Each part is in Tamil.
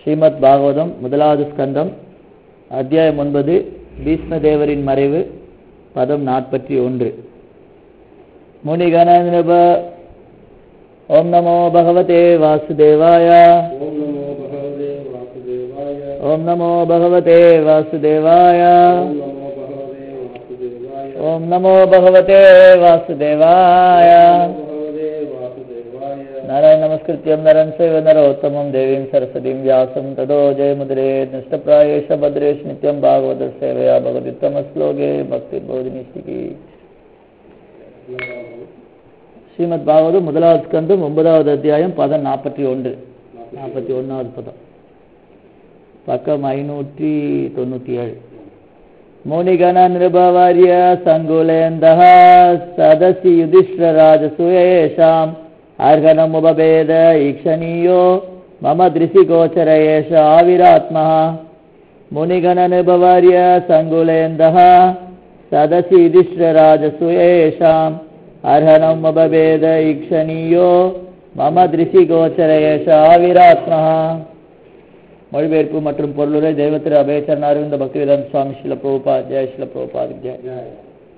ஸ்ரீமத் பாகவதம் முதலாவது ஸ்கந்தம் அத்தியாயம் ஒன்பது பீஷ்மதேவரின் மறைவு பதம் நாற்பத்தி ஒன்று முனிகண நிருப ஓம் நமோ பகவதே வாசுதேவாய ஓம் நமோ பகவதே வாசுதேவாய ஓம் நமோ பகவதே வாசுதேவாய ஓம் நமோ பகவதே ஓம் நமோ பகவதே வாசுதேவாய வாசுதேவாய ஓம் நமோ பகவதே வாசுதேவாய नारायण नमस्कृत्यं नरं चैव नरोत्तमं देवीं सरस्वतीं व्यासं ततो जयमुद्रे निष्ठप्रायेष भद्रेश नित्यं भागवतसेवया भगवत्तमश्लोके भक्तिर्बोधिनिष्ठिकी ஸ்ரீமத் பாகவதம் முதலாவது ஸ்கந்தம் ஒன்பதாவது அத்தியாயம் பதம் நாற்பத்தி ஒன்று நாற்பத்தி ஒன்றாவது பதம் பக்கம் ஐநூற்றி தொண்ணூற்றி ஏழு முனிகண நிருபவாரிய சங்குலேந்தः சதசி யுதிஷ்டராஜசுயேஷாம் अर्हणमुपभेद ईक्षणीयो मम दृशिगोचर एष आविरात्मः मुनिगणनिभवर्य सङ्गुलेन्दः सदसि युधिष्ठिरराजसूयेषाम् अर्हणमुपभेद ईक्षणीयो மம திருஷி கோச்சர ஏஷ ஆவிராத்மஹா மொழிபெயர்ப்பு மற்றும் பொருளுரை தெய்வத்திரு அபேசரன் அரவிந்த பக்திவேதாந்த சுவாமி ஸ்ரீல பிரபுபா ஜெய ஸ்ரீல பிரபுபாத் ஜெய ஜெய்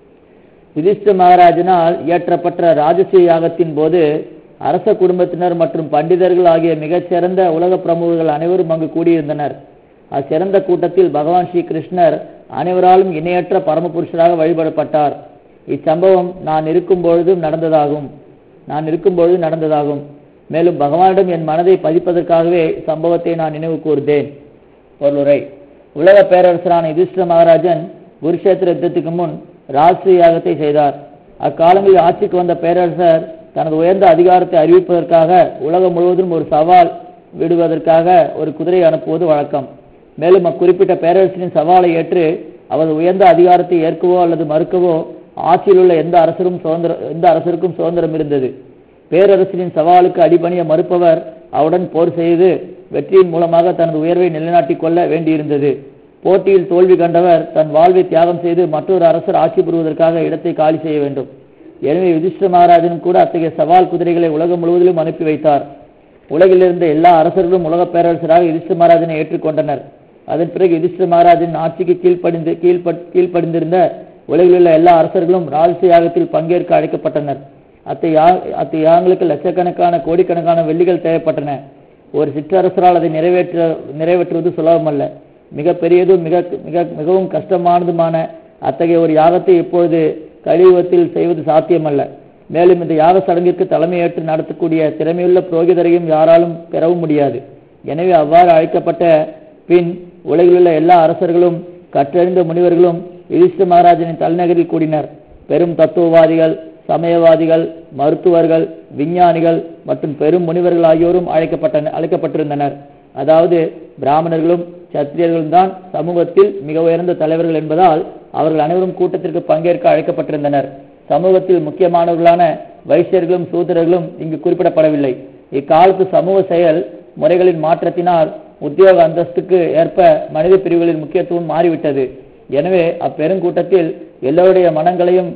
யுதிஷ்ட மகாராஜனால் இயற்றப்பட்ட ராஜசூய யாகத்தின் போது அரச குடும்பத்தினர் மற்றும் பண்டிதர்கள் ஆகிய மிகச்சிறந்த உலக பிரமுகர்கள் அனைவரும் அங்கு கூடியிருந்தனர் அச்சிறந்த கூட்டத்தில் பகவான் ஸ்ரீ கிருஷ்ணர் அனைவராலும் இணையற்ற பரமபுருஷராக வழிபடப்பட்டார் இச்சம்பவம் நான் இருக்கும் பொழுதும் நடந்ததாகும் நான் இருக்கும் பொழுது நடந்ததாகும் மேலும் பகவானிடம் என் மனதை பதிப்பதற்காகவே சம்பவத்தை நான் நினைவு கூர்ந்தேன் பொருளுரை உலக பேரரசரான யுதிஷ்ட மகாராஜன் குருஷேத்திர யுத்தத்துக்கு முன் ராஷ்டிரிய யாகத்தை செய்தார் அக்காலங்களில் ஆட்சிக்கு வந்த பேரரசர் தனது உயர்ந்த அதிகாரத்தை அறிவிப்பதற்காக உலகம் முழுவதும் ஒரு சவால் விடுவதற்காக ஒரு குதிரை அனுப்புவது வழக்கம் மேலும் அக்குறிப்பிட்ட பேரரசரின் சவாலை ஏற்று அவரது உயர்ந்த அதிகாரத்தை ஏற்கவோ அல்லது மறுக்கவோ ஆட்சியில் உள்ள எந்த அரசரும் சுதந்திர எந்த அரசருக்கும் சுதந்திரம் இருந்தது பேரரசரின் சவாலுக்கு அடிபணிய மறுப்பவர் அவருடன் போர் செய்து வெற்றியின் மூலமாக தனது உயர்வை நிலைநாட்டிக் கொள்ள வேண்டியிருந்தது போட்டியில் தோல்வி கண்டவர் தன் வாழ்வை தியாகம் செய்து மற்றொரு அரசர் ஆட்சி பெறுவதற்காக இடத்தை காலி செய்ய வேண்டும் எனவே யுதிஷ்ட மகாராஜனும் கூட அத்தகைய சவால் குதிரைகளை உலகம் முழுவதிலும் அனுப்பி வைத்தார் உலகில் இருந்த எல்லா அரசர்களும் உலக பேரரசராக யுதிஷ்ட மகாராஜனை ஏற்றுக்கொண்டனர் அதன் பிறகு யுதிஷ்ட மகாராஜன் ஆட்சிக்கு கீழ்ப்படிந்து கீழ்ப்பட் கீழ்ப்படிந்திருந்த உலகில் உள்ள எல்லா அரசர்களும் ராஜச யாகத்தில் பங்கேற்க அழைக்கப்பட்டனர் அத்தை யா அத்தை யாகங்களுக்கு லட்சக்கணக்கான கோடிக்கணக்கான வெள்ளிகள் தேவைப்பட்டன ஒரு சிற்றரசரால் அதை நிறைவேற்ற நிறைவேற்றுவது சுலபமல்ல மிக பெரியதும் மிக மிக மிகவும் கஷ்டமானதுமான அத்தகைய ஒரு யாகத்தை இப்பொழுது கலியுகத்தில் செய்வது சாத்தியமல்ல மேலும் இந்த யாக சடங்கிற்கு தலைமையேற்று நடத்தக்கூடிய திறமையுள்ள புரோகிதரையும் யாராலும் பெறவும் முடியாது எனவே அவ்வாறு அழைக்கப்பட்ட பின் உலகிலுள்ள எல்லா அரசர்களும் கற்றறிந்த முனிவர்களும் யுதிஷ்ட மகாராஜனின் தலைநகரில் கூடினர் பெரும் தத்துவவாதிகள் சமயவாதிகள் மருத்துவர்கள் விஞ்ஞானிகள் மற்றும் பெரும் முனிவர்கள் ஆகியோரும் அழைக்கப்பட்ட அழைக்கப்பட்டிருந்தனர் அதாவது பிராமணர்களும் சத்திரியர்களும் தான் சமூகத்தில் மிக உயர்ந்த தலைவர்கள் என்பதால் அவர்கள் அனைவரும் கூட்டத்திற்கு பங்கேற்க அழைக்கப்பட்டிருந்தனர் சமூகத்தில் முக்கியமானவர்களான வைசியர்களும் சூத்திரர்களும் இங்கு குறிப்பிடப்படவில்லை இக்காலத்து சமூக செயல் முறைகளின் மாற்றத்தினால் உத்தியோக அந்தஸ்துக்கு ஏற்ப மனித பிரிவுகளின் முக்கியத்துவம் மாறிவிட்டது எனவே அப்பெருங்கூட்டத்தில் எல்லோருடைய மனங்களையும்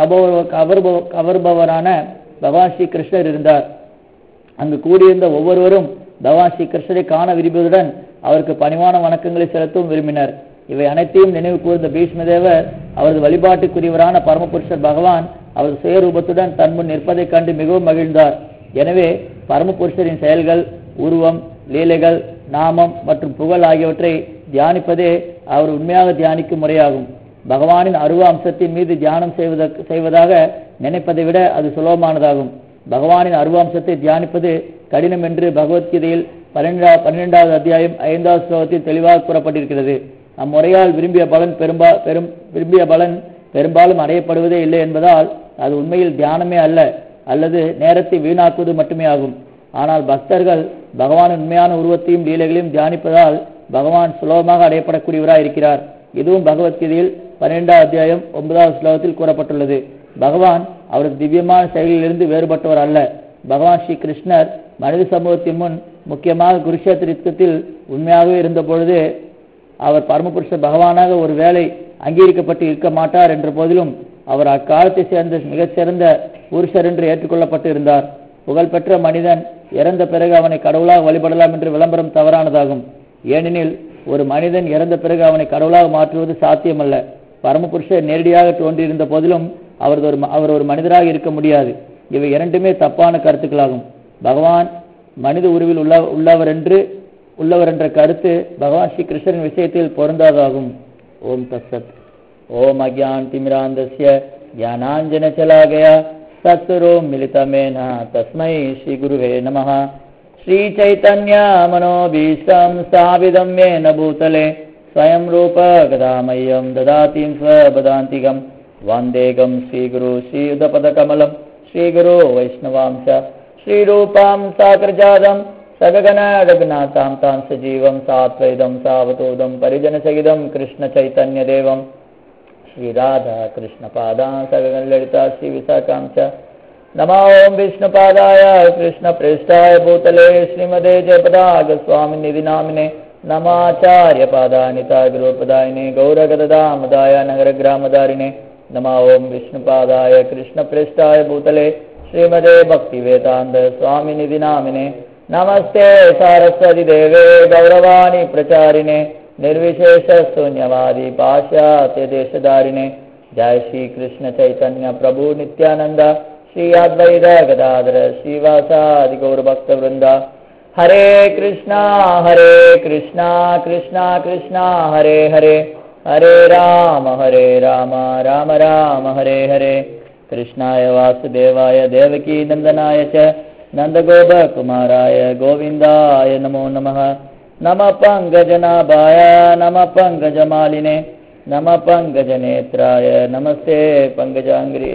கவர்பவ கவர்பவரான பகவான் ஸ்ரீ கிருஷ்ணர் இருந்தார் அங்கு கூடியிருந்த ஒவ்வொருவரும் பகவான் ஸ்ரீ கிருஷ்ணரை காண விரும்பியதுடன் அவருக்கு பணிவான வணக்கங்களை செலுத்தவும் விரும்பினர் இவை அனைத்தையும் நினைவு கூர்ந்த பீஷ்மதேவர் அவரது வழிபாட்டுக்குரியவரான பரமபுருஷர் பகவான் அவரது சுயரூபத்துடன் தன் முன் நிற்பதைக் கண்டு மிகவும் மகிழ்ந்தார் எனவே பரமபுருஷரின் செயல்கள் உருவம் லீலைகள் நாமம் மற்றும் புகழ் ஆகியவற்றை தியானிப்பதே அவர் உண்மையாக தியானிக்கும் முறையாகும் பகவானின் அருவ அம்சத்தின் மீது தியானம் செய்வதற்கு செய்வதாக நினைப்பதை விட அது சுலபமானதாகும் பகவானின் அருவாம்சத்தை தியானிப்பது கடினம் என்று பகவத்கீதையில் பன்னிரெண்டா பன்னிரெண்டாவது அத்தியாயம் ஐந்தாவது ஸ்லோகத்தில் தெளிவாக கூறப்பட்டிருக்கிறது அம்முறையால் விரும்பிய பலன் பெரும்பா பெரும் விரும்பிய பலன் பெரும்பாலும் அடையப்படுவதே இல்லை என்பதால் அது உண்மையில் தியானமே அல்ல அல்லது நேரத்தை வீணாக்குவது மட்டுமே ஆகும் ஆனால் பக்தர்கள் பகவானின் உண்மையான உருவத்தையும் லீலைகளையும் தியானிப்பதால் பகவான் சுலபமாக அடையப்படக்கூடியவராய் இருக்கிறார் இதுவும் பகவத்கீதையில் பன்னிரெண்டாவது அத்தியாயம் ஒன்பதாவது ஸ்லோகத்தில் கூறப்பட்டுள்ளது பகவான் அவரது திவ்யமான செயலிலிருந்து வேறுபட்டவர் அல்ல பகவான் ஸ்ரீ கிருஷ்ணர் மனித சமூகத்தின் முன் முக்கியமாக குருஷேத்திர யுத்தத்தில் உண்மையாகவே இருந்த பொழுது அவர் பரமபுருஷ பகவானாக ஒரு வேளை அங்கீகரிக்கப்பட்டு இருக்க மாட்டார் என்ற போதிலும் அவர் அக்காலத்தை சேர்ந்த மிகச்சிறந்த புருஷர் என்று ஏற்றுக்கொள்ளப்பட்டு இருந்தார் புகழ்பெற்ற மனிதன் இறந்த பிறகு அவனை கடவுளாக வழிபடலாம் என்று விளம்பரம் தவறானதாகும் ஏனெனில் ஒரு மனிதன் இறந்த பிறகு அவனை கடவுளாக மாற்றுவது சாத்தியமல்ல பரமபுருஷர் நேரடியாக தோன்றியிருந்த போதிலும் அவர் ஒரு ம- அவர் ஒரு மனிதராக இருக்க முடியாது இவை இரண்டுமே தப்பான கருத்துக்களாகும் பகவான் மனித உருவில் உள்ள உள்ளவர் என்று உள்ளவர் என்ற கருத்து பகவான் ஸ்ரீ கிருஷ்ணரின் விஷயத்தில் பொருந்தாதாகும் ஓம் தத்சத் ஓம் அஜான் திமிராந்தஸ்ய ஞானாஞ்சன சலாகயா சத்வரோ மிலிதமேன தஸ்மை ஸ்ரீ குருவே நமः श्री चैतन्य मनोभीष्टं स्थापितं येन भूतले स्वयं रूप गदामह्यं ददातिं स्वपदान्तिकं वन्देकं श्रीगुरु श्रीयुधपदकमलं श्रीगुरो वैष्णवां च श्रीरूपां साकृजातं सगगन रघुनाथां तां सजीवं सात्वैदं सावतोदं परिजनसहितं कृष्णचैतन्यदेवं श्रीराधा कृष्णपादां सगगन ललिता श्रीविशाखां च नमो ओं विष्णुपादाय कृष्णपृष्ठाय भूतले श्रीमदे जयपदाग स्वामिनिधि नामिने नमाचार्यपादानिता गुरुपदायिने गौरगदामदाय नगरग्रामदारिणे नमो ओं विष्णुपादाय कृष्णपृष्ठाय भूतले श्रीमदे भक्तिवेदान्त स्वामिनिधि नामिने नमस्ते सारस्वति देवे गौरवाणि प्रचारिणे निर्विशेषशून्यवादी पाश्चात्यदेशधारिणे जय श्री कृष्ण चैतन्य प्रभु नित्यानंद श्री अद्वैत गदाधर श्रीवासादि गौरभक्तवृंद हरे कृष्णा हरे कृष्णा कृष्णा कृष्णा हरे हरे हरे राम हरे राम राम राम हरे हरे कृष्णाय वासुदेवाय देवकी नन्दनाय च नन्दगोपकुमाराय गोविन्दाय नमो नमः नमः पङ्कजनाभाय नमः पङ्कजमालिने नमः पङ्कजनेत्राय नमस्ते पङ्कजाङ्ग्रि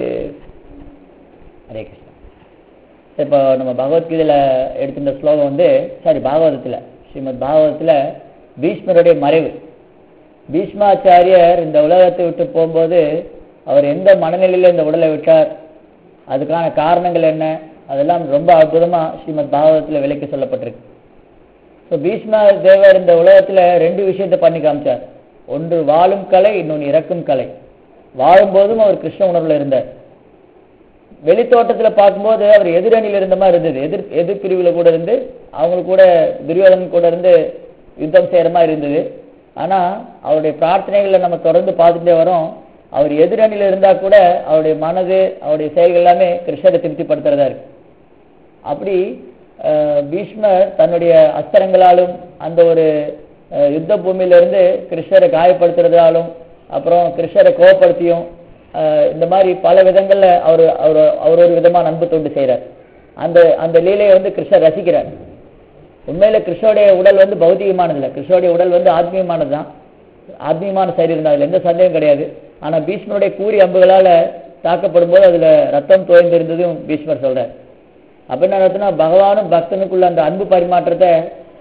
ஹரே கிருஷ்ணா இப்போ நம்ம பகவத்கீதையில் எடுத்துட்ட ஸ்லோகம் வந்து சாரி பாகவதத்தில் ஸ்ரீமத் பாகவதத்தில் பீஷ்மருடைய மறைவு பீஷ்மாச்சாரியர் இந்த உலகத்தை விட்டு போகும்போது அவர் எந்த மனநிலையில் இந்த உடலை விட்டார் அதுக்கான காரணங்கள் என்ன அதெல்லாம் ரொம்ப அற்புதமாக ஸ்ரீமத் பாகவதத்தில் விலைக்கு சொல்லப்பட்டிருக்கு ஸோ பீஷ்ம தேவர் இந்த உலகத்தில் ரெண்டு விஷயத்தை பண்ணி காமிச்சார் ஒன்று வாழும் கலை இன்னொன்று இறக்கும் கலை வாழும்போதும் அவர் கிருஷ்ண உணர்வில் இருந்தார் வெளித்தோட்டத்தில் பார்க்கும்போது அவர் எதிரணியில் இருந்த மாதிரி இருந்தது எதிர் எதிர் பிரிவில் கூட இருந்து அவங்க கூட துரியோதனன் கூட இருந்து யுத்தம் செய்கிற மாதிரி இருந்தது ஆனால் அவருடைய பிரார்த்தனைகளை நம்ம தொடர்ந்து பார்த்துட்டே வரோம் அவர் எதிரணியில் இருந்தால் கூட அவருடைய மனது அவருடைய செயல்கள் எல்லாமே கிருஷ்ணரை திருப்திப்படுத்துறதா இருக்கு அப்படி அஹ், பீஷ்மர் தன்னுடைய அஸ்திரங்களாலும் அந்த ஒரு அஹ், யுத்த பூமியிலிருந்து கிருஷ்ணரை காயப்படுத்துறதாலும் அப்புறம் கிருஷ்ணரை கோவப்படுத்தியும் அஹ், இந்த மாதிரி பல விதங்கள்ல அவர் அவர் அவர் ஒரு விதமான அன்பு தொண்டு செய்றார் அந்த அந்த லீலையை வந்து கிருஷ்ணர் ரசிக்கிறார் உண்மையில கிருஷ்ணருடைய உடல் வந்து பௌதிகமானது இல்லை கிருஷ்ணருடைய உடல் வந்து ஆத்மீயமானது தான் ஆத்மீயமான சரீரம் தான் அதுல எந்த சந்தேகம் கிடையாது ஆனா பீஷ்மருடைய கூறி அம்புகளால தாக்கப்படும் போது அதுல ரத்தம் தோய்ந்திருந்ததும் பீஷ்மர் சொல்றார் அப்ப என்ன அர்த்தம்னா பகவானும் பக்தனுக்குள்ள அந்த அன்பு பரிமாற்றத்தை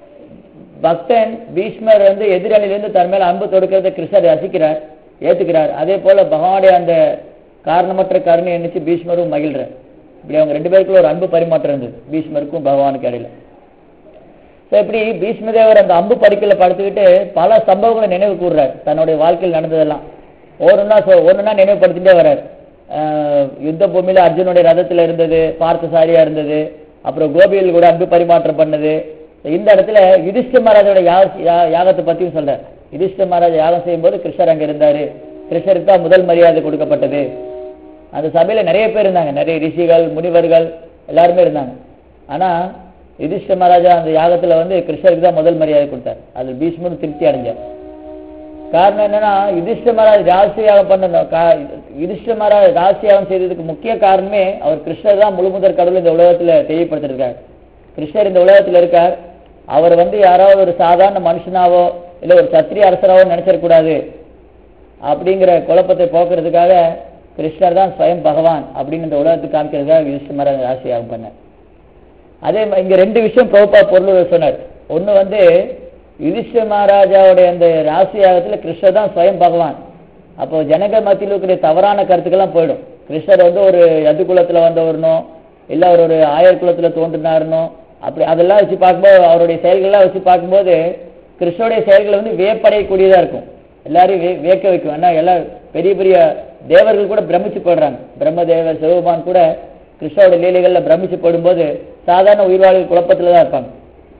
பக்தன் பீஷ்மர் வந்து எதிரணியிலிருந்து தன் மேல அன்பு தொடுக்கிறத கிருஷ்ணர் ரசிக்கிறார் ஏத்துக்கிறார் அதே போல பகவானுடைய அந்த காரணமற்ற கருணை எண்ணிச்சு பீஷ்மரும் மகிழ்றார் இப்படி அவங்க ரெண்டு பேருக்குள்ள ஒரு அன்பு பரிமாற்றம் இருந்தது பீஷ்மருக்கும் பகவானுக்கு இடையில ஸோ இப்படி பீஷ்மதேவர் அந்த அம்பு பறிக்கல படுத்துக்கிட்டு பல சம்பவங்களை நினைவு கூறுறார் தன்னுடைய வாழ்க்கையில் நடந்ததெல்லாம் ஒன்றுனா ஒன்றுனா நினைவுபடுத்திட்டே வர்றார் ஆஹ் யுத்த பூமியில அர்ஜுனுடைய ரதத்துல இருந்தது பார்த்தசாரியா இருந்தது அப்புறம் கோபியில் கூட அன்பு பரிமாற்றம் பண்ணது இந்த இடத்துல யுதிஷ்ட மகாராஜோட யாக யா- யாகத்தை பத்தியும் சொல்றார் யுதிஷ்ட மகாராஜா யாகம் செய்யும்போது கிருஷ்ணர் அங்க இருந்தாரு கிருஷ்ணருக்கு தான் முதல் மரியாதை கொடுக்கப்பட்டது அந்த சபையில நிறைய பேர் இருந்தாங்க நிறைய ரிஷிகள் முனிவர்கள் எல்லாருமே இருந்தாங்க ஆனா யுதிஷ்ட மகாராஜா அந்த யாகத்துல வந்து கிருஷ்ணருக்கு தான் முதல் மரியாதை கொடுத்தார் அது பீஷ்மரும் திருப்தி அடைஞ்சார் காரணம் என்னன்னா யுதிஷ்ட மகாராஜ் ரகசிய யாகம் பண்ண கா- யுதிஷ்ட மகாராஜ் ரகசிய யாகம் செய்ததுக்கு முக்கிய காரணமே அவர் கிருஷ்ணர் தான் முழுமுதற் கடவுள் இந்த உலகத்துல தெரியப்படுத்திருக்கார் கிருஷ்ணர் இந்த உலகத்துல இருக்கார் அவர் வந்து யாராவது ஒரு சாதாரண மனுஷனாவோ இல்ல ஒரு சத்திரிய அரசராவோ நினைச்சிடக்கூடாது அப்படிங்கிற குழப்பத்தை போக்குறதுக்காக கிருஷ்ணர் தான் ஸ்வயம் பகவான் அப்படின்னு இந்த உலகத்துக்கு காமிக்கிறதுக்காக யுதிஷ்ட மகாராஜ் ரகசிய யாகம் பண்ணார் அதே மா- இங்க ரெண்டு விஷயம் பிரபுபா பொருள் சொன்னார் ஒண்ணு வந்து யுதிஷ்ட மகாராஜாவுடைய அந்த ராசியாகத்துல கிருஷ்ணர் தான் ஸ்வயம் பகவான் அப்போ ஜனங்கள் மத்தியில் இருக்கிற தவறான கருத்துக்கெல்லாம் போயிடும் கிருஷ்ணர் வந்து ஒரு யது குலத்துல வந்தவர்னோ இல்ல அவர் ஒரு ஆயர் குலத்துல தோன்றினாருனோ அப்படி அதெல்லாம் வச்சு பார்க்கும்போது அவருடைய செயல்கள்லாம் வச்சு பார்க்கும்போது கிருஷ்ணருடைய செயல்கள் வந்து வியப்படையக்கூடியதா இருக்கும் எல்லாரையும் வே- வியக்க வைக்கும் ஏன்னா எல்லாம் பெரிய பெரிய தேவர்கள் கூட பிரமிச்சு போடுறாங்க பிரம்மதேவர் சிவபெருமான் கூட கிருஷ்ணரோட லீலைகள்ல பிரமிச்சு போடும்போது சாதாரண உயிர்வாழிகள் குழப்பத்துல தான் இருப்பாங்க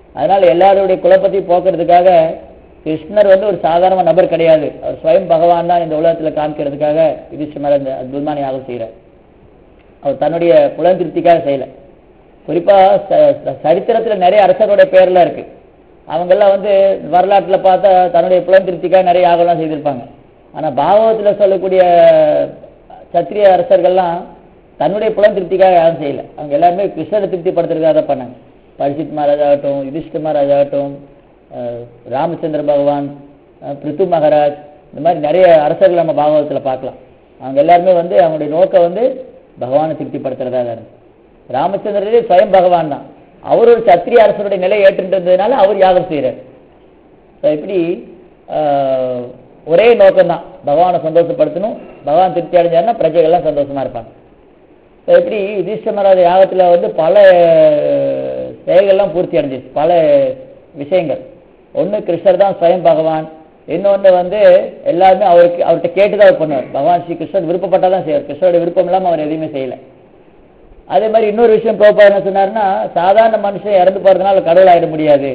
அதனால எல்லாருடைய குழப்பத்தையும் போக்குறதுக்காக கிருஷ்ணர் வந்து ஒரு சாதாரண நபர் கிடையாது அவர் ஸ்வயம் பகவான் தான் இந்த உலகத்துல காமிக்கிறதுக்காக யுதிஷ்டமர் இந்த அற்புதமான யாகம் செய்கிறார் அவர் தன்னுடைய புலன் திருப்திக்காக செய்யல குறிப்பா ச- ச- சரித்திரத்துல நிறைய அரசரோட பேர்லாம் இருக்கு அவங்கெல்லாம் வந்து வரலாற்றுல பார்த்தா தன்னுடைய புலன் திருப்திக்காக நிறைய யாகம்லாம் செய்திருப்பாங்க ஆனா பாகவத்துல சொல்லக்கூடிய சத்திரிய அரசர்கள்லாம் தன்னுடைய புலன் திருப்திக்காக யாரும் செய்யல அவங்க எல்லாருமே கிருஷ்ணரை திருப்திப்படுத்துறதுக்காக தான் பண்ணாங்க பரிசித் மகாராஜ் ஆகட்டும் யுதிஷ்ட மகாராஜ் ஆகட்டும் அஹ், ராமச்சந்திர பகவான் அஹ், பிருத்து மகாராஜ் இந்த மாதிரி நிறைய அரசர்கள் நம்ம பாகவதத்துல பார்க்கலாம் அவங்க எல்லாருமே வந்து அவங்களுடைய நோக்கம் வந்து பகவானை திருப்திப்படுத்துறதா தான் இருந்துச்சு ராமச்சந்திரரே ஸ்வயம் பகவான் தான் அவர் ஒரு சத்திரிய அரசருடைய நிலை ஏற்றுன்றதுனால அவர் யாகம் செய்கிறார் So, இப்படி ஆஹ், ஒரே நோக்கம் தான் பகவானை சந்தோஷப்படுத்தணும் பகவான் திருப்தி அடைஞ்சாருன்னா பிரஜைகள்லாம் சந்தோஷமா இருப்பாங்க So, இப்படி யுதிஷ்டமராஜ யாகத்துல வந்து பல அஹ், செயல்கள்லாம் பூர்த்தி அடைஞ்சிச்சு பல விஷயங்கள் ஒண்ணு கிருஷ்ணர் தான் ஸ்வயம் பகவான் இன்னொன்னு வந்து எல்லாருமே அவருக்கு அவர்கிட்ட கேட்டுதான் அவர் பண்ணுவார் பகவான் ஸ்ரீ கிருஷ்ணர் விருப்பப்பட்டாதான் செய்வார் கிருஷ்ணருடைய விருப்பம் இல்லாம அவர் எதையுமே செய்யல அதே மாதிரி இன்னொரு விஷயம் பிரபா என்ன சொன்னாருன்னா சாதாரண மனுஷன் இறந்து போறதுனால கடவுள் ஆயிட முடியாது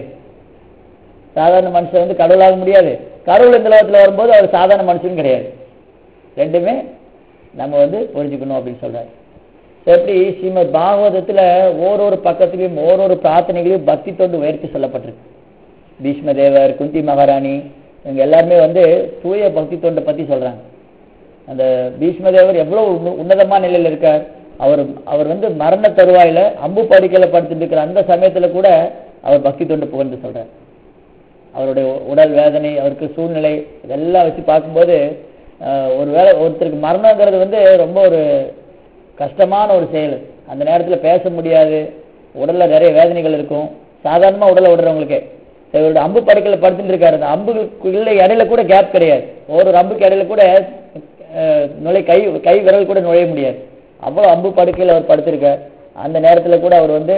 சாதாரண மனுஷன் வந்து கடவுளாக முடியாது கடவுள் இந்த லோகத்துல வரும்போது அவர் சாதாரண மனுஷன் கிடையாது ரெண்டுமே நம்ம வந்து புரிஞ்சுக்கணும் அப்படின்னு சொல்றாரு எப்படி ஸ்ரீமத் பாகவதத்துல ஓரொரு பக்கத்திலையும் ஓரொரு பிரார்த்தனைகளையும் பக்தி தொண்டு உயர்த்தி சொல்லப்பட்டிருக்கு பீஷ்ம தேவர் குந்தி மகாராணி இவங்க எல்லாருமே வந்து தூய பக்தி தொண்டை பத்தி சொல்றாங்க அந்த பீஷ்மதேவர் எவ்வளவு உன்ன- உன்னதமான நிலையில இருக்கார் அவர் அவர் வந்து மரண தருவாயில அம்பு படுக்கையில படுத்துட்டு இருக்கிற அந்த சமயத்துல கூட அவர் பக்தி தொண்டு புகழ்ந்து சொல்றார் அவருடைய உ- உடல் வேதனை அவருக்கு சூழ்நிலை இதெல்லாம் வச்சு பார்க்கும்போது ஆஹ், ஒரு வேளை ஒருத்தருக்கு மரணங்கிறது வந்து ரொம்ப ஒரு கஷ்டமான ஒரு செயல் அந்த நேரத்துல பேச முடியாது உடல்ல நிறைய வேதனைகள் இருக்கும் சாதாரணமா உடலை விடுறவங்களுக்கு சரி, இவருடைய அம்பு படுக்கையில படுத்துட்டு இருக்காரு அந்த அம்புக்குள்ள இடையில கூட கேப் கிடையாது ஒரு அம்புக்கு இடையில கூட அஹ், நுழை கை கை விரல் கூட நுழைய முடியாது அவ்வளவு அம்பு படுக்கையில அவர் படுத்திருக்கார் அந்த நேரத்துல கூட அவர் வந்து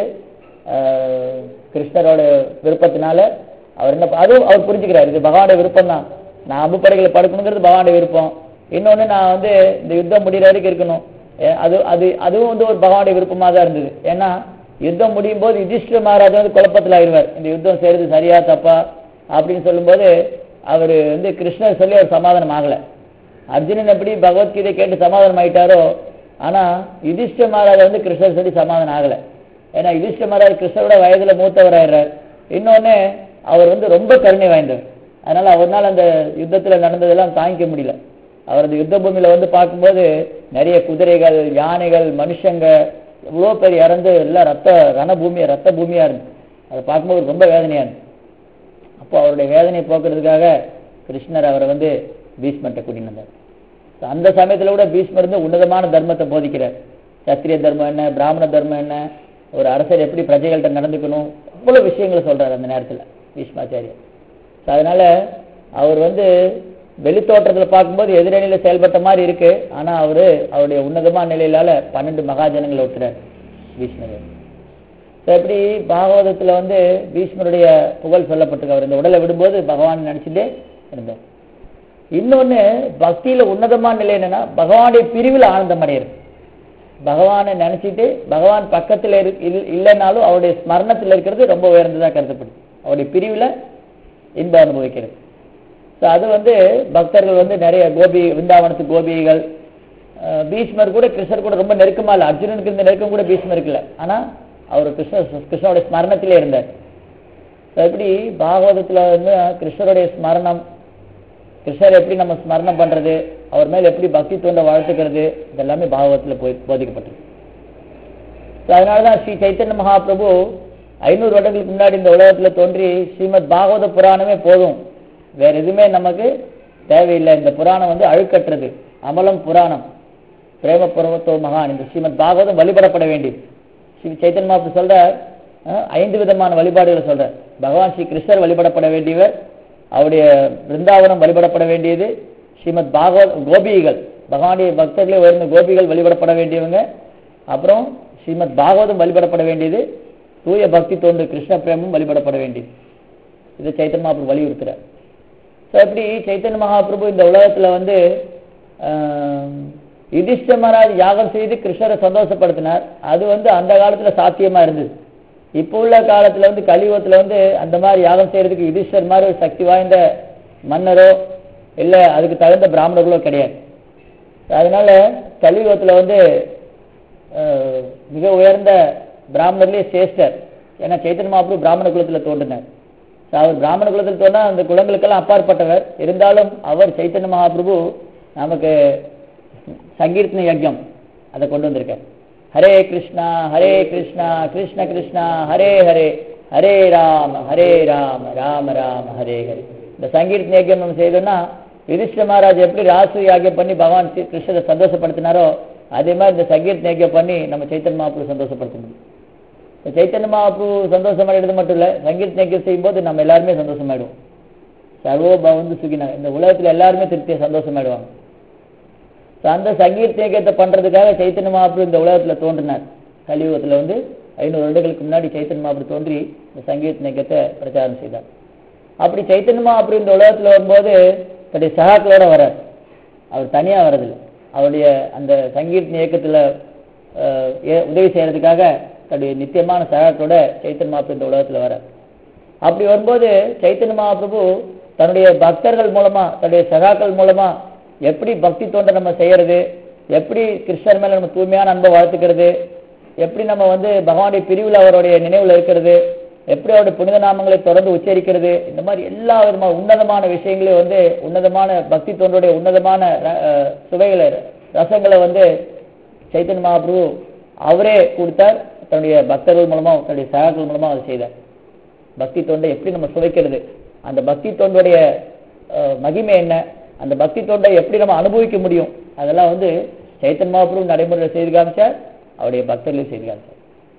ஆஹ், கிருஷ்ணரோட விருப்பத்தினால அவர் என்ன ப- அதுவும் அவர் புரிஞ்சுக்கிறார் இது பகவானுடைய விருப்பம் தான் நான் அம்பு படைகளை படுக்கணுங்கிறது பகவானுடைய விருப்பம் இன்னொன்னு நான் வந்து இந்த யுத்தம் முடிகிற வரைக்கும் இருக்கணும் ஏ- அது அது அதுவும் வந்து ஒரு பகவானுடைய விருப்பமா தான் இருந்தது ஏன்னா யுத்தம் முடியும் போது யுதிஷ்டிர மகாராஜா வந்து குழப்பத்தில் ஆயிடுவார் இந்த யுத்தம் செய்யறது சரியா தப்பா அப்படின்னு சொல்லும்போது அவர் வந்து கிருஷ்ணர் சொல்லி அவர் சமாதானம் ஆகலை அர்ஜுனன் எப்படி பகவத்கீதை கேட்டு சமாதானம் ஆயிட்டாரோ ஆனா யுதிஷ்ட மகாராஜா வந்து கிருஷ்ணர் சொல்லி சமாதானம் ஆகல ஏன்னா யுதிஷ்ட மகாராஜ் கிருஷ்ணரோட வயதுல மூத்தவர் ஆயிடுறார் இன்னொன்னு அவர் வந்து ரொம்ப கருணை வாய்ந்தவர் அதனால அவர்னால அந்த யுத்தத்துல நடந்ததெல்லாம் தாங்கிக்க முடியல அவர் அந்த யுத்த பூமியில வந்து பார்க்கும்போது நிறைய குதிரைகள் யானைகள் மனுஷங்க எவ்வளோ பேர் இறந்து எல்லாம் ரத்த ரணபூமியா ரத்த பூமியா இருந்து அதை பார்க்கும்போது ரொம்ப வேதனையா இருந்து அப்போ அவருடைய வேதனையை போக்குறதுக்காக கிருஷ்ணர் அவரை வந்து பீஷ்மர்கிட்ட கூட்டிட்டு வந்தார் So, அந்த சமயத்துல கூட பீஷ்மர் வந்து உன்னதமான தர்மத்தை போதிக்கிறார் சத்திரிய தர்மம் என்ன பிராமண தர்மம் என்ன ஒரு அரசர் எப்படி பிரஜைகள்கிட்ட நடந்துக்கணும் அவ்வளவு விஷயங்களை சொல்றாரு அந்த நேரத்துல பீஷ்மாச்சாரியர் So, அதனால அவர் வந்து வெளித்தோற்றத்துல பார்க்கும்போது எதிரணியில செயல்பட்ட மாதிரி இருக்கு ஆனா அவரு அவருடைய உன்னதமான நிலையிலால பன்னெண்டு மகாஜனங்களை ஒட்டுறார் பீஷ்மர் So, எப்படி பாகவதத்துல வந்து பீஷ்மருடைய புகழ் சொல்லப்பட்டிருக்கு அவர் இந்த உடலை விடும்போது பகவான் நினைச்சுட்டே இருந்தார் இன்னொன்னு பக்தியில உன்னதமான நிலை என்னன்னா பகவானுடைய பிரிவில் ஆனந்தம் அடையிறது பகவானை நினைச்சிட்டு பகவான் பக்கத்துல இரு- இல்ல- இல்லைனாலும் அவருடைய ஸ்மரணத்துல இருக்கிறது ரொம்ப உயர்ந்ததா கருதப்படுது அவருடைய பிரிவுல இன்பம் அனுபவிக்கிறது ஸோ அது வந்து பக்தர்கள் வந்து நிறைய கோபி விருந்தாவனத்து கோபிகள் அஹ், பீஷ்மர் கூட கிருஷ்ணர் கூட ரொம்ப நெருக்கமா இல்லை அர்ஜுனனுக்கு இருந்த நெருக்கம் கூட பீஷ்மருக்கு இல்லை ஆனா அவர் கிருஷ்ண கிருஷ்ணருடைய ஸ்மரணத்திலே இருந்தார் So, எப்படி பாகவதத்துல வந்து கிருஷ்ணருடைய ஸ்மரணம் கிருஷ்ணர் எப்படி நம்ம ஸ்மரணம் பண்றது அவர் மேல எப்படி பக்தி தோண்ட வளர்த்துக்கிறது இதெல்லாமே பாகவதத்துல போய் போதிக்கப்பட்டிருக்கு So, அதனாலதான் ஸ்ரீ சைத்தன்ய மகாபிரபு ஐநூறு வருடங்களுக்கு முன்னாடி இந்த உலகத்துல தோன்றி ஸ்ரீமத் பாகவத புராணமே போதும் வேற எதுவுமே நமக்கு தேவையில்லை இந்த புராணம் வந்து அழுக்கற்றது அமலம் புராணம் பிரேம பர்வத்தோ மகான் இந்த ஸ்ரீமத் பாகவதம் வழிபடப்பட வேண்டியது ஸ்ரீ சைத்தன்ய மகாபிரபு சொல்றார் அஹ், ஐந்து விதமான வழிபாடுகளை சொல்றார் பகவான் ஸ்ரீ கிருஷ்ணர் வழிபடப்பட வேண்டியவர் அவருடைய பிருந்தாவனம் வழிபடப்பட வேண்டியது ஸ்ரீமத் பாகவத் கோபிகள் பகவானுடைய பக்தர்களே உயர்ந்த கோபிகள் வழிபடப்பட வேண்டியவங்க அப்புறம் ஸ்ரீமத் பாகவதம் வழிபடப்பட வேண்டியது தூய பக்தி தோன்று கிருஷ்ண பிரேமும் வழிபடப்பட வேண்டியது இதை சைத்தன்ய மகாபிரபு வலியுறுத்துறார் ஸோ எப்படி சைத்தன்ய மகாபிரபு இந்த உலகத்துல வந்து ஆஹ், யுதிஷ்ட மகாராஜ் யாகம் செய்து கிருஷ்ணரை சந்தோஷப்படுத்தினார் அது வந்து அந்த காலத்துல சாத்தியமா இருந்தது இப்போ உள்ள காலத்துல வந்து கலியுகத்துல வந்து அந்த மாதிரி யாகம் செய்யறதுக்கு யுதிஷ்டர் மாதிரி ஒரு சக்தி வாய்ந்த மன்னரோ இல்ல அதுக்கு தகுந்த பிராமணர்களோ கிடையாது அதனால கலியுகத்துல வந்து அஹ், மிக உயர்ந்த பிராமணர்லயே சிரேஷ்டர் ஏன்னா சைத்தன்ய மகாபிரபு பிராமண குலத்துல தோன்றினார் So, அவர் பிராமண குலத்தில் தோன்றா அந்த குலங்களுக்கெல்லாம் அப்பாற்பட்டவர் இருந்தாலும் அவர் சைத்தன்ய மகாபிரபு நமக்கு சங்கீர்த்தன யஜ்யம் அதை கொண்டு வந்திருக்கார் ஹரே கிருஷ்ணா ஹரே கிருஷ்ணா கிருஷ்ண கிருஷ்ணா ஹரே ஹரே ஹரே ராம ஹரே ராம ராம ராம ஹரே ஹரே இந்த சங்கீர்த்தன யஜ்யம் நம்ம செய்தோம்னா யுதிஷ்ட மகாராஜ் எப்படி ராசு யாகியம் பண்ணி பகவான் ஸ்ரீ கிருஷ்ணரை சந்தோஷப்படுத்தினாரோ அதே மாதிரி இந்த சங்கீர்த்தன யஜ்யம் பண்ணி நம்ம சைத்தன்ய மகாபிரபு சந்தோஷப்படுத்த முடியும் இப்ப சைத்தன்ய மகாபிரபு சந்தோஷம் அடைகிறது மட்டும் இல்ல சங்கீர்த்தன யஜ்யம் செய்யும்போது நம்ம எல்லாருமே சந்தோஷமாயிடுவோம் சர்வோ பவந்து சுகினா இந்த உலகத்துல எல்லாருமே திருப்தியா சந்தோஷமாயிடுவாங்க So, அந்த சங்கீர்த்த இயக்கத்தை பண்றதுக்காக சைத்தன்ய மகாபிரபு இந்த உலகத்துல தோன்றினார் கலியுகத்துல வந்து ஐநூறு வருடங்களுக்கு முன்னாடி சைத்தன்ய மகாபிரபு தோன்றி இந்த சங்கீர்த்த இயக்கத்தை பிரச்சாரம் செய்தார் அப்படி சைத்தன்ய மகாபிரபு இந்த உலகத்துல வரும்போது தன்னுடைய சகாக்களோட வரார் அவர் தனியா வர்றதில்லை அவருடைய அந்த சங்கீர்த்த இயக்கத்துல அஹ், ஏ- உதவி செய்யறதுக்காக தன்னுடைய நித்தியமான சகாக்களோட சைத்தன்ய மகாபிரபு இந்த உலகத்துல வரார் அப்படி வரும்போது சைத்தன்ய மகாபிரபு தன்னுடைய பக்தர்கள் மூலமா தன்னுடைய சகாக்கள் மூலமா எப்படி பக்தி தொண்டை நம்ம செய்யறது எப்படி கிருஷ்ணர் மேல நம்ம தூய்மையான அன்பை வளர்த்துக்கிறது எப்படி நம்ம வந்து பகவானுடைய பிரிவில் அவருடைய நினைவுல இருக்கிறது எப்படி அவருடைய புனித நாமங்களை தொடர்ந்து உச்சரிக்கிறது இந்த மாதிரி எல்லா விதமான உன்னதமான விஷயங்களையும் வந்து உன்னதமான பக்தி தொண்டருடைய உன்னதமான ர- அஹ் சுவைகளை ரசங்களை வந்து சைத்தன்ய மகாபிரபு அவரே கொடுத்தார் தன்னுடைய பக்தர்கள் மூலமா தன்னுடைய சகாக்கள் மூலமா அதை செய்தார் பக்தி தொண்டை எப்படி நம்ம சுவைக்கிறது அந்த பக்தி தொண்டுடைய அஹ், மகிமை என்ன அந்த பக்தி தொண்டை எப்படி நம்ம அனுபவிக்க முடியும் அதெல்லாம் வந்து சைத்தன் மகாபிரபு நடைமுறையில் செய்து காமிச்சார் அவருடைய பக்தர்களையும் செய்து காமிச்சார்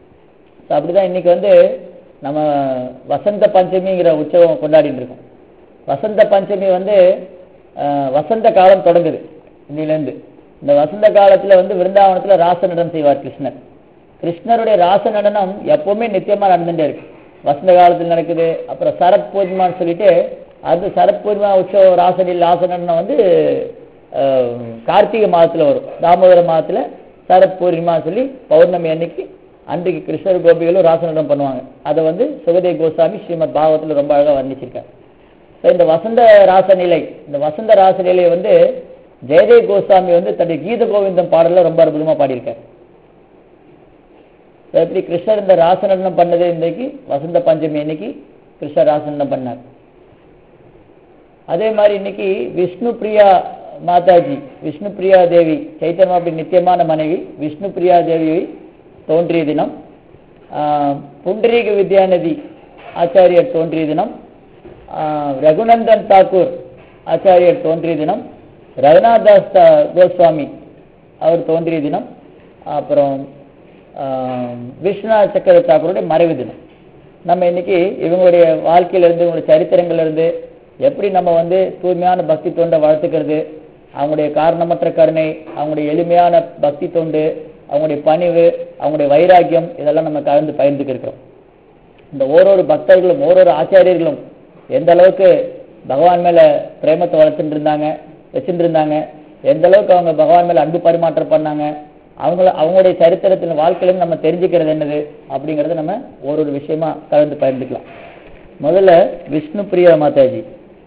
ஸோ அப்படிதான் இன்னைக்கு வந்து நம்ம வசந்த பஞ்சமிங்கிற உற்சவம் கொண்டாடிட்டு இருக்கோம் வசந்த பஞ்சமி வந்து அஹ், வசந்த காலம் தொடங்குது இன்னிலேருந்து இந்த வசந்த காலத்துல வந்து விருந்தாவனத்துல ராச நடனம் செய்வார் கிருஷ்ணர் கிருஷ்ணருடைய ராச நடனம் எப்பவுமே நித்தியமா நடந்துட்டே இருக்கு வசந்த காலத்துல நடக்குது அப்புறம் சரத் பூர்ணிமான்னு சொல்லிட்டு அது சரத் பூர்ணிமா உற்சவம் ராசனில் ராச நடனம் வந்து அஹ், கார்த்திகை மாதத்துல வரும் தாமோதர மாதத்துல சரத் பூர்ணிமா சொல்லி பௌர்ணமி அன்னைக்கு அன்றைக்கு கிருஷ்ணர் கோபிகளும் ராச நடனம் பண்ணுவாங்க அதை வந்து சுகதேவ் கோஸ்வாமி ஸ்ரீமத் பாகவத்துல ரொம்ப அழகா வர்ணிச்சிருக்காரு So, இந்த வசந்த ராசநிலை இந்த வசந்த ராசநிலையை வந்து ஜெயதேவ் கோஸ்வாமி வந்து தன்னுடைய கீத கோவிந்தம் பாடல்ல ரொம்ப அற்புதமா பாடியிருக்காரு So, எப்படி கிருஷ்ணர் இந்த ராசநடனம் பண்ணது இன்றைக்கு வசந்த பஞ்சமி அன்னைக்கு கிருஷ்ணர் ராசநடனம் பண்ணார் அதே மாதிரி இன்னைக்கு விஷ்ணு பிரியா மாதாஜி விஷ்ணு பிரியா தேவி சைத்தன்யா அப்படி நித்தியமான மனைவி விஷ்ணு பிரியா தேவி தோன்றிய தினம் ஆஹ், புண்டரீக வித்யாநதி ஆச்சாரியர் தோன்றிய தினம் ஆஹ், ரகுநந்தன் தாக்கூர் ஆச்சாரியர் தோன்றிய தினம் ரகுநாத் தாஸ் தா- கோஸ்வாமி அவர் தோன்றிய தினம் அப்புறம் ஆஹ், விஸ்வநாத் சக்கர தாக்கூருடைய மறைவு தினம் நம்ம இன்னைக்கு இவங்களுடைய வாழ்க்கையில இருந்து இவங்களுடைய சரித்திரங்கள்ல இருந்து எப்படி நம்ம வந்து தூய்மையான பக்தி தொண்டை வளர்த்துக்கிறது அவங்களுடைய காரணமற்ற கருணை அவங்களுடைய எளிமையான பக்தி தொண்டு அவங்களுடைய பணிவு அவங்களுடைய வைராக்கியம் இதெல்லாம் நம்ம கலந்து பகிர்ந்துக்க இருக்கிறோம் இந்த ஓரொரு பக்தர்களும் ஓரொரு ஆச்சாரியர்களும் எந்த அளவுக்கு பகவான் மேல பிரேமத்தை வளர்த்துட்டு இருந்தாங்க வச்சுட்டு இருந்தாங்க எந்த அளவுக்கு அவங்க பகவான் மேல அன்பு பரிமாற்றம் பண்ணாங்க அவங்கள அவங்களுடைய சரித்திரத்தின் வாழ்க்கையில நம்ம தெரிஞ்சுக்கிறது என்னது அப்படிங்கறத நம்ம ஒரு ஒரு விஷயமா கலந்து பகிர்ந்துக்கலாம் முதல்ல விஷ்ணு பிரியா மாதாஜி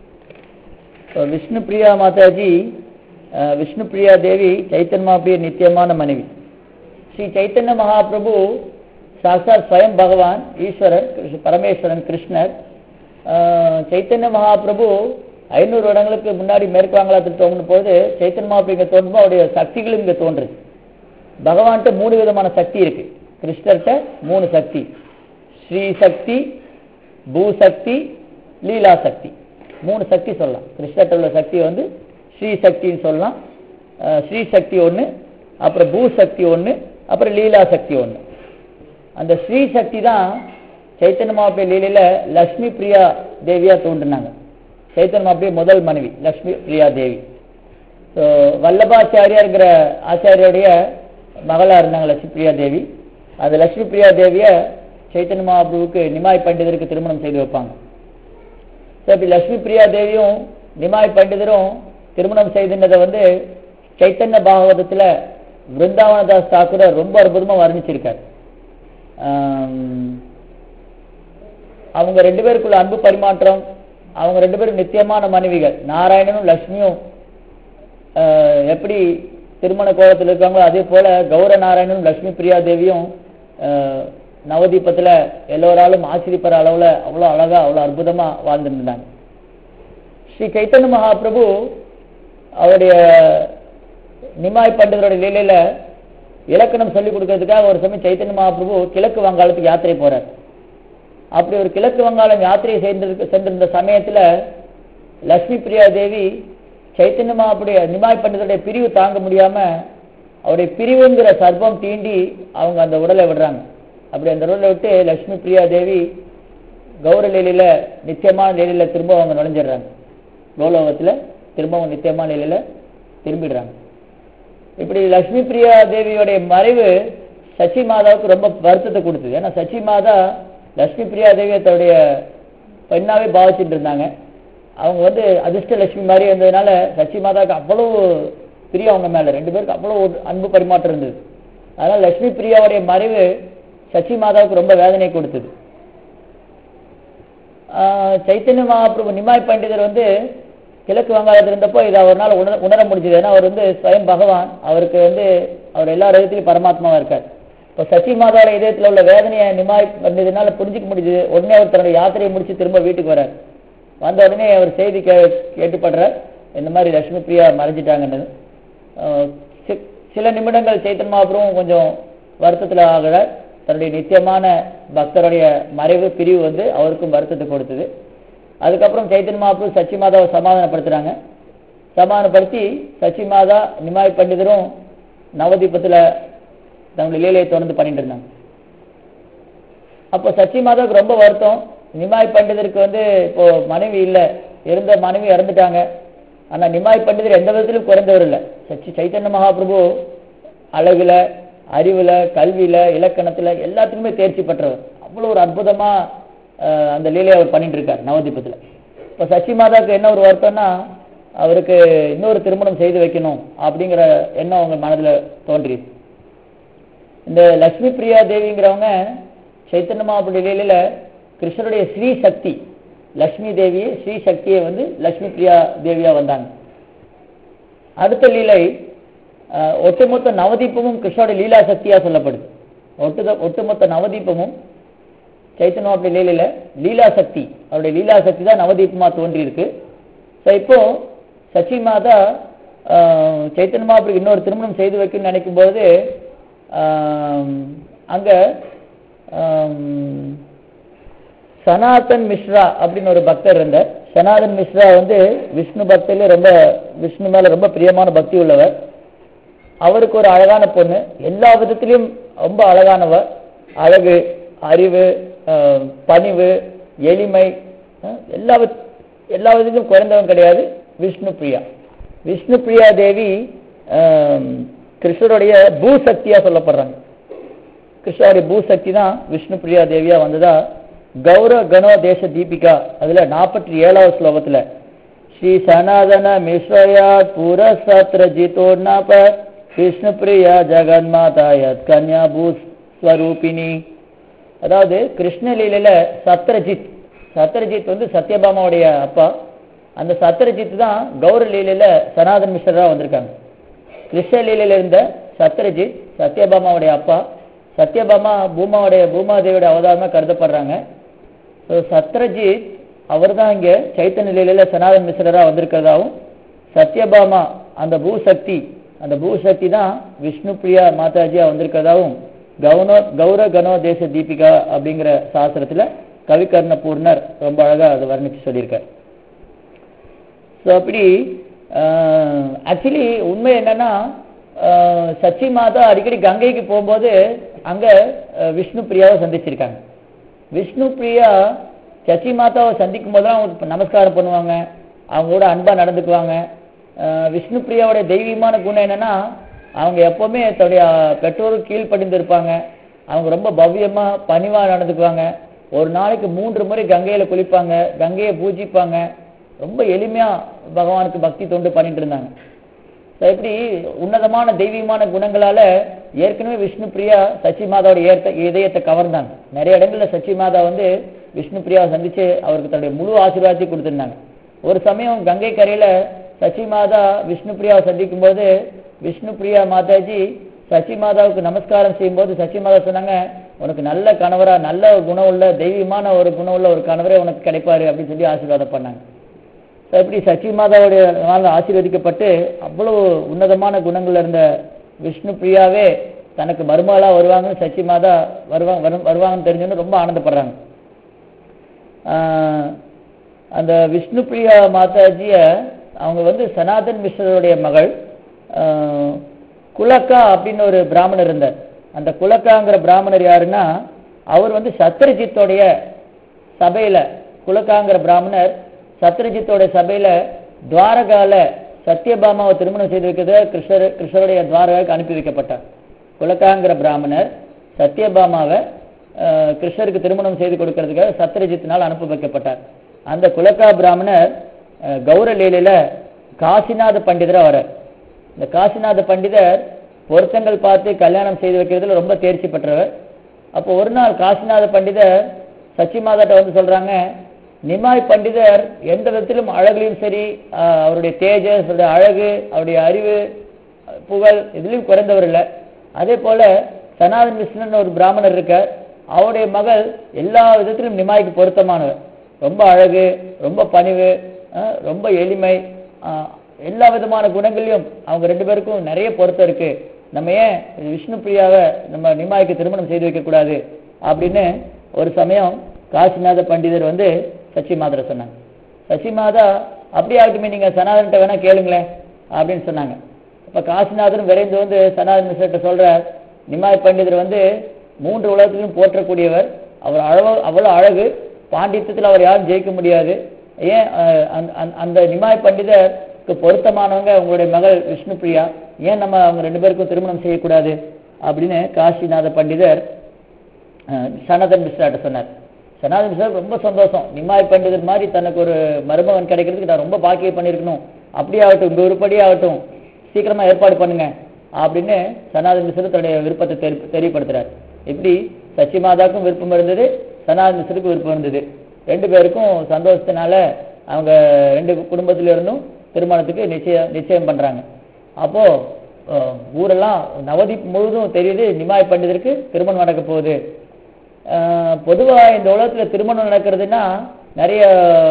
So, விஷ்ணு பிரியா மாதாஜி அஹ், விஷ்ணு பிரியா தேவி சைத்தன்ய மகாபிரிய நித்தியமான மனைவி ஸ்ரீ சைத்தன்ய மகாபிரபு சாக்சாத் ஸ்வயம் பகவான் ஈஸ்வரர் கிருஷ்ண- பரமேஸ்வரன் கிருஷ்ணர் ஆஹ், சைத்தன்ய மகாபிரபு ஐநூறு வருடங்களுக்கு முன்னாடி மேற்கு வங்காளத்தில் தோன்றும் போது சைத்தன்ய மகாபிரபு இங்க தோன்றும் அவருடைய சக்திகளும் இங்க தோன்றுது பகவான்கிட்ட மூணு விதமான சக்தி இருக்கு கிருஷ்ணர்கிட்ட மூணு சக்தி ஸ்ரீ சக்தி பூசக்தி லீலா சக்தி மூணு சக்தி சொல்லலாம் கிருஷ்ணர்கிட்ட உள்ள சக்தியை வந்து ஸ்ரீ சக்தின்னு சொல்லலாம் அஹ் ஸ்ரீ சக்தி ஒன்று அப்புறம் பூசக்தி ஒன்று அப்புறம் லீலா சக்தி ஒன்று அந்த ஸ்ரீ சக்தி தான் சைத்தன்ய மாப்பிள்ளை லீலையில லக்ஷ்மி பிரியா தேவியா தோன்றினாங்க சைத்தன்ய மாப்பிள்ளை முதல் மனைவி லக்ஷ்மி பிரியா தேவி ஸோ வல்லபாச்சாரியாருங்கிற ஆச்சாரியோடைய மகளா இருந்தாங்க லட்சுமி பிரியா தேவி அந்த லட்சுமி பிரியா தேவிய சைத்தன்ய மகாபிரபுவுக்கு நிமாய் பண்டிதருக்கு திருமணம் செய்து வைப்பாங்க ஸோ இப்படி லட்சுமி பிரியா தேவியும் நிமாய் பண்டிதரும் திருமணம் செய்துன்றதை வந்து சைத்தன்ய பாகவதத்துல விருந்தாவனதாஸ் தாக்கூர் ரொம்ப அற்புதமா வர்ணிச்சிருக்கார் ஆம், அவங்க ரெண்டு பேருக்குள்ள அன்பு பரிமாற்றம் அவங்க ரெண்டு பேரும் நித்தியமான மனைவிகள் நாராயணனும் லக்ஷ்மியும் ஆஹ், எப்படி திருமண கோலத்தில் இருக்காங்களோ அதே போல கௌர நாராயணனும் லக்ஷ்மி பிரியா தேவியும் ஆஹ், நவதீபத்துல எல்லோராலும் ஆசிரிப்பற அளவுல அவ்வளோ அழகா அவ்வளோ அற்புதமா வாழ்ந்துருந்தாங்க ஸ்ரீ சைத்தன்ய மகாபிரபு அவருடைய நிமாய் பண்டிதருடைய லீலையில இலக்கணம் சொல்லிக் கொடுக்கறதுக்காக ஒரு சமயம் சைத்தன்ய மகாபிரபு கிழக்கு வங்காளத்துக்கு யாத்திரை போறார் அப்படி ஒரு கிழக்கு வங்காளம் யாத்திரை செய்திருக்க சென்றிருந்த சமயத்துல லட்சுமி பிரியா தேவி சைத்தன்ய மகாபுடைய நிமாய் பண்டிதருடைய பிரிவு தாங்க முடியாம அவருடைய பிரிவுங்கிற சர்ப்பம் தீண்டி அவங்க அந்த உடலை விடுறாங்க அப்படி அந்த உடலை விட்டு லட்சுமி பிரியா தேவி கௌர லீலையில நிச்சயமான லீலையில திரும்ப அவங்க நுழைஞ்சிடுறாங்க கோலோகத்துல திரும்பவும் நித்தியமான லீலையில திரும்பிடுறாங்க இப்படி லட்சுமி பிரியா தேவியோடைய மறைவு சச்சி மாதாவுக்கு ரொம்ப வருத்தத்தை கொடுத்தது ஏன்னா சச்சி மாதா லட்சுமி பிரியா தேவியை தன்னுடைய பெண்ணாவே பாவிச்சுட்டு இருந்தாங்க அவங்க வந்து அதிர்ஷ்ட லட்சுமி மாதிரி இருந்ததுனால சச்சி மாதாவுக்கு அவ்வளவு பிரியம் அவங்க மேல ரெண்டு பேருக்கு அவ்வளவு ஒரு அன்பு பரிமாற்றம் இருந்தது அதனால லட்சுமி பிரியாவுடைய மறைவு சச்சி மாதாவுக்கு ரொம்ப வேதனை கொடுத்தது ஆஹ் சைத்தன்ய மகாபிரபு நிமாய் பண்டிதர் வந்து கிழக்கு வங்காளத்தில் இருந்தப்போ இதை அவரால் உணர உணர முடிஞ்சது ஏன்னா அவர் வந்து ஸ்வயம் பகவான் அவருக்கு வந்து அவர் எல்லா இதயத்திலும் பரமாத்மாவா இருக்கார் இப்போ சச்சி மாதாவோட இதயத்தில் உள்ள வேதனையை நிமாய் பண்டிதனால புரிஞ்சுக்க முடிஞ்சது உடனே அவர் தன்னுடைய யாத்திரையை முடிச்சு திரும்ப வீட்டுக்கு வரார் வந்த உடனே அவர் செய்தி கே கேட்டுப்படுறார் இந்த மாதிரி லட்சுமி பிரியா மறைஞ்சிட்டாங்கன்னு ஆஹ் சி- சில நிமிடங்கள் சைத்தன்ய மகாபிரபுவும் கொஞ்சம் வருத்தத்தில் ஆகிறார் தன்னுடைய நித்தியமான பக்தருடைய மறைவு பிரிவு வந்து அவருக்கும் வருத்தத்தை கொடுத்தது அதுக்கப்புறம் சைத்தன்ய மகாபிரபு சச்சி மாதாவை சமாதானப்படுத்துறாங்க சமாதானப்படுத்தி சச்சி மாதா நிமாய் பண்டிதரும் நவதீபத்துல தன்னுடைய லீலையை தொடர்ந்து பண்ணிட்டு இருந்தாங்க அப்போ சச்சி மாதாவுக்கு ரொம்ப வருத்தம் நிமாய் பண்டிதருக்கு வந்து இப்போ மனைவி இல்லை இருந்த மனைவி இறந்துட்டாங்க ஆனா நிமாய் பண்டிதர் எந்த விதத்திலும் குறைந்தவர் இல்லை சச்சி சைத்தன்ய மகாபிரபு அழகுல அறிவுல கல்வியில இலக்கணத்துல எல்லாத்துக்குமே தேர்ச்சி பெற்றவர் அவ்வளவு ஒரு அற்புதமா அஹ், அந்த லீலையை அவர் பண்ணிட்டு இருக்கார் நவதீபத்துல இப்போ சச்சி மாதாவுக்கு என்ன ஒரு வருத்தம்னா அவருக்கு இன்னொரு திருமணம் செய்து வைக்கணும் அப்படிங்கிற எண்ணம் அவங்க மனதுல தோன்றியது இந்த லக்ஷ்மி பிரியா தேவிங்கிறவங்க சைத்தன்ய மகாபுரி லீலையில கிருஷ்ணருடைய ஸ்ரீ சக்தி லக்ஷ்மி தேவி ஸ்ரீ சக்தியை வந்து லக்ஷ்மி பிரியா தேவியா வந்தாங்க அடுத்த லீலை அஹ், ஒட்டுமொத்த நவதீபமும் கிருஷ்ணருடைய லீலா சக்தியா சொல்லப்படுது ஒட்டு ஒட்டுமொத்த நவதீபமும் சைத்தன்ய மகாபுரி லீலையில லீலா சக்தி அவருடைய லீலா சக்தி தான் நவதீபமா தோன்றி இருக்கு ஸோ இப்போ சச்சி மாதா ஆஹ், சைத்தன்ய மகாபுரிக்கு இன்னொரு திருமணம் செய்து வைக்கணும்னு நினைக்கும் போது ஆம், அங்க ஆம், சனாதன் மிஸ்ரா அப்படின்னு ஒரு பக்தர் இருந்தார் சனாதன் மிஸ்ரா வந்து விஷ்ணு பக்தியில ரொம்ப விஷ்ணு மேல ரொம்ப பிரியமான பக்தி உள்ளவர் அவருக்கு ஒரு அழகான பொண்ணு எல்லா விதத்திலையும் ரொம்ப அழகானவர் அழகு அறிவு ஆஹ், பணிவு எளிமை ஆஹ், எல்லா வித- எல்லா விதத்திலும் குறைந்தவன் கிடையாது விஷ்ணு பிரியா விஷ்ணு பிரியா தேவி ஆம், கிருஷ்ணருடைய பூசக்தியா சொல்லப்படுறாங்க கிருஷ்ணருடைய பூசக்தி தான் விஷ்ணு பிரியா தேவியா வந்ததா கௌர கணோ தேச தீபிகா அதுல நாற்பத்தி ஏழாவது ஸ்லோகத்துல ஸ்ரீ சனாதன மிஸ்ரயா புரசத்ர ஜிதோர்ணாப விஷ்ணு பிரியா ஜெகன்மாதா யத் கன்யா பூ ஸ்வரூபிணி அதாவது கிருஷ்ணலீலையில சத்ரஜித் சத்ரஜித் வந்து சத்யபாமாவுடைய அப்பா அந்த சத்ரஜித் தான் கௌர லீலையில சனாதன் மிஸ்ரரா வந்திருக்காங்க கிருஷ்ணலீலையில இருந்த சத்ரஜித் சத்யபாமாவுடைய அப்பா சத்யபாமா பூமாவுடைய பூமாதேவியோட அவதாரமா கருதப்படுறாங்க ஸோ சத்ரஜித் அவர் தான் இங்க சைத்தன்ய லீலையில சனாதன் மிஸ்ரரா வந்திருக்கிறதாவும் சத்யபாமா அந்த பூசக்தி அந்த பூசக்தி தான் விஷ்ணு பிரியா மாதாஜியா வந்திருக்கிறதாவும் கௌனோ கௌர கணோ தேச தீபிகா அப்படிங்கிற சாஸ்திரத்துல கவிகர்ண பூர்ணர் ரொம்ப அழகா அதை வர்ணிச்சு சொல்லியிருக்கார் ஸோ அப்படி ஆக்சுவலி உண்மை என்னன்னா ஆஹ், சச்சி மாதா அடிக்கடி கங்கைக்கு போகும்போது அங்க ஆஹ், விஷ்ணு பிரியாவை சந்திச்சிருக்காங்க விஷ்ணு பிரியா சச்சி மாதாவை சந்திக்கும் போது அவங்க நமஸ்காரம் பண்ணுவாங்க அவங்க கூட அன்பா நடந்துக்குவாங்க ஆஹ், விஷ்ணு பிரியாவோட தெய்வீகமான குணம் என்னன்னா அவங்க எப்பவுமே தன்னுடைய பெற்றோருக்கு கீழ்ப்படிந்து இருப்பாங்க அவங்க ரொம்ப பவ்யமா பணிவா நடந்துக்குவாங்க ஒரு நாளைக்கு மூன்று முறை கங்கையில குளிப்பாங்க கங்கையை பூஜிப்பாங்க ரொம்ப எளிமையா பகவானுக்கு பக்தி தொண்டு பண்ணிட்டு இருந்தாங்க So, இப்படி உன்னதமான தெய்வீகமான குணங்களால ஏற்கனவே விஷ்ணு பிரியா சச்சி மாதாவோட ஏத்த இதயத்தை கவர்ந்தாங்க நிறைய இடங்கள்ல சச்சி மாதா வந்து விஷ்ணு பிரியாவை சந்திச்சு அவருக்கு தன்னுடைய முழு ஆசீர்வாதத்தையும் கொடுத்திருந்தாங்க ஒரு சமயம் கங்கை கரையில சச்சி மாதா விஷ்ணு பிரியாவை சந்திக்கும் போது விஷ்ணு பிரியா மாதாஜி சச்சி மாதாவுக்கு நமஸ்காரம் செய்யும்போது சச்சி மாதா சொன்னாங்க உனக்கு நல்ல கணவரா நல்ல குணம் உள்ள தெய்வீகமான ஒரு குணம் உள்ள ஒரு கணவரே உனக்கு கிடைப்பாரு அப்படின்னு சொல்லி ஆசீர்வாதம் பண்ணாங்க So, இப்படி சச்சி மாதாவுடைய நாள் ஆசீர்வதிக்கப்பட்டு அவ்வளவு உன்னதமான குணங்கள் இருந்த விஷ்ணு பிரியாவே தனக்கு மருமகளா வருவாங்கன்னு சச்சி மாதா வருவாங்க வரு- வருவாங்கன்னு தெரிஞ்சோன்னு ரொம்ப ஆனந்தப்படுறாங்க ஆஹ் அந்த விஷ்ணு பிரியா மாதாஜிய அவங்க வந்து சனாதன் மிஸ்ரருடைய மகள் ஆஹ் குலக்கா அப்படின்னு ஒரு பிராமணர் இருந்தார் அந்த குலக்காங்கிற பிராமணர் யாருன்னா அவர் வந்து சத்ரஜித்தோடைய சபையில குலக்காங்கிற பிராமணர் சத்ரஜித்தோட சபையில துவாரகால சத்யபாமாவை திருமணம் செய்து வைக்கிறது கிருஷ்ணர் கிருஷ்ணருடைய துவாரகாவுக்கு அனுப்பி வைக்கப்பட்டார் குலக்காங்கிற பிராமணர் சத்யபாமாவை அஹ், கிருஷ்ணருக்கு திருமணம் செய்து கொடுக்கறதுக்காக சத்ரஜித்தினால் அனுப்பி வைக்கப்பட்டார் அந்த குலக்கா பிராமணர் அஹ், கௌர லீலையில காசிநாத பண்டிதரா வரார் இந்த காசிநாத பண்டிதர் பொருத்தங்கள் பார்த்து கல்யாணம் செய்து வைக்கிறதுல ரொம்ப தேர்ச்சி பெற்றவர் அப்போ ஒரு நாள் காசிநாத பண்டிதர் சச்சி மாதாட்ட வந்து சொல்றாங்க நிமாய் பண்டிதர் எந்த விதத்திலும் அழகுலையும் சரி ஆஹ், அவருடைய தேஜஸ் அவருடைய அழகு அவருடைய அறிவு புகழ் இதுலயும் குறைந்தவர் இல்லை அதே போல சனாதன் விஷ்ணன் ஒரு பிராமணர் இருக்கார் அவருடைய மகள் எல்லா விதத்திலும் நிமாய்க்கு பொருத்தமானவர் ரொம்ப அழகு ரொம்ப பணிவு ஆஹ், ரொம்ப எளிமை ஆஹ், எல்லா விதமான குணங்களையும் அவங்க ரெண்டு பேருக்கும் நிறைய பொருத்தம் இருக்கு நம்ம ஏன் விஷ்ணு பிரியாவை நம்ம நிமாய்க்கு திருமணம் செய்து வைக்க கூடாது அப்படின்னு ஒரு சமயம் காசிநாத பண்டிதர் வந்து சச்சி மாதரை சொன்னாங்க சச்சி மாதா அப்படி ஆகட்டுமே நீங்க சனாதன்ட்ட வேணா கேளுங்களேன் அப்படின்னு சொன்னாங்க அப்ப காசிநாதரும் விரைந்து வந்து சனாதன் மிஸ்ரட்ட சொல்றார் நிமாய் பண்டிதர் வந்து மூன்று உலகத்திலும் போற்றக்கூடியவர் அவர் அழகு அவ்வளவு அழகு பாண்டித்யத்தில் அவர் யாரும் ஜெயிக்க முடியாது ஏன் அஹ், அந்த- அந்த- அந்த நிமாய் பண்டிதருக்கு பொருத்தமானவங்க உங்களுடைய மகள் விஷ்ணு பிரியா ஏன் நம்ம அவங்க ரெண்டு பேருக்கும் திருமணம் செய்யக்கூடாது அப்படின்னு காசிநாத பண்டிதர் அஹ், சனாதன் மிஸ்ராட்ட சொன்னார் சனாதன் மிஸ்ரா ரொம்ப சந்தோஷம் நிமாய் பண்டிதர் மாதிரி தனக்கு ஒரு மருமகன் கிடைக்கிறதுக்கு நான் ரொம்ப பாக்கியம் பண்ணியிருக்கணும் அப்படியே ஆகட்டும் உங்க உருப்படி ஆகட்டும் சீக்கிரமா ஏற்பாடு பண்ணுங்க அப்படின்னு சனாதன் மிஸ்ரர் தன்னுடைய விருப்பத்தை தெரி- தெரியப்படுத்துறார் இப்படி சச்சி மாதாக்கும் விருப்பம் இருந்தது சனாதன் மிஸ்ருக்கு விருப்பம் இருந்தது ரெண்டு பேருக்கும் சந்தோஷத்தினால அவங்க ரெண்டு குடும்பத்தில இருந்தும் திருமணத்துக்கு நிச்சயம் நிச்சயம் பண்றாங்க அப்போ அஹ், ஊரெல்லாம் நவதீப் முழுதும் தெரியுது நிமாய் பண்டிதருக்கு திருமணம் நடக்க போகுது அஹ், பொதுவா இந்த உலகத்துல திருமணம் நடக்கிறதுனா நிறைய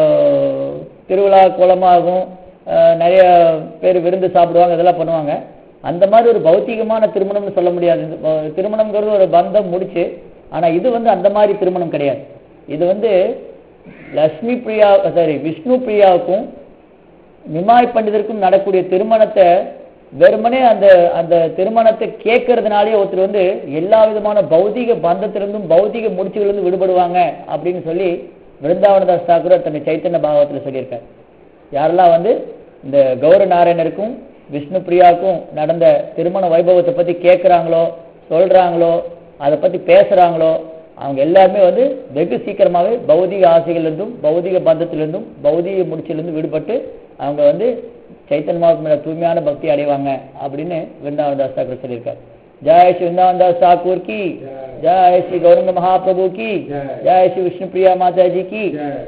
திருவிழா கோலமாகும் அஹ், நிறைய பேர் விருந்து சாப்பிடுவாங்க இதெல்லாம் பண்ணுவாங்க அந்த மாதிரி ஒரு பௌத்திகமான திருமணம்னு சொல்ல முடியாது இந்த, அஹ், திருமணம்ங்கிறது ஒரு பந்தம் முடிச்சு ஆனா இது வந்து அந்த மாதிரி திருமணம் கிடையாது இது வந்து லக்ஷ்மி பிரியா சாரி விஷ்ணு பிரியாவுக்கும் நிமாய் பண்டிதருக்கும் நடக்கூடிய திருமணத்தை வெறுமனே அந்த அந்த திருமணத்தை கேட்கறதுனாலே ஒருத்தர் வந்து எல்லா விதமான பௌதிக பந்தத்திலிருந்தும் பௌதிக முடிச்சுகளிலிருந்து விடுபடுவாங்க அப்படின்னு சொல்லி விருந்தாவனதாஸ் தாக்கூர் தன்னை சைத்தன்ய பாகவத்துல சொல்லியிருக்கார் யாரெல்லாம் வந்து இந்த கௌர நாராயணருக்கும் விஷ்ணு பிரியாவுக்கும் நடந்த திருமண வைபவத்தை பத்தி கேட்குறாங்களோ சொல்றாங்களோ அதை பத்தி பேசுறாங்களோ அவங்க எல்லாருமே வந்து வெகு சீக்கிரமாவே பௌதிக ஆசைகளிலிருந்தும் பௌதிக பந்தத்திலிருந்தும் பௌதிக முடிச்சிலிருந்து விடுபட்டு அவங்க வந்து சைத்தன்ய மேல தூய்மையான பக்தி அடைவாங்க அப்படின்னு விருந்தாவன் தாஸ் தாக்கூர் சொல்லியிருக்கார் ஜெய் ஸ்ரீ விருந்தாவன் தாஸ் தாக்கூர் கி ஜெய் ஸ்ரீ கௌரங்க மகாபிரபு கி ஜெய் ஸ்ரீ விஷ்ணு பிரியா மாதாஜி கி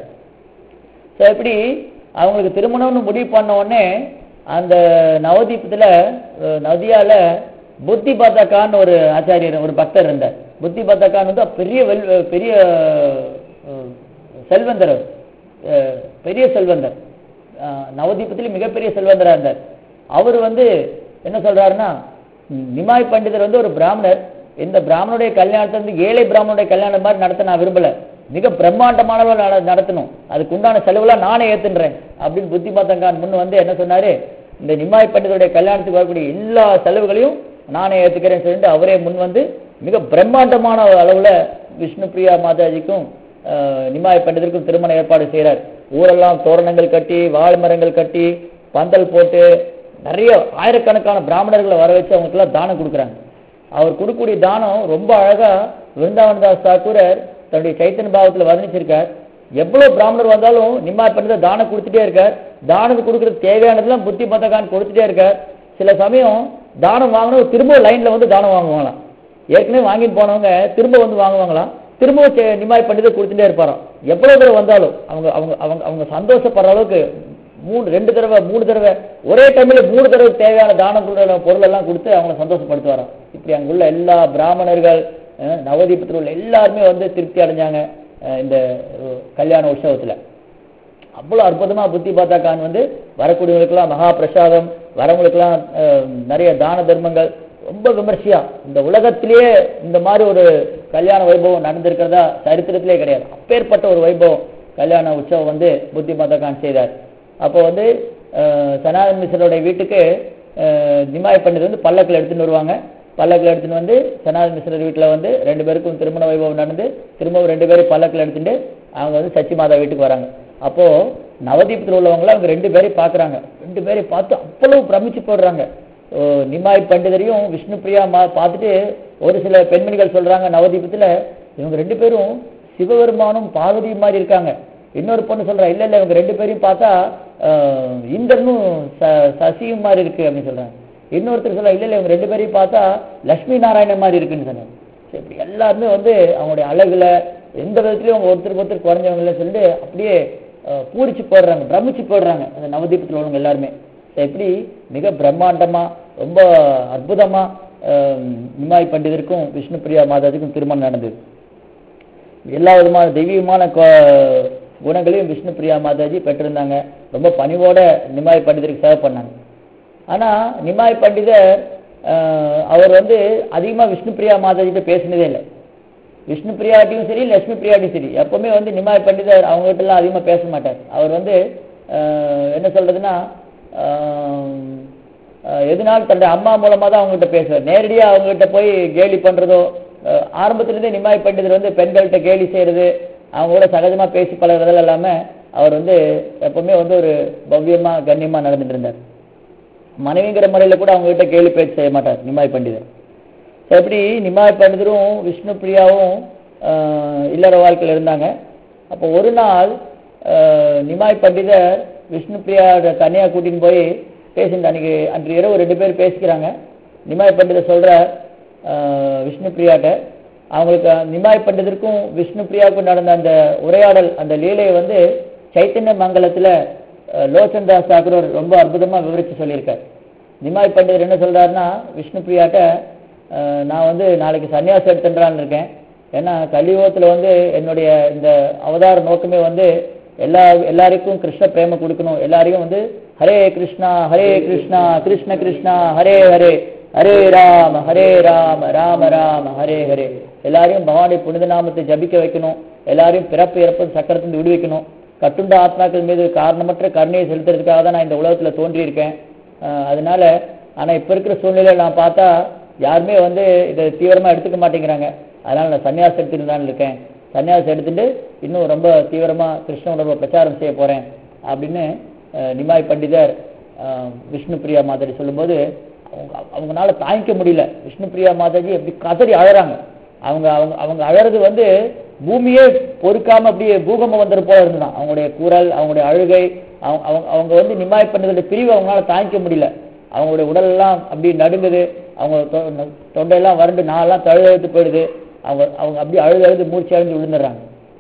ஸோ இப்படி அவங்களுக்கு திருமணம்னு முடிவு பண்ண உடனே அந்த நவதீபத்துல அஹ், நதியால புத்தி பத்தக்கான்னு ஒரு ஆச்சாரியர் ஒரு பக்தர் இருந்தார் புத்தி பத்தக்கான் வந்து பெரிய வெல் பெரிய அஹ், செல்வந்தர் அவர். அஹ், பெரிய செல்வந்தர் அஹ், நவதீபத்திலே மிகப்பெரிய செல்வந்தரா இருந்தார் அவர் வந்து என்ன சொல்றாருன்னா ம், நிமாய் பண்டிதர் வந்து ஒரு பிராமணர் இந்த பிராமணனுடைய கல்யாணத்தை வந்து ஏழை பிராமணனுடைய கல்யாணம் மாதிரி நடத்த நான் விரும்பல மிக பிரம்மாண்டமானவர்கள் நட- நடத்தணும் அதுக்கு உண்டான செலவுலாம் நானே ஏத்துன்றேன் அப்படின்னு புத்தி மாத்தங்கான் முன் வந்து என்ன சொன்னாரு இந்த நிமாய் பண்டிதருடைய கல்யாணத்துக்கு வரக்கூடிய எல்லா செலவுகளையும் நானே ஏத்துக்கிறேன்னு சொல்லிட்டு அவரே முன் வந்து மிக பிரம்மாண்டமான அளவுல விஷ்ணு பிரியா மாதாஜிக்கும் அஹ், நிமாய் பண்டிதருக்கும் திருமண ஏற்பாடு செய்றார் ஊரெல்லாம் தோரணங்கள் கட்டி வாழை மரங்கள் கட்டி பந்தல் போட்டு நிறைய ஆயிரக்கணக்கான பிராமணர்களை வர வச்சு அவங்களுக்கெல்லாம் தானம் கொடுக்குறாங்க அவர் கொடுக்கக்கூடிய தானம் ரொம்ப அழகா விருந்தாவனதாஸ் தாக்கூரர் தன்னுடைய சைத்தன்ய பாவத்துல வர்ணிச்சிருக்கார் எவ்வளவு பிராமணர் வந்தாலும் நிம்மாய் பண்ணத தானம் கொடுத்துட்டே இருக்கார் தானம் கொடுக்கறது தேவையானதெல்லாம் புத்தி பத்தகான் கொடுத்துட்டே இருக்கார் சில சமயம் தானம் வாங்கினவங்க திரும்ப லைன்ல வந்து தானம் வாங்குவாங்களாம் ஏற்கனவே வாங்கிட்டு போனவங்க திரும்ப வந்து வாங்குவாங்களாம் திரும்பவும் செ- நிமாய் பண்டிதர் கொடுத்துட்டே இருப்பாராம் எவ்வளவு தடவை வந்தாலும் அவங்க அவங்க அவங்க அவங்க சந்தோஷப்படுற அளவுக்கு மூணு ரெண்டு தடவை மூணு தடவை ஒரே டைம்ல மூணு தடவை தேவையான தானம் கொடுற பொருள் எல்லாம் கொடுத்து அவங்கள சந்தோஷப்படுத்துவாராம் இப்படி அங்குள்ள எல்லா பிராமணர்கள் அஹ், நவதீபத்தில் உள்ள எல்லாருமே வந்து திருப்தி அடைஞ்சாங்க அஹ், இந்த அஹ், கல்யாண உற்சவத்துல அவ்வளவு அற்புதமா புத்தி பார்த்தா கான் வந்து வரக்கூடியவங்களுக்கெல்லாம் மகா பிரசாதம் வரவங்களுக்கெல்லாம் அஹ், நிறைய தான தர்மங்கள் ரொம்ப விமர்சையா இந்த உலகத்திலேயே இந்த மாதிரி ஒரு கல்யாண வைபவம் நடந்திருக்கிறதா சரித்திரத்திலே கிடையாது அப்பேற்பட்ட ஒரு வைபவம் கல்யாண உற்சவம் வந்து புத்தி மாதா கான் செய்தார் அப்போ வந்து அஹ், சனாதன் மிஸ்ரோட வீட்டுக்கு அஹ், நிமாய் பண்டிதர் வந்து பல்லக்கில் எடுத்துன்னு வருவாங்க பல்லக்கில் எடுத்துன்னு வந்து சனாதன் மிஸ்ரர் வீட்டில் வந்து ரெண்டு பேருக்கும் திருமண வைபவம் நடந்து திரும்பவும் ரெண்டு பேரும் பல்லக்கில் எடுத்துட்டு அவங்க வந்து சச்சி மாதா வீட்டுக்கு வராங்க அப்போ நவதீபத்தில் உள்ளவங்கள அவங்க ரெண்டு பேரையும் பார்க்கறாங்க ரெண்டு பேரையும் பார்த்து அவ்வளவு பிரமிச்சு போடுறாங்க ஓ, நிமாய் பண்டிதரையும் விஷ்ணு பிரியா மா பார்த்துட்டு ஒரு சில பெண்மணிகள் சொல்றாங்க நவதீபத்துல இவங்க ரெண்டு பேரும் சிவபெருமானும் பார்வதியும் மாதிரி இருக்காங்க இன்னொரு பொண்ணு சொல்றா இல்ல இல்ல இவங்க ரெண்டு பேரையும் பார்த்தா ஆஹ், இந்திரனும் ச- சசியும் மாதிரி இருக்கு அப்படின்னு சொல்றாங்க இன்னொருத்தர் சொல்ல இல்ல இல்ல இவங்க ரெண்டு பேரையும் பார்த்தா லட்சுமி நாராயணன் மாதிரி இருக்குன்னு சொன்னாங்க சரி, இப்படி எல்லாருமே வந்து அவங்களுடைய அழகுல எந்த விதத்துலயும் அவங்க ஒருத்தருக்கு ஒருத்தர் குறைஞ்சவங்க இல்லை சொல்லிட்டு அப்படியே அஹ், பூரிச்சு போடுறாங்க பிரமிச்சு போடுறாங்க அந்த நவதீபத்தில் உள்ளவங்க எல்லாருமே சரி, இப்படி மிக பிரம்மாண்டமா ரொம்ப அற்புதமா அஹ், நிமாய் பண்டிதருக்கும் விஷ்ணு பிரியா மாதாவுக்கும் திருமணம் நடந்தது எல்லா விதமான தெய்வீகமான கொ- குணங்களையும் விஷ்ணு பிரியா மாதாஜி பெற்றிருந்தாங்க ரொம்ப பணிவோட நிமாய் பண்டிதருக்கு சேவை பண்ணாங்க ஆனா நிமாய் பண்டிதர் அஹ், அவர் வந்து அதிகமா விஷ்ணு பிரியா மாதாஜிட்ட பேசினதே இல்லை விஷ்ணு பிரியாட்டியும் சரி லட்சுமி பிரியாட்டியும் சரி எப்பவுமே வந்து நிமாய் பண்டிதர் அவங்க கிட்ட எல்லாம் அதிகமா பேச மாட்டார் அவர் வந்து அஹ், என்ன சொல்றதுன்னா அஹ், அஹ், எதுனாலும் தன்னுடைய அம்மா மூலமா தான் அவங்ககிட்ட பேசுவார் நேரடியா அவங்ககிட்ட போய் கேலி பண்றதோ அஹ், ஆரம்பத்துல இருந்தே நிமாய் பண்டிதர் வந்து பெண்கள்கிட்ட கேலி செய்யறது அவங்க கூட சகஜமா பேசி பழகுறதெல்லாம் இல்லாம அவர் வந்து எப்பவுமே வந்து ஒரு பவ்யமா கண்ணியமா நடந்துட்டு இருந்தார் மனைவிங்கிற முறையில கூட அவங்க கிட்ட கேலி பேச்சு செய்ய மாட்டார் நிமாய் பண்டிதர் So, எப்படி நிமாய் பண்டிதரும் விஷ்ணு பிரியாவும் ஆஹ், இல்லற வாழ்க்கையில் இருந்தாங்க அப்போ ஒரு நாள் ஆஹ், நிமாய் பண்டிதர் விஷ்ணு பிரியா தனியா கூட்டின்னு போய் பேசிட்டு அன்னைக்கு அன்று இரவு ரெண்டு பேர் பேசிக்கிறாங்க நிமாய் பண்டிதர் சொல்ற ஆஹ், விஷ்ணு பிரியாட்ட அவங்களுக்கு நிமாய் பண்டிதருக்கும் விஷ்ணு பிரியாவுக்கும் நடந்த அந்த உரையாடல் அந்த லீலையை வந்து சைத்தன்ய மங்கலத்துல அஹ், லோச்சன் தாஸ் தாக்கூர் ரொம்ப அற்புதமா விவரிச்சு சொல்லியிருக்கார் நிமாய் பண்டிதர் என்ன சொல்றாருன்னா விஷ்ணு பிரியாட்ட அஹ், நான் வந்து நாளைக்கு சன்னியாசம் எடுத்துன்றான்னு இருக்கேன் ஏன்னா கலியுகத்துல வந்து என்னுடைய இந்த அவதார நோக்கமே வந்து எல்லா எல்லாருக்கும் கிருஷ்ண பிரேம கொடுக்கணும் எல்லாரையும் வந்து ஹரே கிருஷ்ணா ஹரே கிருஷ்ணா கிருஷ்ண கிருஷ்ணா ஹரே ஹரே ஹரே ராம ஹரே ராம ராம ராம ஹரே ஹரே எல்லாரையும் பகவானுடைய புனித நாமத்தை ஜபிக்க வைக்கணும் எல்லாரையும் பிறப்பு இறப்பு சக்கரத்திலிருந்து விடுவிக்கணும் கட்டுண்ட ஆத்மாக்கள் மீது காரணமற்ற கருணையை செலுத்துறதுக்காக தான் நான் இந்த உலகத்துல தோன்றியிருக்கேன் அஹ் அதனால ஆனா இப்ப இருக்கிற சூழ்நிலையில நான் பார்த்தா யாருமே வந்து இதை தீவிரமா எடுத்துக்க மாட்டேங்கிறாங்க அதனால நான் சன்னியாசம் எடுத்துட்டு தான் இருக்கேன் சன்னியாசம் எடுத்துட்டு இன்னும் ரொம்ப தீவிரமா கிருஷ்ண உணர்வை பிரச்சாரம் செய்ய போறேன் அப்படின்னு அஹ், நிமாய் பண்டிதர் அஹ், விஷ்ணு பிரியா மாதாஜி சொல்லும்போது அவங்க அவங்கனால தாங்கிக்க முடியல விஷ்ணு பிரியா மாதாஜி அப்படி கதறி அழறாங்க அவங்க அவங்க அவங்க அழறது வந்து பூமியே பொறுக்காம அப்படியே பூகம்பம் வந்தது போல இருந்தான் அவங்களுடைய குரல் அவங்களுடைய அழுகை அவங்க அவங்க அவங்க வந்து நிமாய் பண்ணதுடைய பிரிவு அவங்களால தாங்கிக்க முடியல அவங்களுடைய உடல் எல்லாம் அப்படியே நடுங்குது அவங்க தொ- தொண்டையெல்லாம் வறண்டு நாளெல்லாம் தழுதழுத்து போயிடுது அவங்க அவங்க அப்படியே அழுது அழுது மூச்சு அழிஞ்சு விழுந்துடுறாங்க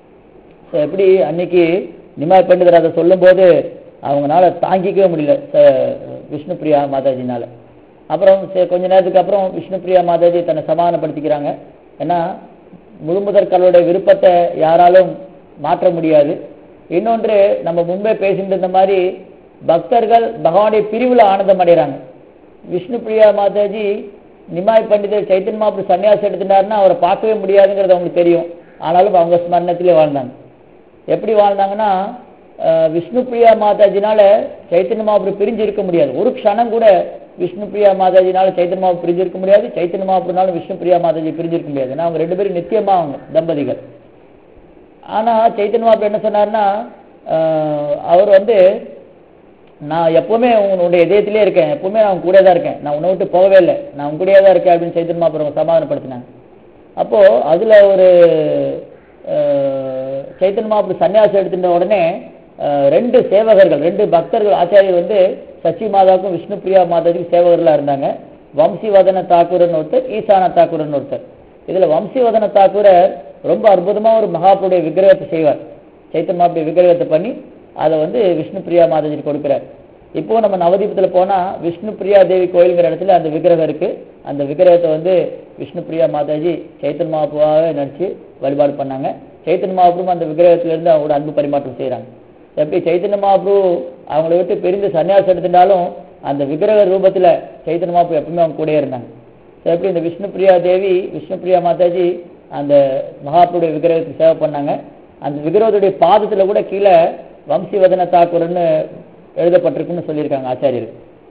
ஸோ எப்படி அன்னைக்கு நிமாய் பண்டிதர் அதை சொல்லும்போது அவங்கனால தாங்கிக்கவே முடியல ச- விஷ்ணு பிரியா மாதாஜினால அப்புறம் சரி, கொஞ்ச நேரத்துக்கு அப்புறம் விஷ்ணு பிரியா மாதாஜி தன்னை சமாதானப்படுத்திக்கிறாங்க ஏன்னா முழுமுதற் கடவுளுடைய விருப்பத்தை யாராலும் மாற்ற முடியாது இன்னொன்று நம்ம முன்பே பேசிட்டு இருந்த மாதிரி பக்தர்கள் பகவானுடைய பிரிவுல ஆனந்தம் அடைகிறாங்க விஷ்ணு பிரியா மாதாஜி நிமாய் பண்டிதர் சைத்தன் மாப்பு சன்னியாசம் எடுத்துட்டாருன்னா அவரை பார்க்கவே முடியாதுங்கிறது அவங்களுக்கு தெரியும் ஆனாலும் அவங்க ஸ்மரணத்திலே வாழ்ந்தாங்க எப்படி வாழ்ந்தாங்கன்னா அஹ், விஷ்ணு பிரியா மாதாஜினால சைத்தன்ய மாபுரம் பிரிஞ்சு இருக்க முடியாது ஒரு க்ஷணம் கூட விஷ்ணு பிரியா மாதாஜினால சைத்தன்ய மாபுரம் பிரிஞ்சு இருக்க முடியாது சைத்தன்ய மாபுரனால விஷ்ணு பிரியா மாதாஜி பிரிஞ்சு இருக்க முடியாது ஏன்னா அவங்க ரெண்டு பேரும் நித்தியமா அவங்க தம்பதிகள் ஆனா சைத்தன்ய மாபுரம் என்ன சொன்னாருன்னா அஹ், அவர் வந்து நான் எப்பவுமே உன்னுடைய இதயத்திலே இருக்கேன் எப்பவுமே நான் உன் கூட தான் இருக்கேன் நான் உன்னை விட்டு போகவே இல்லை நான் உன் கூடயே தான் இருக்கேன் அப்படின்னு சைத்தன்ய மாபுரம் சமாதானப்படுத்தினாங்க அப்போ அதுல ஒரு அஹ், சைத்தன்ய மாபுரம் சன்னியாசம் எடுத்துட்ட உடனே அஹ், ரெண்டு சேவகர்கள் ரெண்டு பக்தர்கள் ஆச்சாரியர் வந்து சச்சி மாதாவுக்கும் விஷ்ணு பிரியா மாதாவுக்கும் சேவகர்களா இருந்தாங்க வம்சிவதன தாக்கூரன் ஒருத்தர் ஈசான தாக்கூரன் ஒருத்தர் இதுல வம்சிவதன தாக்கூரர் ரொம்ப அற்புதமா ஒரு மகாபுருடைய விக்கிரகத்தை செய்வார் சைத்தன் மகாபுடைய விக்கிரகத்தை பண்ணி அதை வந்து விஷ்ணு பிரியா மாதாஜி கொடுக்குறார் இப்போ நம்ம நவதீபத்துல போனா விஷ்ணு பிரியா தேவி கோயிலுங்கிற இடத்துல அந்த விக்கிரகம் இருக்கு அந்த விக்கிரகத்தை வந்து விஷ்ணு பிரியா மாதாஜி சைத்தன் மகாபுவாவே நடிச்சு வழிபாடு பண்ணாங்க சைத்தன் மகாபுரும் அந்த விக்கிரகத்துல இருந்து அவங்களோட அன்பு பரிமாற்றம் செய்றாங்க எப்படி சைத்தன்ய மகாபுரு அவங்கள விட்டு பிரிந்து சன்னியாசம் எடுத்துட்டாலும் அந்த விக்கிரக ரூபத்துல சைத்தன்ய மகாபுரு எப்பவுமே அவங்க கூடயே இருந்தாங்க So, எப்படி இந்த விஷ்ணு பிரியா தேவி விஷ்ணு பிரியா மாதாஜி அந்த மகாபுருடைய விக்கிரகத்துக்கு சேவை பண்ணாங்க அந்த விக்கிரகத்துடைய பாதத்துல கூட கீழே வம்சிவதன தாக்கூர்னு எழுதப்பட்டிருக்குன்னு சொல்லியிருக்காங்க ஆச்சாரியர்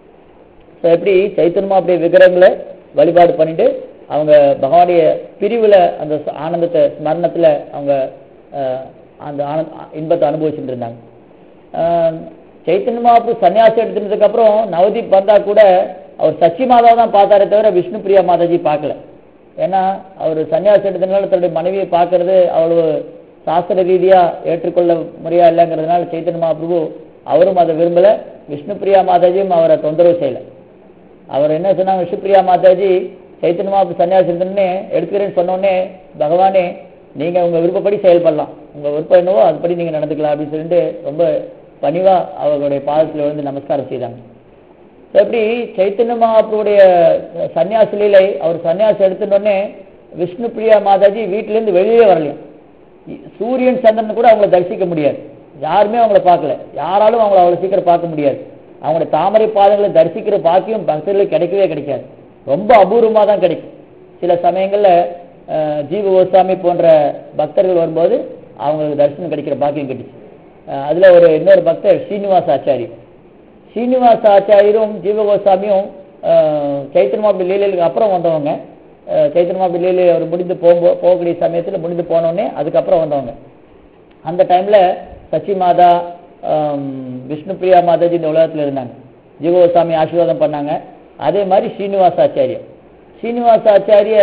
ஸோ எப்படி சைத்தன்யமா அப்படியே விக்கிரகங்களை வழிபாடு பண்ணிட்டு அவங்க பகவானுடைய பிரிவுல அந்த ச- ஆனந்தத்தை ஸ்மரணத்துல அவங்க அஹ், அந்த ஆனந்த இன்பத்தை அனுபவிச்சுட்டு இருந்தாங்க ஆஹ், சைத்தன்ய மகாபுரு சன்னியாசம் எடுத்துனதுக்கு அப்புறம் நவதீப் வந்தா கூட அவர் சச்சி மாதாவை தான் பார்த்தாரே தவிர விஷ்ணு பிரியா மாதாஜி பார்க்கல ஏன்னா அவர் சன்னியாசம் எடுத்ததுனால தன்னுடைய மனைவியை பார்க்கறது அவ்வளவு சாஸ்திர ரீதியா ஏற்றுக்கொள்ள முறையா இல்லைங்கிறதுனால சைத்தன்ய மகாபிரபு அவரும் அதை விரும்பல விஷ்ணு பிரியா மாதாஜியும் அவரை தொந்தரவு செய்யல அவர் என்ன சொன்னாங்க விஷ்ணுபிரியா மாதாஜி சைத்தன்ய மகாபுரு சன்னியாசி இருந்தோடனே எடுத்துக்கிறேன்னு சொன்னோடனே பகவானே நீங்க உங்க விருப்பப்படி செயல்படலாம் உங்க விருப்பம் என்னவோ அதுபடி நீங்க நடந்துக்கலாம் அப்படின்னு சொல்லிட்டு ரொம்ப பணிவா அவர்களுடைய பாதத்தில் விழுந்து நமஸ்காரம் செய்தாங்க எப்படி சைத்தன்ய மகாபுருடைய சன்னியாசி லீலை அவர் சன்னியாசி எடுத்துட்டோடனே விஷ்ணு பிரியா மாதாஜி வீட்டுல இருந்து வெளியே வரலையும் சூரியன் சந்திரன் கூட அவங்கள தரிசிக்க முடியாது யாருமே அவங்கள பார்க்கல யாராலும் அவங்கள அவ்வளவு சீக்கிரம் பார்க்க முடியாது அவங்களுடைய தாமரை பாதங்களை தரிசிக்கிற பாக்கியம் பக்தர்களுக்கு கிடைக்கவே கிடைக்காது ரொம்ப அபூர்வமா தான் கிடைக்கும் சில சமயங்கள்ல அஹ், ஜீவ கோஸ்வாமி போன்ற பக்தர்கள் வரும்போது அவங்களுக்கு தரிசனம் கிடைக்கிற பாக்கியம் கிடைச்சு அஹ், அதுல ஒரு இன்னொரு பக்தர் ஸ்ரீனிவாச ஆச்சாரி ஸ்ரீனிவாச ஆச்சாரியரும் ஜீவ கோஸ்வாமியும் அஹ், சைத்தன்ய மாபி லீலைகளுக்கு அப்புறம் வந்தவங்க அஹ், சைத்தன்ய மாபி லீலை அவர் முடிந்து போகும்போ போகக்கூடிய சமயத்துல முடிந்து போனோடனே அதுக்கப்புறம் வந்தவங்க அந்த டைம்ல சச்சி மாதா ஆம், விஷ்ணு பிரியா மாதாஜி இந்த உலகத்துல இருந்தாங்க ஜீவகோசாமி ஆசீர்வாதம் பண்ணாங்க அதே மாதிரி ஸ்ரீனிவாசாச்சாரிய ஸ்ரீனிவாசாச்சாரிய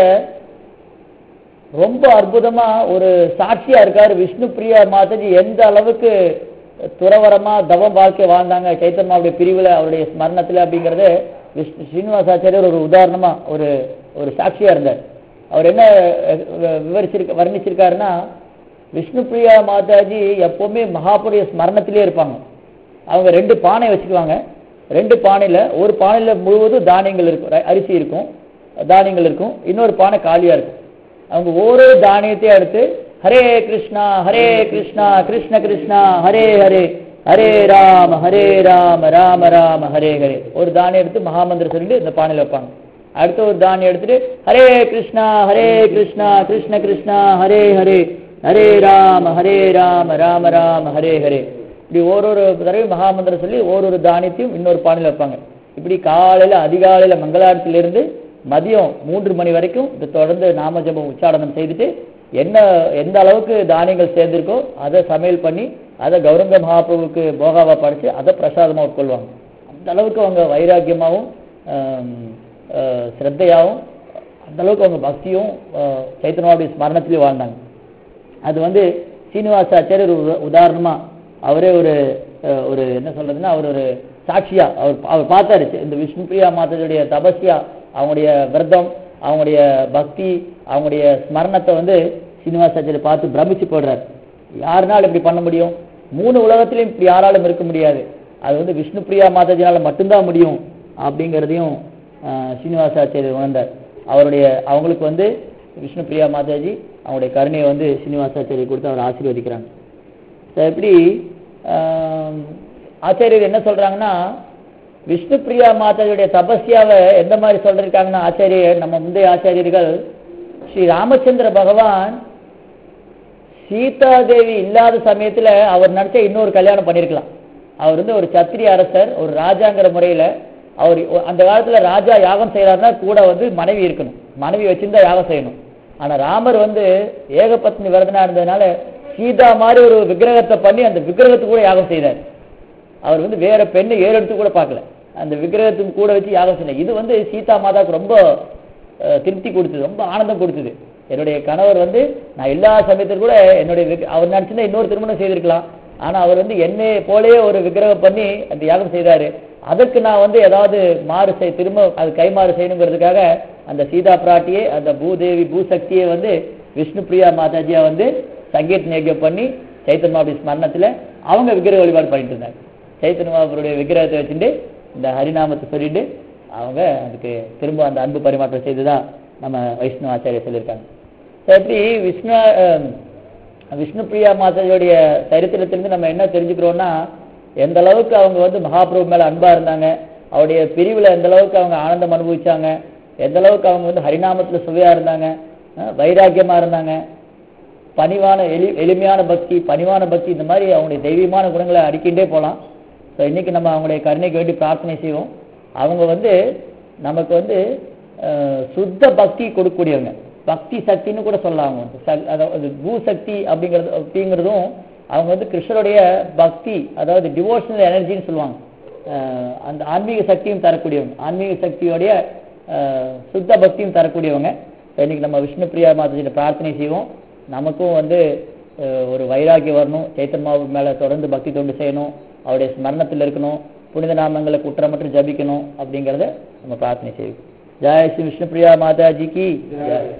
ரொம்ப அற்புதமா ஒரு சாட்சியா இருக்காரு விஷ்ணு பிரியா மாதாஜி எந்த அளவுக்கு துறவரமா தவம் வாழ்க்கை வாழ்ந்தாங்க சைத்தன்மாவுடைய பிரிவுல அவருடைய ஸ்மரணத்துல அப்படிங்கறது விஷ்ணு ஸ்ரீனிவாசாச்சாரியர் ஒரு உதாரணமா ஒரு ஒரு சாட்சியா இருந்தார் அவர் என்ன அஹ், விவரிச்சிருக்க வர்ணிச்சிருக்காருன்னா விஷ்ணு பிரியா மாதாஜி எப்பவுமே மகாபுரிய ஸ்மரணத்திலே இருப்பாங்க அவங்க ரெண்டு பானை வச்சுக்குவாங்க ரெண்டு பானையில ஒரு பானையில முழுவதும் தானியங்கள் இருக்கும் ரை- அரிசி இருக்கும் தானியங்கள் இருக்கும் இன்னொரு பானை காலியா இருக்கும் அவங்க ஒவ்வொரு தானியத்தையும் எடுத்து ஹரே கிருஷ்ணா ஹரே கிருஷ்ணா கிருஷ்ண கிருஷ்ணா ஹரே ஹரே ஹரே ராம ஹரே ராம ராம ராம ஹரே ஹரே ஒரு தானியம் எடுத்து மகாமந்திரம் சொல்லிட்டு இந்த பானையில வைப்பாங்க அடுத்த ஒரு தானியம் எடுத்துட்டு ஹரே கிருஷ்ணா ஹரே கிருஷ்ணா கிருஷ்ண கிருஷ்ணா ஹரே ஹரே ஹரே ராம ஹரே ராம ராம ராம ஹரே ஹரே இப்படி ஒரு தடவை மகாமந்திரம் சொல்லி ஒரு ஒரு தானியத்தையும் இன்னொரு பானையில வைப்பாங்க இப்படி காலையில அதிகாலையில மங்களாரத்திலிருந்து மதியம் மூன்று மணி வரைக்கும் இது தொடர்ந்து நாம ஜபம் உச்சாடனம் செய்துட்டு என்ன எந்த அளவுக்கு தானியங்கள் சேர்ந்திருக்கோ அதை சமையல் பண்ணி அதை கௌரங்க மகாபிரபுவுக்கு போகாவா படைச்சு அதை பிரசாதமா உட்கொள்வாங்க அந்த அளவுக்கு அவங்க வைராக்கியமாகவும் ஆம், ஆஹ், சிரத்தையாவும் அந்த அளவுக்கு அவங்க பக்தியும் ஆஹ், சைத்தன்யாவுடைய ஸ்மரணத்திலையும் வாழ்ந்தாங்க அது வந்து சீனிவாசாச்சாரியர் ஒரு உதாரணமா அவரே ஒரு அஹ், ஒரு என்ன சொல்றதுன்னா அவர் ஒரு சாட்சியா அவர் அவர் பார்த்தாரு இந்த விஷ்ணுபிரியா மாதாவுடைய தபஸ்யா அவங்களுடைய விரதம் அவங்களுடைய பக்தி அவங்களுடைய ஸ்மரணத்தை வந்து சீனிவாசாச்சாரியர் பார்த்து பிரமிச்சு போடுறாரு யாருனாலும் இப்படி பண்ண முடியும் மூணு உலகத்திலையும் இப்படி யாராலும் இருக்க முடியாது அது வந்து விஷ்ணுபிரியா மாதாஜினால மட்டும்தான் முடியும் அப்படிங்கிறதையும் ஆஹ், சீனிவாசாச்சாரியர் உணர்ந்தார் அவருடைய அவங்களுக்கு வந்து விஷ்ணு பிரியா மாதாஜி அவங்களுடைய கருணையை வந்து சீனிவாசாச்சாரியர் கொடுத்து அவர் ஆசீர்வதிக்கிறாங்க So, எப்படி ஆம், ஆச்சாரியர் என்ன சொல்றாங்கன்னா விஷ்ணு பிரியா மாதாஜியுடைய தபஸ்யாவை எந்த மாதிரி சொல்லிருக்காங்கன்னா ஆச்சாரியர் நம்ம முந்தைய ஆச்சாரியர்கள் ஸ்ரீ ராமச்சந்திர பகவான் சீதா தேவி இல்லாத சமயத்துல அவர் நினைச்ச இன்னொரு கல்யாணம் பண்ணிருக்கலாம் அவர் வந்து ஒரு சத்திரிய அரசர் ஒரு ராஜாங்கிற முறையில அவர் அந்த காலத்துல ராஜா யாகம் செய்யறாருன்னா கூட வந்து மனைவி இருக்கணும் மனைவி வச்சிருந்தா யாகம் செய்யணும் ஆனா ராமர் வந்து ஏகபத்னி விரதனா இருந்ததுனால சீதா மாதிரி ஒரு விக்கிரகத்தை பண்ணி அந்த விக்கிரகத்துக்கு கூட யாகம் செய்தார் அவர் வந்து வேற பெண்ணை ஏறெடுத்து கூட பார்க்கல அந்த விக்கிரகத்துக்கு கூட வச்சு யாகம் செய்யல இது வந்து சீதா மாதாவுக்கு ரொம்ப அஹ், திருப்தி கொடுத்தது ரொம்ப ஆனந்தம் கொடுத்தது என்னுடைய கணவர் வந்து நான் எல்லா சமயத்திலும் கூட என்னுடைய விக்- அவர் நினைச்சிருந்தா இன்னொரு திருமணம் செய்திருக்கலாம் ஆனா அவர் வந்து என்னை போலயே ஒரு விக்கிரகம் பண்ணி அந்த யாகம் செய்தாரு அதற்கு நான் வந்து ஏதாவது மாறு செய் திரும்ப அது கைமாறு செய்யணுங்கிறதுக்காக அந்த சீதா பிராட்டியே அந்த பூதேவி பூசக்தியை வந்து விஷ்ணு பிரியா மாதாஜியா வந்து சங்கீத் நேக்கியம் பண்ணி சைத்தன்ய மகாபுரி ஸ்மரணத்துல அவங்க விக்கிரக வழிபாடு பண்ணிட்டு இருந்தாங்க சைத்தன்ய மகாபுருடைய விக்கிரகத்தை வச்சுட்டு இந்த ஹரிநாமத்தை சொல்லிட்டு அவங்க அதுக்கு திரும்ப அந்த அன்பு பரிமாற்றம் செய்துதான் நம்ம வைஷ்ணவ ஆச்சாரிய சொல்லியிருக்காங்க So, எப்படி விஷ்ணு அஹ், விஷ்ணு பிரியா மாதாஜியோடைய சரித்திரத்திலிருந்து நம்ம என்ன தெரிஞ்சுக்கிறோம்னா எந்த அளவுக்கு அவங்க வந்து மகாபிரபு மேல அன்பா இருந்தாங்க அவருடைய பிரிவுல எந்த அளவுக்கு அவங்க ஆனந்தம் அனுபவிச்சாங்க எந்த அளவுக்கு அவங்க வந்து ஹரிநாமத்துல சுவையா இருந்தாங்க அஹ், வைராக்கியமா இருந்தாங்க பணிவான எளி எளிமையான பக்தி பணிவான பக்தி இந்த மாதிரி அவங்களுடைய தெய்வீகமான குணங்களை அடிக்கின்றே போகலாம் ஸோ இன்னைக்கு நம்ம அவங்களுடைய கருணைக்கு வேண்டி பிரார்த்தனை செய்வோம் அவங்க வந்து நமக்கு வந்து அஹ், சுத்த பக்தி கொடுக்கக்கூடியவங்க பக்தி சக்தின்னு கூட சொல்லலாம் அவங்க வந்து சக்- அதாவது பூ சக்தி அப்படிங்கிறது அப்படிங்கிறதும் அவங்க வந்து கிருஷ்ணருடைய பக்தி அதாவது டிவோஷனல் எனர்ஜின்னு சொல்லுவாங்க அஹ், அந்த ஆன்மீக சக்தியும் தரக்கூடியவங்க ஆன்மீக சக்தியோடைய அஹ், சுத்த பக்தியும் தரக்கூடியவங்க So, இன்னைக்கு நம்ம விஷ்ணு பிரியா மாதாஜிட்ட பிரார்த்தனை செய்வோம் நமக்கும் வந்து அஹ், ஒரு வைராக்கியம் வரணும் சைத்தன்மாவு மேல தொடர்ந்து பக்தி தொண்டு செய்யணும் அவருடைய ஸ்மரணத்தில் இருக்கணும் புனித நாமங்களை குற்றமற்று ஜபிக்கணும் அப்படிங்கிறத நம்ம பிரார்த்தனை செய்வோம் ஜெய் ஸ்ரீ விஷ்ணு பிரியா மாதாஜிக்கு ஜெய்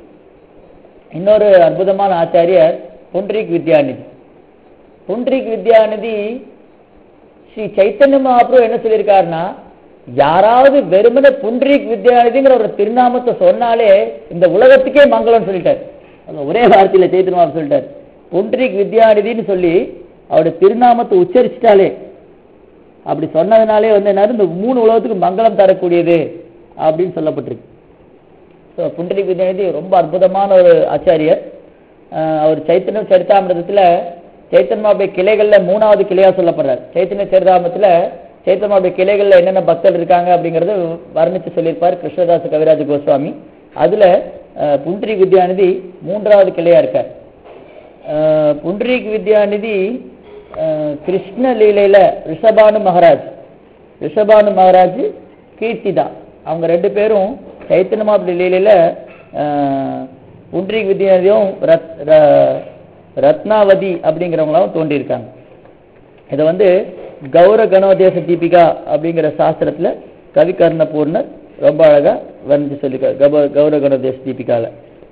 இன்னொரு அற்புதமான ஆச்சாரியர் புண்ட்ரிக் வித்யாநிதி புண்ட்ரிக் வித்யாநிதி ஸ்ரீ சைத்தன்ய மகாபிரபு என்ன சொல்லியிருக்காருன்னா யாராவது வெறுமனே புண்ட்ரிக் வித்யாநிதிங்கிற ஒரு திருநாமத்தை சொன்னாலே இந்த உலகத்துக்கே மங்களம்னு சொல்லிட்டார் அது ஒரே வார்த்தையில சைத்தன்ய மகாபிரபு சொல்லிட்டார் புண்ட்ரிக் வித்யாநிதின்னு சொல்லி அவருடைய திருநாமத்தை உச்சரிச்சிட்டாலே அப்படி சொன்னதுனாலே வந்து என்ன இந்த மூணு உலகத்துக்கு மங்களம் தரக்கூடியது அப்படின்னு சொல்லப்பட்டிருக்கு ஸோ புண்டரிக் வித்யாநிதி ரொம்ப அற்புதமான ஒரு ஆச்சாரியர் அஹ் அவர் சைத்தன்ய சரிதாமிரதத்தில் சைத்தன்மாவுடைய கிளைகள்ல மூணாவது கிளையா சொல்லப்படுறார் சைத்தன்ய சரிதாமிரத்தில் சைத்தன்மாவுடைய கிளைகள்ல என்னென்ன பக்தர் இருக்காங்க அப்படிங்கறத வர்ணித்து சொல்லியிருப்பார் கிருஷ்ணதாச கவிராஜ கோஸ்வாமி அதுல அஹ், புண்டரிக் வித்யாநிதி மூன்றாவது கிளையா இருக்கார் அஹ், புண்டரீக் வித்யாநிதி அஹ், கிருஷ்ண லீலையில ரிஷபானு மகாராஜ் ரிஷபானு மகாராஜ் கீர்த்திதா அவங்க ரெண்டு பேரும் சைத்தன்ய மாப்பிள்ளை லீலையில அஹ், புண்டரீக் வித்யாநிதியும் ரத் ர- ரத்னாவதி அப்படிங்கிறவங்களாவும் தோன்றியிருக்காங்க இதை வந்து கௌர கணோதேச தீபிகா அப்படிங்கிற சாஸ்திரத்துல கவிகர்ண பூர்ணர் ரொம்ப அழகா வர்ணிச்சு சொல்லிருக்காரு கப- கௌர கணோதேச தீபிகால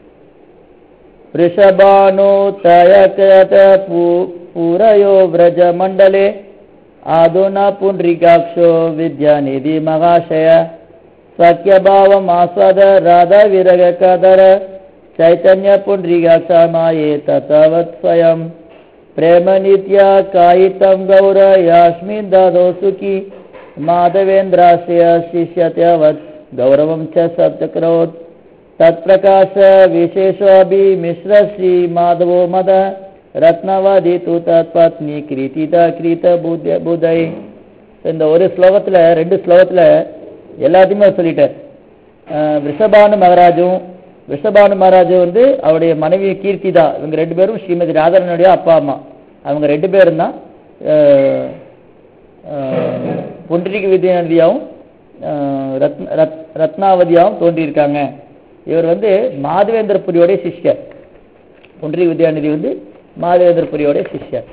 वृषभानुतयकत पुरयो व्रजमण्डले आदुना पुण्ड्रिकाक्षो विद्यानिधि महाशय सख्यभावमास्वद राधाविरगकदर चैतन्य पुण्ड्रिकाक्षमाये तथवत् स्वयं प्रेमनित्या कायितं गौरयास्मिन् ददो सुखी माधवेन्द्रास्य शिष्यत्यवत् गौरवं च सप्तकरोत् तत्प्रकाश विशेषोऽपि मिश्र श्रीमाधवो मद ரத்னவாதி தூ தத்பத்னி கிரீதித கிரீத புத்த புதை இந்த ஒரு ஸ்லோகத்துல ரெண்டு ஸ்லோகத்துல எல்லாத்தையுமே அவர் சொல்லிட்டார் அஹ் ரிஷபானு மகாராஜும் ரிஷபானு மகாராஜு வந்து அவருடைய மனைவி கீர்த்திதா இவங்க ரெண்டு பேரும் ஸ்ரீமதி ராதாரனுடைய அப்பா அம்மா அவங்க ரெண்டு பேரும் தான் அஹ், அஹ், புண்டரீக வித்யாநிதியாவும் அஹ், ரத்ன ரத் ரத்னாவதியாவும் தோன்றியிருக்காங்க இவர் வந்து மாதவேந்திரபுரியோடைய சிஷ்யர் புண்டரீக வித்யாநிதி வந்து மாதவேந்திரபுரியோடைய சிஷ்யர்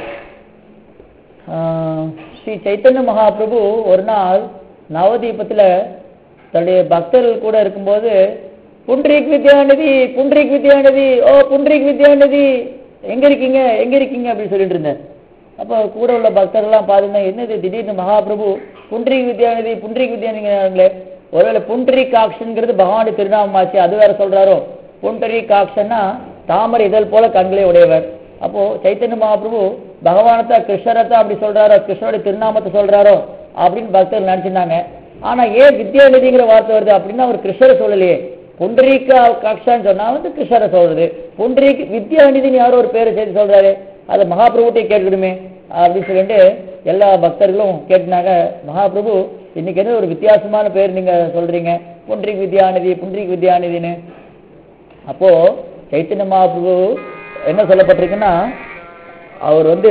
ஆஹ், ஸ்ரீ சைத்தன்ய மகாபிரபு ஒரு நாள் நவதீபத்துல தன்னுடைய பக்தர்கள் கூட இருக்கும்போது புண்டரீக் வித்யாநிதி புண்டரீக் வித்யாநிதி ஓ புண்டரீக் வித்யாநிதி எங்க இருக்கீங்க எங்க இருக்கீங்க அப்படின்னு சொல்லிட்டு இருந்தார் அப்போ கூட உள்ள பக்தர்கள்லாம் பாருங்க என்னது திடீர்னு மகாபிரபு புண்டரீக் வித்யாநிதி புண்டரீக் வித்யாநிதிங்களே ஒருவேளை புண்டரீக் ஆக்ஷன்ங்கிறது பகவானுடைய திருநாமமாச்சு அது வேற சொல்றாரோ புண்டரீக் ஆக்ஷன்னா தாமரை இதழ் போல கண்களை உடையவர் அப்போ சைத்தன்ய மகாபிரபு பகவானத்தை கிருஷ்ணரத்தை அப்படி சொல்றாரோ கிருஷ்ணருடைய திருநாமத்தை சொல்றாரோ அப்படின்னு பக்தர்கள் நினைச்சிருந்தாங்க ஆனா ஏன் வித்யாநிதிங்கிற வார்த்தை வருது அப்படின்னா அவர் கிருஷ்ணரை சொல்லலையே புண்டரீக காக்ஷான்னு சொன்னா வந்து கிருஷ்ணரை சொல்றது புண்டரீக் வித்யாநிதின்னு யாரோ ஒரு பேரை சேர்த்து சொல்றாரு அதை மகாபிரபுட்டே கேட்கணுமே அப்படின்னு சொல்லிட்டு எல்லா பக்தர்களும் கேட்டாங்க மகாபிரபு இன்னைக்கு என்ன ஒரு வித்தியாசமான பேர் நீங்க சொல்றீங்க புண்டரீக் வித்யாநிதி புண்டரீக் வித்யாநிதின்னு அப்போ சைத்தன்ய மகாபிரபு என்ன சொல்லப்பட்டிருக்குன்னா அவர் வந்து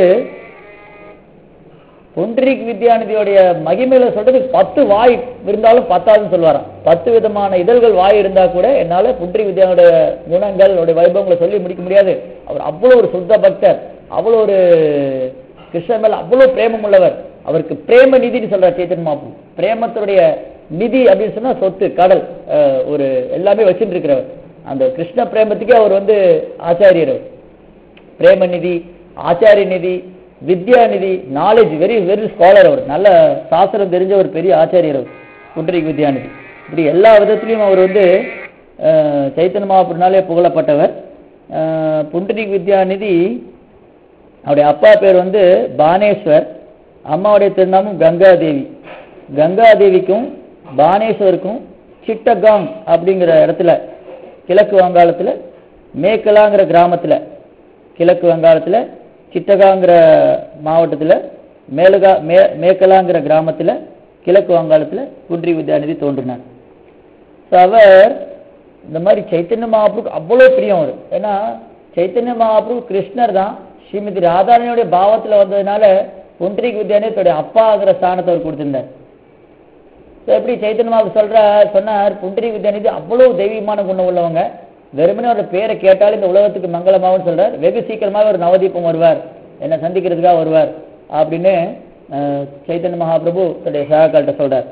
புண்டரீக் வித்யாநிதியோடைய மகிமையில சொல்றதுக்கு பத்து வாய் இருந்தாலும் பத்தாதுன்னு சொல்லுவாராம் பத்து விதமான இதழ்கள் வாய் இருந்தா கூட என்னால புண்டரீக் வித்யானுடைய குணங்கள் அவருடைய வைபவங்களை சொல்லி முடிக்க முடியாது அவர் அவ்வளவு ஒரு சுத்த பக்தர் அவ்வளவு ஒரு கிருஷ்ணன் மேல அவ்வளவு பிரேமம் உள்ளவர் அவருக்கு பிரேம நிதின்னு சொல்றார் சேத்தன் மாப்பு பிரேமத்துடைய நிதி அப்படின்னு சொன்னா சொத்து கடல் அஹ், ஒரு எல்லாமே வச்சுட்டு இருக்கிறவர் அந்த கிருஷ்ண பிரேமத்துக்கே அவர் வந்து ஆச்சாரியர் அவர். பிரேமநிதி ஆச்சாரிய Nidhi Vidya Nidhi knowledge very very scholar அவர் நல்ல சாஸ்திரம் தெரிஞ்ச ஒரு பெரிய ஆச்சாரியர் அவர் புண்டரிக் வித்யாநிதி இப்படி எல்லா விதத்திலையும் அவர் வந்து அஹ், சைத்தன்ய மகாபுருனாலே புகழப்பட்டவர் அஹ், புண்டரிக் வித்யாநிதி அவருடைய அப்பா பேர் வந்து பானேஸ்வர் அம்மாவுடைய திருநாமம் கங்காதேவி கங்காதேவிக்கும் பானேஸ்வருக்கும் சிட்டகாங் அப்படிங்கிற இடத்துல கிழக்கு வங்காளத்துல மேக்கலாங்கிற கிராமத்துல கிழக்கு வங்காளத்துல சிட்டகாங்கிற மாவட்டத்துல மேலுகா மே மேக்கலாங்கிற கிராமத்துல கிழக்கு வங்காளத்துல குன்றி வித்யாநிதி தோன்றினார் So, அவர் இந்த மாதிரி சைத்தன்ய மகாபுருக்கு அவ்வளோ பிரியம் அவர் ஏன்னா சைத்தன்ய மகாபுரு கிருஷ்ணர் தான் ஸ்ரீமதி ராதாரணியோடைய பாவத்துல வந்ததுனால குன்றிக் வித்யாநிதி தன்னுடைய அப்பாங்கிற ஸ்தானத்தை அவர் கொடுத்திருந்தார் So, எப்படி சைத்தன்ய மகாபுரு சொல்ற சொன்னார் புண்டரி வித்யாநிதி அவ்வளவு தெய்வீகமான குணம் உள்ளவங்க வெறுமனே அவரோட பேரை கேட்டாலும் இந்த உலகத்துக்கு மங்களமாவும் சொல்றார் வெகு சீக்கிரமாக ஒரு நவதீபம் வருவார் என்னை சந்திக்கிறதுக்காக வருவார் அப்படின்னு அஹ், சைத்தன்ய மகாபிரபு தன்னுடைய சகாக்கள்கிட்ட சொல்றார்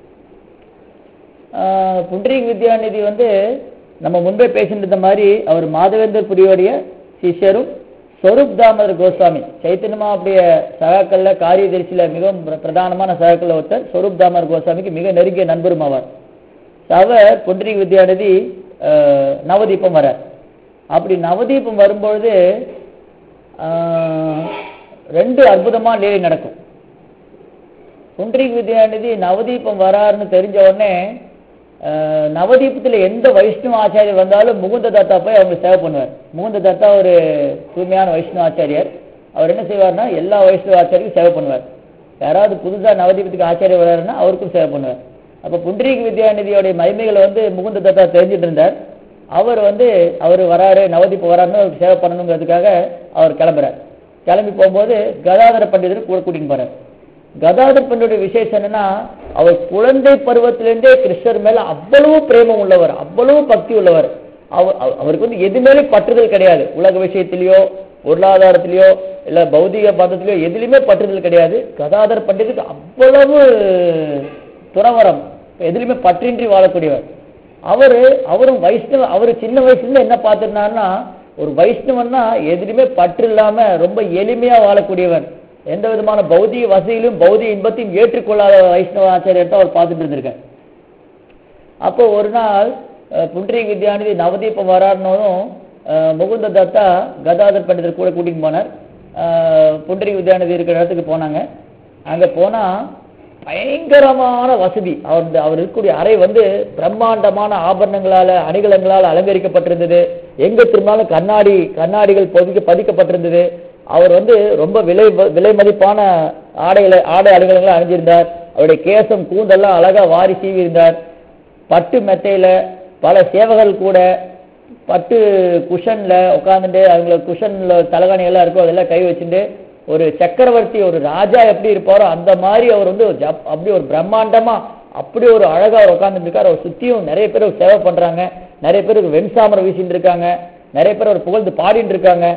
ஆஹ் புண்டரீக் வித்யாநிதி வந்து நம்ம முன்பே பேசிட்டு மாதிரி அவர் மாதவேந்தர் புரியோடைய சிஷ்யரும் ஸ்வரூப் தாமோதர் கோஸ்வாமி சைத்தன்யமா அப்படிய சகாக்கள்ல காரியதரிசியில மிகவும் பிர- பிரதானமான சகாக்கள்ல ஒருத்தர் ஸ்வரூப் தாமோதர் கோஸ்வாமிக்கு மிக நெருங்கிய நண்பரும் ஆவார் அவர் புண்டரீக் வித்யாநிதி ஆஹ் நவதீபம் வரார் அப்படி நவதீபம் வரும்பொழுது ஆஹ் ரெண்டு அற்புதமான லீலை நடக்கும் புண்டரீக் வித்யாநிதி நவதீபம் வராருன்னு தெரிஞ்ச உடனே அஹ், நவதீபத்துல எந்த வைஷ்ணவ ஆச்சாரியர் வந்தாலும் முகுந்த தத்தா போய் அவங்க சேவை பண்ணுவார் முகுந்த தத்தா ஒரு தூய்மையான வைஷ்ணவ ஆச்சாரியர் அவர் என்ன செய்வார்னா எல்லா வைஷ்ணவ ஆச்சாரியும் சேவை பண்ணுவார் யாராவது புதுசா நவதீபத்துக்கு ஆச்சாரியர் வராருன்னா அவருக்கும் சேவை பண்ணுவார் அப்ப புண்டரீக் வித்யாநிதியோடைய மகிமைகளை வந்து முகுந்த தத்தா தெரிஞ்சுட்டு இருந்தார் அவர் வந்து அவர் வராரு நவதீபம் வராருன்னு அவருக்கு சேவை பண்ணணுங்கிறதுக்காக அவர் கிளம்புறார் கிளம்பி போகும்போது கதாதர பண்டிதர் கூட கூட்டின்னு போறார் கதாதர் பண்டியுடைய விசேஷம் என்னன்னா அவர் குழந்தை பருவத்திலிருந்தே கிருஷ்ணர் மேல அவ்வளவு பிரேமம் உள்ளவர் அவ்வளவு பக்தி உள்ளவர் அவர் அவ- அவருக்கு வந்து எது மேலே பற்றுதல் கிடையாது உலக விஷயத்திலேயோ பொருளாதாரத்திலேயோ இல்ல பௌதிக பந்தத்திலேயோ எதுலையுமே பற்றுதல் கிடையாது கதாதர் பண்டிதருக்கு அவ்வளவு துறவரம் எதுலையுமே பற்றின்றி வாழக்கூடியவர் அவரு அவரும் வைஷ்ணவ அவரு சின்ன வயசுல இருந்து என்ன பார்த்திருந்தாருன்னா ஒரு வைஷ்ணவன்னா எதுலையுமே பற்று இல்லாம ரொம்ப எளிமையா வாழக்கூடியவன் எந்த விதமான பௌதிக வசதியிலும் பௌதிக இன்பத்தையும் ஏற்றுக்கொள்ளாத வைஷ்ணவ ஆச்சாரியத்தை அவர் பார்த்துட்டு இருந்திருக்கார் அப்போ ஒரு நாள் அஹ், புண்டரீக் வித்யாநிதி நவதீபம் வராருனதும் அஹ், முகுந்த தத்தா கதாதர் பண்டிதர் கூட கூட்டிட்டு போனார் அஹ், புண்டரீக் வித்யாநிதி இருக்கிற இடத்துக்கு போனாங்க அங்க போனா பயங்கரமான வசதி அவர் அவர் இருக்கக்கூடிய அறை வந்து பிரம்மாண்டமான ஆபரணங்களால அணிகலங்களால் அலங்கரிக்கப்பட்டிருந்தது எங்க திரும்பினாலும் கண்ணாடி கண்ணாடிகள் பதிக்க பதிக்கப்பட்டிருந்தது அவர் வந்து ரொம்ப விலை விலை மதிப்பான ஆடைகளை ஆடை அணிகலங்களை அணிஞ்சிருந்தார் அவருடைய கேசம் கூந்தெல்லாம் அழகா வாரி சீவி இருந்தார் பட்டு மெத்தையில பல சேவகர்கள் கூட பட்டு குஷன்ல உட்காந்துட்டு அவங்கள குஷன்ல தலகாணி எல்லாம் இருக்கும் அதெல்லாம் கை வச்சுட்டு ஒரு சக்கரவர்த்தி ஒரு ராஜா எப்படி இருப்பாரோ அந்த மாதிரி அவர் வந்து ஒரு ஜப்- அப்படி ஒரு பிரம்மாண்டமா அப்படி ஒரு அழகா அவர் உட்கார்ந்துட்டு இருக்காரு அவர் சுத்தியும் நிறைய பேர் அவர் சேவை பண்றாங்க நிறைய பேருக்கு வெண்சாமரம் வீசிட்டு இருக்காங்க நிறைய பேர் அவர் புகழ்ந்து பாடிட்டு இருக்காங்க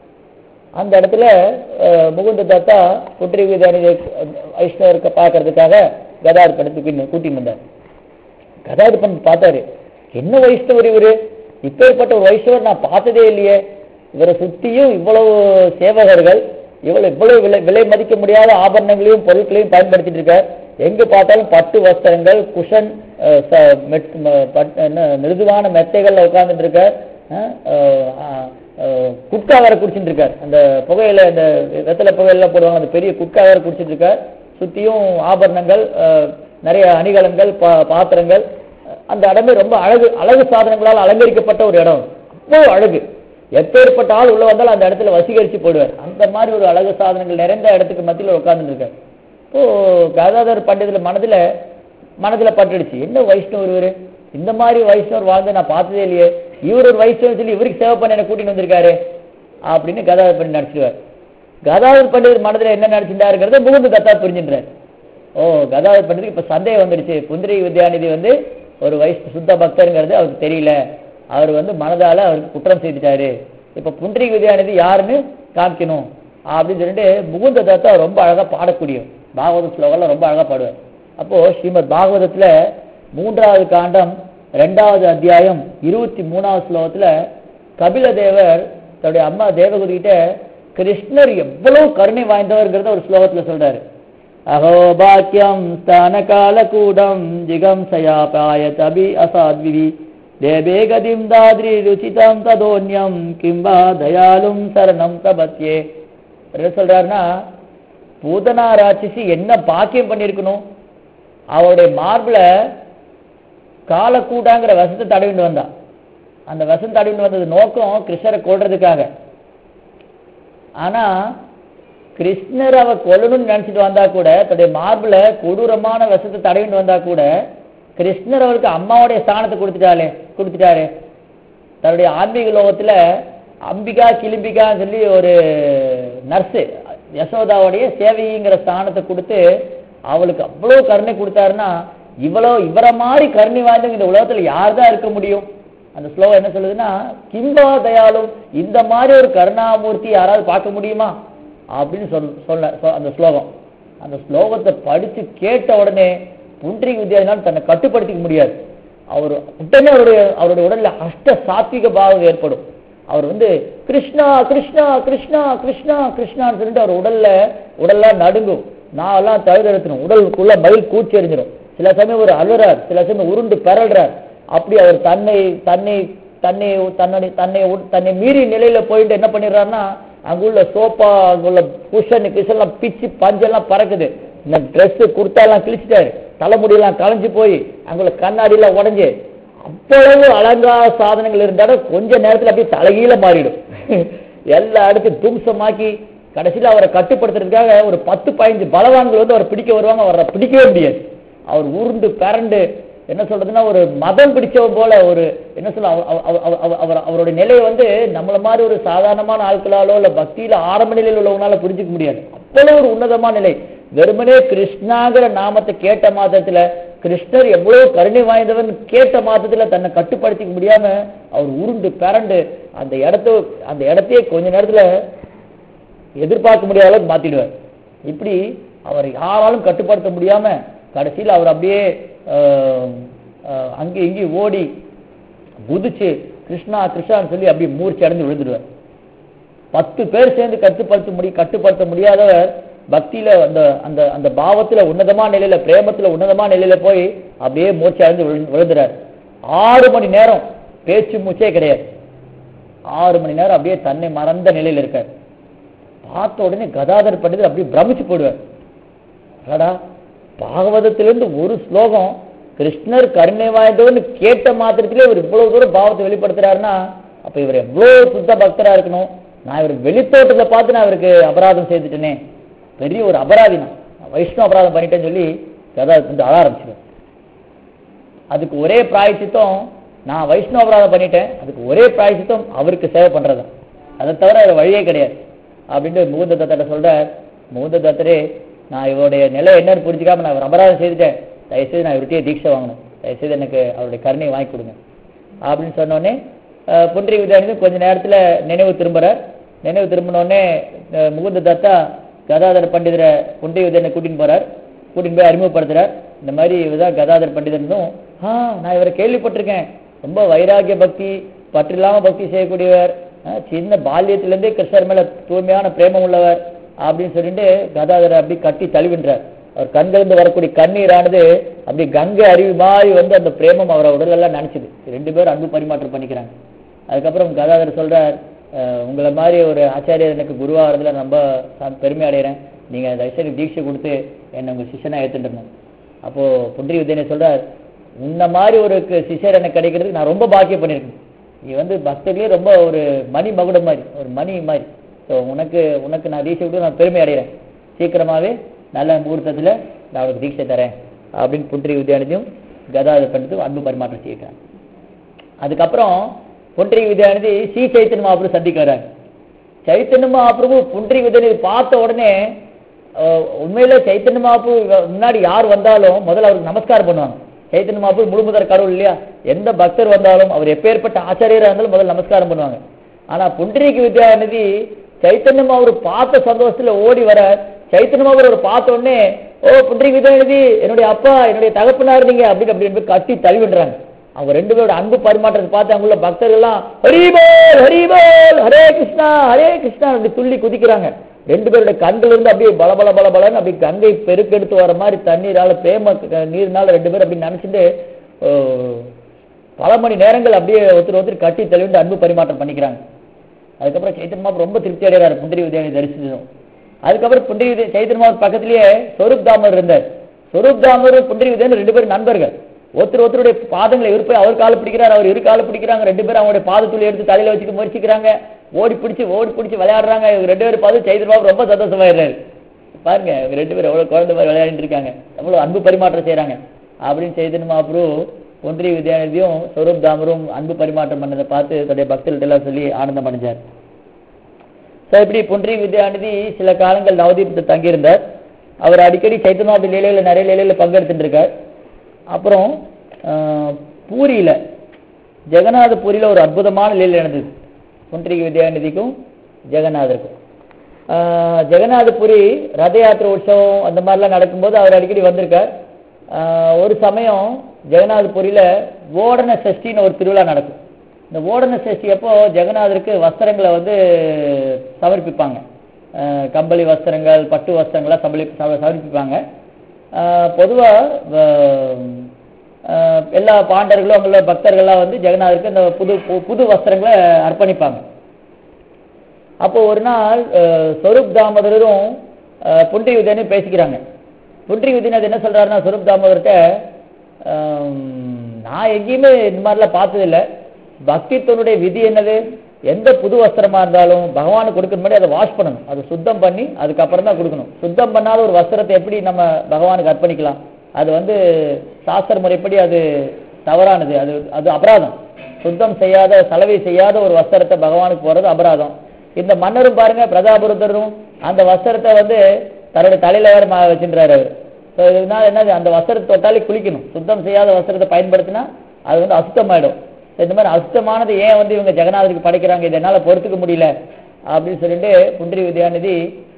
அந்த இடத்துல அஹ், முகுந்த தத்தா குற்றி விதானி வைஷ்ணவருக்கு பார்க்கறதுக்காக கதார் படத்துக்கு கூட்டிட்டு வந்தார் கதாதிபன் பார்த்தாரு என்ன வைஷ்ணவர் இவரு இப்பேற்பட்ட ஒரு வைஷ்ணவர் நான் பார்த்ததே இல்லையே இவரை சுத்தியும் இவ்வளவு சேவகர்கள் இவ்வளவு இவ்வளவு விலை விலை மதிக்க முடியாத ஆபரணங்களையும் பொருட்களையும் பயன்படுத்திட்டு இருக்கார் எங்க பார்த்தாலும் பட்டு வஸ்திரங்கள் குஷன் அஹ், ச- மெட்- ம- பட்- என்ன, மிருதுவான மெத்தைகள்ல உட்கார்ந்துட்டு இருக்கார் அஹ், அஹ், அஹ், குட்கா வேற குடிச்சிட்டு இருக்கார் அந்த புகையில இந்த வெத்தலை புகையில போடுவாங்க அந்த பெரிய குட்கா வேற குடிச்சிட்டு இருக்கார் சுத்தியும் ஆபரணங்கள் அஹ், நிறைய அணிகலன்கள் பா- பாத்திரங்கள் அந்த இடமே ரொம்ப அழகு அழகு சாதனங்களால் அலங்கரிக்கப்பட்ட ஒரு இடம் அவ்வளவு அழகு எப்பேற்பட்ட ஆள் உள்ள வந்தாலும் அந்த இடத்துல வசீகரிச்சு போடுவார் அந்த மாதிரி ஒரு அழகு சாதனங்கள் நிறைந்த இடத்துக்கு மத்தியில உட்கார்ந்துட்டு இருக்கார் இப்போ கதாதர் பண்டிதர் மனதுல மனதுல பட்டுடுச்சு என்ன வைஷ்ணவர் இவரு இந்த மாதிரி வைஷ்ணவர் வாழ்ந்து நான் பார்த்ததே இல்லையே இவர் ஒரு வைஷ்ணவர் சொல்லி இவருக்கு சேவை பண்ண என்ன கூட்டிட்டு வந்திருக்காரு அப்படின்னு கதாதர் பண்டிதர் நடிச்சிடுவார் கதாதர் பண்டிதர் மனதுல என்ன நினைச்சிருந்தாருங்கிறத முகுந்து தத்தா புரிஞ்சுன்றார் ஓ கதாதர் பண்டிதருக்கு இப்ப சந்தேகம் வந்துடுச்சு புந்திரி வித்யாநிதி வந்து ஒரு வைஷ்ண சுத்த பக்தருங்கிறது அவருக்கு தெரியல அவர் வந்து மனதால அவருக்கு குற்றம் செய்துட்டாரு இப்ப புந்திரி வித்யாநிதி யாருன்னு காமிக்கணும் அப்படின்னு சொல்லிட்டு முகுந்த தத்தா ரொம்ப அழகா பாடக்கூடியவர் பாகவத ஸ்லோகம்லாம் ரொம்ப அழகா பாடுவார் அப்போ ஸ்ரீமத் பாகவதத்துல மூன்றாவது காண்டம் ரெண்டாவது அத்தியாயம் இருபத்தி மூணாவது ஸ்லோகத்துல கபில தேவர் தன்னுடைய அம்மா தேவகுதி கிட்ட கிருஷ்ணர் எவ்வளவு கருணை வாய்ந்தவர்ங்கிறத ஒரு ஸ்லோகத்துல சொல்றாரு அகோ பாக்கியம் ஸ்தான கால கூடம் ஜிகம் சயாபாய தபி அசாத்விதி தேவே கதிம் தாத்ரி ருச்சிதம் ததோன்யம் கிம்பா தயாலும் சரணம் பிரபத்யே என்ன சொல்றாருன்னா பூதனா ராட்சசி என்ன பாக்கியம் பண்ணியிருக்கணும் அவருடைய மார்பிள காலக்கூடாங்கிற விஷத்தை தடவிட்டு வந்தா அந்த விஷம் தடவிட்டு வந்தது நோக்கம் கிருஷ்ணரை கொல்றதுக்காக ஆனா கிருஷ்ணர் அவ கொல்லணும்னு நினைச்சிட்டு வந்தா கூட தன்னுடைய மார்பிள கொடூரமான விஷத்தை தடவிட்டு வந்தா கூட கிருஷ்ணர் அவருக்கு அம்மாவுடைய ஸ்தானத்தை கொடுத்துட்டாலே கொடுத்துட்டாரு தன்னுடைய ஆன்மீக லோகத்துல அம்பிகா கிளிம்பிகான்னு சொல்லி ஒரு நர்ஸு யசோதாவுடைய சேவைங்கிற ஸ்தானத்தை கொடுத்து அவளுக்கு அவ்வளவு கருணை கொடுத்தாருன்னா இவ்வளோ இவரை மாதிரி கருணை வாய்ந்தவங்க இந்த உலகத்துல யார் தான் இருக்க முடியும் அந்த ஸ்லோகம் என்ன சொல்லுதுன்னா கிம்பா தயாலும் இந்த மாதிரி ஒரு கருணாமூர்த்தி யாராவது பார்க்க முடியுமா அப்படின்னு சொல் சொல்ல சொ- அந்த ஸ்லோகம் அந்த ஸ்லோகத்தை படிச்சு கேட்ட உடனே புன்றிக வித்யாதினால் தன்னை கட்டுப்படுத்திக்க முடியாது அவர் உடனே அவருடைய அவருடைய உடல்ல அஷ்ட சாத்விக பாவம் ஏற்படும் அவர் வந்து கிருஷ்ணா கிருஷ்ணா கிருஷ்ணா கிருஷ்ணா கிருஷ்ணான்னு சொல்லிட்டு அவர் உடல்ல உடல்லாம் நடுங்கும் நாவெல்லாம் தழுதழுத்தணும் உடலுக்குள்ள மயில் கூச்சி எறிஞ்சிடும் சில சமயம் ஒரு அழுறார் சில சமயம் உருண்டு பெறல்றார் அப்படி அவர் தன்னை தன்னை தன்னை தன்னை தன்னை உட்- தன்னை மீறி நிலையில போயிட்டு என்ன பண்ணிடுறாருன்னா அங்குள்ள சோப்பா அங்குள்ள குஷன் கிஷன்லாம் பிச்சு பஞ்செல்லாம் பறக்குது இந்த ட்ரெஸ் குர்த்தாலாம் கிழிச்சிட்டாரு தலைமுடியெல்லாம் களைஞ்சு போய் அங்குள்ள கண்ணாடியெல்லாம் உடைஞ்சு அவ்வளவு அலங்கார சாதனங்கள் இருந்தாலும் கொஞ்ச நேரத்துல அப்படியே தலைகீழ மாறிடும் எல்லா இடத்தையும் தும்சமாக்கி கடைசியில அவரை கட்டுப்படுத்துறதுக்காக ஒரு பத்து பதினஞ்சு பலவான்கள் வந்து அவரை பிடிக்க வருவாங்க அவரை பிடிக்கவே முடியாது அவர் உருண்டு பரண்டு என்ன சொல்றதுன்னா ஒரு மதம் பிடிச்சவன் போல ஒரு என்ன சொல்ல அவ- அவ- அவ- அவ- அவ- அவர் அவருடைய நிலையை வந்து நம்மள மாதிரி ஒரு சாதாரணமான ஆட்களாலோ இல்ல பக்தியில ஆரம்ப நிலையில் உள்ளவங்களால புரிஞ்சுக்க முடியாது அவ்வளவு ஒரு உன்னதமான நிலை வெறுமனே கிருஷ்ணாங்கிற நாமத்தை கேட்ட மாத்திரத்துல கிருஷ்ணர் எவ்வளவு கருணை வாய்ந்தவன் கேட்ட மாத்திரத்துல தன்னை கட்டுப்படுத்திக்க முடியாம அவர் உருண்டு பரண்டு அந்த இடத்த அந்த இடத்தையே கொஞ்ச நேரத்துல எதிர்பார்க்க முடியாத அளவுக்கு மாத்திடுவார் இப்படி அவர் யாராலும் கட்டுப்படுத்த முடியாம கடைசியில் அவர் அப்படியே ஆஹ், ஆஹ், அங்கே இங்கேயும் ஓடி குதிச்சு கிருஷ்ணா கிருஷ்ணான்னு சொல்லி அப்படியே மூர்ச்சி அடைந்து விழுந்துடுவார் பத்து பேர் சேர்ந்து கட்டுப்படுத்த முடி கட்டுப்படுத்த முடியாதவர் பக்தியில அந்த அந்த அந்த பாவத்துல உன்னதமான நிலையில பிரேமத்துல உன்னதமான நிலையில போய் அப்படியே மூர்ச்சி அடைந்து விழு- விழுந்துறார் ஆறு மணி நேரம் பேச்சு மூச்சே கிடையாது ஆறு மணி நேரம் அப்படியே தன்னை மறந்த நிலையில இருக்கார் பார்த்த உடனே கதாதர் பண்டிதர் அப்படியே பிரமிச்சு போடுவார் அடடா பாகவதத்திலிருந்து ஒரு ஸ்லோகம் கிருஷ்ணர் கருணை வாய்ந்தவன்னு கேட்ட மாத்திரத்திலே இவர் இவ்வளவு தூரம் பாவத்தை வெளிப்படுத்துறாருன்னா அப்ப இவர் எவ்வளவு சுத்த பக்தரா இருக்கணும் நான் இவர் வெளித்தோட்டத்தை பார்த்து நான் இவருக்கு அபராதம் செய்துட்டேனே பெரிய ஒரு அபராதி நான் நான் வைஷ்ணவ அபராதம் பண்ணிட்டேன்னு சொல்லி கதாதர் வந்து அழ ஆரம்பிச்சிடுவார் அதுக்கு ஒரே பிராயச்சித்தம் நான் வைஷ்ணவ அபராதம் பண்ணிட்டேன் அதுக்கு ஒரே பிராயச்சித்தம் அவருக்கு சேவை பண்றதுதான் அதை தவிர வேற வழியே கிடையாது அப்படின்ட்டு முகுந்த தத்தட்ட சொல்றார் முகுந்த தத்தரே நான் இவருடைய நிலை என்னன்னு புரிஞ்சுக்காம நான் இவர் அபராதம் செய்துட்டேன் தயவுசெய்து நான் இவருக்கே தீட்சை வாங்கணும் தயவுசெய்து எனக்கு அவருடைய கருணையை வாங்கி கொடுங்க அப்படின்னு சொன்னோடனே புன்றிய வித்யானி கொஞ்ச நேரத்துல நினைவு திரும்புறார் நினைவு திரும்பினோடனே முகுந்த தத்தா கதாதர பண்டிதரை புன்றிய வித்யானை கூட்டின்னு போறார் கூட்டின்னு போய் அறிமுகப்படுத்துறார் இந்த மாதிரி இவர்தான் கதாதர் பண்டிதனும் ஆ நான் இவரை கேள்விப்பட்டிருக்கேன் ரொம்ப வைராகிய பக்தி பற்றில்லாம பக்தி செய்யக்கூடியவர் ஆ, சின்ன பால்யத்திலிருந்தே கிருஷ்ணர் மேல தூய்மையான பிரேமம் உள்ளவர் அப்படின்னு சொல்லிட்டு கதாதரை அப்படி கட்டி தழுவின்றார் அவர் கண்களிலிருந்து வரக்கூடிய கண்ணீரானது அப்படி கங்கை அருவி மாதிரி வந்து அந்த பிரேமம் அவரை உடலெல்லாம் நினைச்சுது ரெண்டு பேரும் அன்பு பரிமாற்றம் பண்ணிக்கிறாங்க அதுக்கப்புறம் கதாதர் சொல்றார் அஹ், உங்களை மாதிரி ஒரு ஆச்சாரியர் எனக்கு குருவாகிறதுல ரொம்ப ச- பெருமை அடைகிறேன் நீங்க தயவுசெய்து தீட்சை கொடுத்து என்னை உங்க சிஷ்யனா ஏத்துட்டுருந்தேன் அப்போ புன்றி வித்யனை சொல்றார் உன்ன மாதிரி ஒரு கு- சிஷ்யர் எனக்கு கிடைக்கிறதுக்கு நான் ரொம்ப பாக்கியம் பண்ணியிருக்கேன் நீ வந்து பக்தர்களே ரொம்ப ஒரு மணி மகுடம் மாதிரி ஒரு மணி மாதிரி ஸோ உனக்கு உனக்கு நான் தீட்சை விட்டு நான் பெருமை அடைகிறேன் சீக்கிரமாவே நல்ல முகூர்த்தத்துல நான் அவனுக்கு தீட்சை தரேன் அப்படின்னு புன்றி வித்யானதியும் கதாதர் பண்ணிட்டு அன்பு பரிமாற்றம் செய்யக்கிறாங்க அதுக்கப்புறம் புன்றி வித்யானதி ஸ்ரீ சைத்தன்ய மகாபிரபு சந்திக்கிறாங்க சைத்தன்ய மகாபிரபு புன்றி வித்யானதி பார்த்த உடனே அஹ், உண்மையில சைத்தன்ய மகாபிரபு முன்னாடி யார் வந்தாலும் முதல்ல அவருக்கு நமஸ்காரம் பண்ணுவாங்க சைத்தன்ய மகாபிரபு முழுமுதற் கடவுள் இல்லையா எந்த பக்தர் வந்தாலும் அவர் எப்பேற்பட்ட ஆச்சாரியரா இருந்தாலும் முதல்ல நமஸ்காரம் பண்ணுவாங்க ஆனா புண்டரீக வித்யாநிதி சைத்தன்ய மகாபுரு பார்த்த சந்தோஷத்துல ஓடி வர சைத்தன்ய மகாபுரு அவர் பார்த்த உடனே ஓ புண்டரீக வித்யாநிதி என்னுடைய அப்பா என்னுடைய தகப்பனார் நீங்க அப்படின்னு அப்படி கட்டி தழுவிடுறாங்க அவங்க ரெண்டு பேரோட அன்பு பரிமாற்றத்தை பார்த்து அங்குள்ள பக்தர்கள்லாம் ஹரிபோல் ஹரிபோல் ஹரே கிருஷ்ணா ஹரே கிருஷ்ணா அப்படி துள்ளி குதிக்கிறாங்க ரெண்டு பேரோட கண்கள் இருந்து அப்படியே பல பல பல பலன்னு அப்படி கங்கை பெருக்கெடுத்து வர மாதிரி தண்ணீரால பிரேம க- நீர்னால ரெண்டு பேரும் அப்படி நினைச்சிட்டு பல மணி நேரங்கள் அப்படியே ஒருத்தர் ஒருத்தர் கட்டி தழுவிட்டு அன்பு பரிமாற்றம் பண்ணிக்கிறாங்க அதுக்கப்புறம் சைத்தன்ய மாபு ரொம்ப திருப்தி அடைகிறார் புண்டரி வித்யானி தரிசிச்சதும் அதுக்கப்புறம் புண்டரி வித்யா சைத்தன்ய மாபு பக்கத்திலேயே சொரூப் தாமர் இருந்தார் சொரூப் தாமர் புண்டரி வித்யானி ரெண்டு பேரும் நண்பர்கள் ஒருத்தர் ஒருத்தருடைய பாதங்களை இவர் போய் அவர் காலை பிடிக்கிறார் அவர் இரு காலை பிடிக்கிறாங்க ரெண்டு பேரும் அவங்களுடைய பாதத்துள்ளி எடுத்து தலையில வச்சுட்டு முயற்சிக்கிறாங்க ஓடி பிடிச்சி ஓடி பிடிச்சி விளையாடுறாங்க இவங்க ரெண்டு பேரும் பார்த்து சைத்தன்ய மாபு ரொம்ப சந்தோஷமாயிடுறாரு பாருங்க இவங்க ரெண்டு பேரும் எவ்வளவு குழந்தை மாதிரி விளையாடிட்டு இருக்காங்க எவ்வளவு அன்பு பரிமாற்றம் செய்றாங்க அப்படின்னு சைதன்ய மகாபுரு ஒன்றிய வித்யாநிதியும் ஸ்வரூப் தாமரும் அன்பு பரிமாற்றம் பண்ணதை பார்த்து தன்னுடைய பக்தர்கள்ட்ட எல்லாம் சொல்லி ஆனந்தம் அடைஞ்சார் ஸோ இப்படி புன்றிய வித்யாநிதி சில காலங்கள் நவதீபத்தில் தங்கியிருந்தார் அவர் அடிக்கடி சைத்தன்யாபி லீலையில் நிறைய லீலையில் பங்கெடுத்துட்டு இருக்கார் அப்புறம் ஆஹ், பூரியில ஜெகநாத பூரியில ஒரு அற்புதமான லீலை நடந்தது புன்றிய வித்யாநிதிக்கும் ஜெகநாதருக்கும் ஆஹ், ஜெகநாதபுரி ரத யாத்திரை உற்சவம் அந்த மாதிரிலாம் நடக்கும்போது அவர் அடிக்கடி வந்திருக்கார் ஆஹ், ஒரு சமயம் ஜெகநாதபுரியில ஓடன சஷ்டின்னு ஒரு திருவிழா நடக்கும் இந்த ஓடன சஷ்டி அப்போ ஜெகநாதருக்கு வஸ்திரங்களை வந்து சமர்ப்பிப்பாங்க ஆஹ், கம்பளி வஸ்திரங்கள் பட்டு வஸ்திரங்கள்லாம் சமர்ப்பி சம- சமர்ப்பிப்பாங்க பொதுவாக எல்லா பாண்டர்களும் அவங்கள பக்தர்கள்லாம் வந்து ஜெகநாதருக்கு இந்த புது பு- புது வஸ்திரங்களை அர்ப்பணிப்பாங்க அப்போ ஒரு நாள் அஹ், ஸ்வரூப் தாமோதரரும் அஹ், புண்டி விதனும் பேசிக்கிறாங்க புண்டி விதினது என்ன சொல்றாருன்னா ஸ்வரூப் தாமோதர்கிட்ட ஆம், நான் எங்கேயுமே இந்த மாதிரிலாம் பார்த்ததில்ல பக்தித்தனுடைய விதி என்னது எந்த புது வஸ்திரமா இருந்தாலும் பகவானுக்கு கொடுக்க முன்னாடி அதை வாஷ் பண்ணணும் அதை சுத்தம் பண்ணி அதுக்கப்புறம் தான் கொடுக்கணும் சுத்தம் பண்ணாத ஒரு வஸ்திரத்தை எப்படி நம்ம பகவானுக்கு அர்ப்பணிக்கலாம் அது வந்து சாஸ்திர முறைப்படி அது தவறானது அது அது அபராதம் சுத்தம் செய்யாத சலவை செய்யாத ஒரு வஸ்திரத்தை பகவானுக்கு போறது அபராதம் இந்த மன்னரும் பாருங்க பிரதாபுரத்தரும் அந்த வஸ்திரத்தை வந்து தன்னுடைய தலையில வேற மா- வச்சிருந்தாரு அவர் So, இதனால என்னது அந்த வஸ்திரத்தை தொட்டாலே குளிக்கணும் சுத்தம் செய்யாத வஸ்திரத்தை பயன்படுத்தினா அது வந்து அசுத்தமாயிடும் So, இந்த மாதிரி அசுத்தமானது ஏன் வந்து இவங்க ஜெகநாதருக்கு படைக்கிறாங்க இதை என்னால பொறுத்துக்க முடியல அப்படின்னு சொல்லிட்டு புண்டரி வித்யாநிதி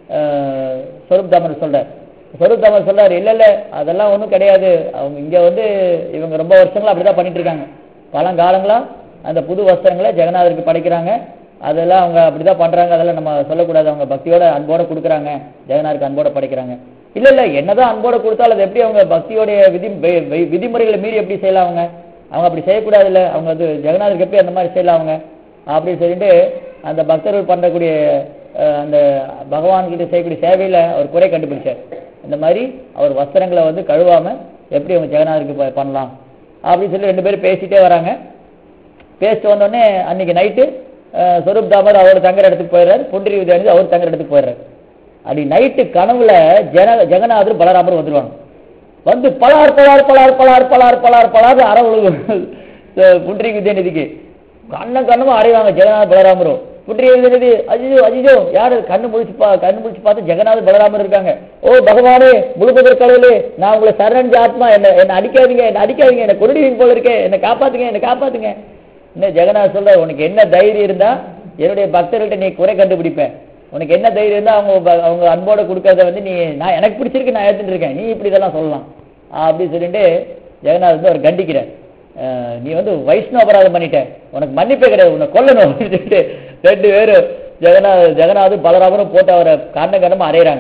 ஆஹ், ஸ்வரூப் தாமர் சொல்றார் ஸ்வரூப் தாமர் சொல்றாரு இல்ல இல்ல அதெல்லாம் ஒண்ணும் கிடையாது அவங்க இங்க வந்து இவங்க ரொம்ப வருஷங்களா அப்படிதான் பண்ணிட்டு இருக்காங்க பழங்காலங்களா அந்த புது வஸ்திரங்களை ஜெகநாதருக்கு படைக்கிறாங்க அதெல்லாம் அவங்க அப்படிதான் பண்றாங்க அதெல்லாம் நம்ம சொல்லக்கூடாது அவங்க பக்தியோட அன்போட கொடுக்குறாங்க ஜெகநாதருக்கு அன்போட படைக்கிறாங்க இல்ல இல்ல என்னதான் அன்போட கொடுத்தாலும் அது எப்படி அவங்க பக்தியோடைய விதி வி- வி- விதிமுறைகளை மீறி எப்படி செய்யலாம் அவங்க அவங்க அப்படி செய்யக்கூடாது இல்ல அவங்க அது ஜெகநாதருக்கு எப்படி அந்த மாதிரி செய்யலாம் அவங்க அப்படின்னு சொல்லிட்டு அந்த பக்தர்கள் பண்ணக்கூடிய அஹ், அந்த பகவான் கிட்ட செய்யக்கூடிய சேவையில அவர் குறை கண்டுபிடிச்சார் இந்த மாதிரி அவர் வஸ்திரங்களை வந்து கழுவாம எப்படி அவங்க ஜெகநாதருக்கு ப- பண்ணலாம் அப்படின்னு சொல்லி ரெண்டு பேரும் பேசிட்டே வராங்க பேசிட்டு வந்தோடனே அன்னைக்கு நைட்டு ஸ்வரூப் தாமர் அவர் தங்குற இடத்துக்கு போயிடுறாரு புண்டரி வித்யானந்தி அவர் தங்குற இடத்துக்கு போயிடுறாரு அப்படி நைட்டு கனவுல ஜன ஜெகநாதர் பலராமர் வந்துருவாங்க வந்து பலார் பலார் பலார் பலார் பலார் பலார் பலார் அற விழுகும் புண்டரி வித்யாநிதிக்கு கண்ண கண்ணும் அறைவாங்க ஜெகநாத பலராமரும் புண்டரி வித்யாநிதி அஜிஜோ அஜிஜோ யாரு கண்ணு முடிச்சு பா கண்ணு முடிச்சு பார்த்து ஜெகநாத பலராமர் இருக்காங்க ஓ பகவானே முழுமுதற் கடவுளே நான் உங்களை சரணடைஞ்ச ஆத்மா என்ன என்ன அடிக்காதீங்க என்ன அடிக்காதீங்க என்ன கொண்டுடுவீங்க போல இருக்கே என்ன காப்பாத்துங்க என்ன காப்பாத்துங்க இன்னும் ஜெகநாத் சொல்ற உனக்கு என்ன தைரியம் இருந்தா என்னுடைய பக்தர்கள்ட்ட நீ குறை கண்டுபிடிப்பேன் உனக்கு என்ன தைரியம் இருந்தா அவங்க ப- அவங்க அன்போட கொடுக்கறத வந்து நீ நான் எனக்கு பிடிச்சிருக்கு நான் எடுத்துட்டு இருக்கேன் நீ இப்படி இதெல்லாம் சொல்லலாம் அப்படி சொல்லிட்டு ஜெகநாத் வந்து அவர் கண்டிக்கிறார் அஹ் நீ வந்து வைஷ்ணவ அபராதம் பண்ணிட்ட உனக்கு மன்னிப்பே கிடையாது உன்னை கொல்லணும் அப்படின்னு சொல்லிட்டு ரெண்டு பேரும் ஜெகநாத் ஜெகநாத் பலராமரும் போட்டு அவரை காரண காரணமா அறையிறாங்க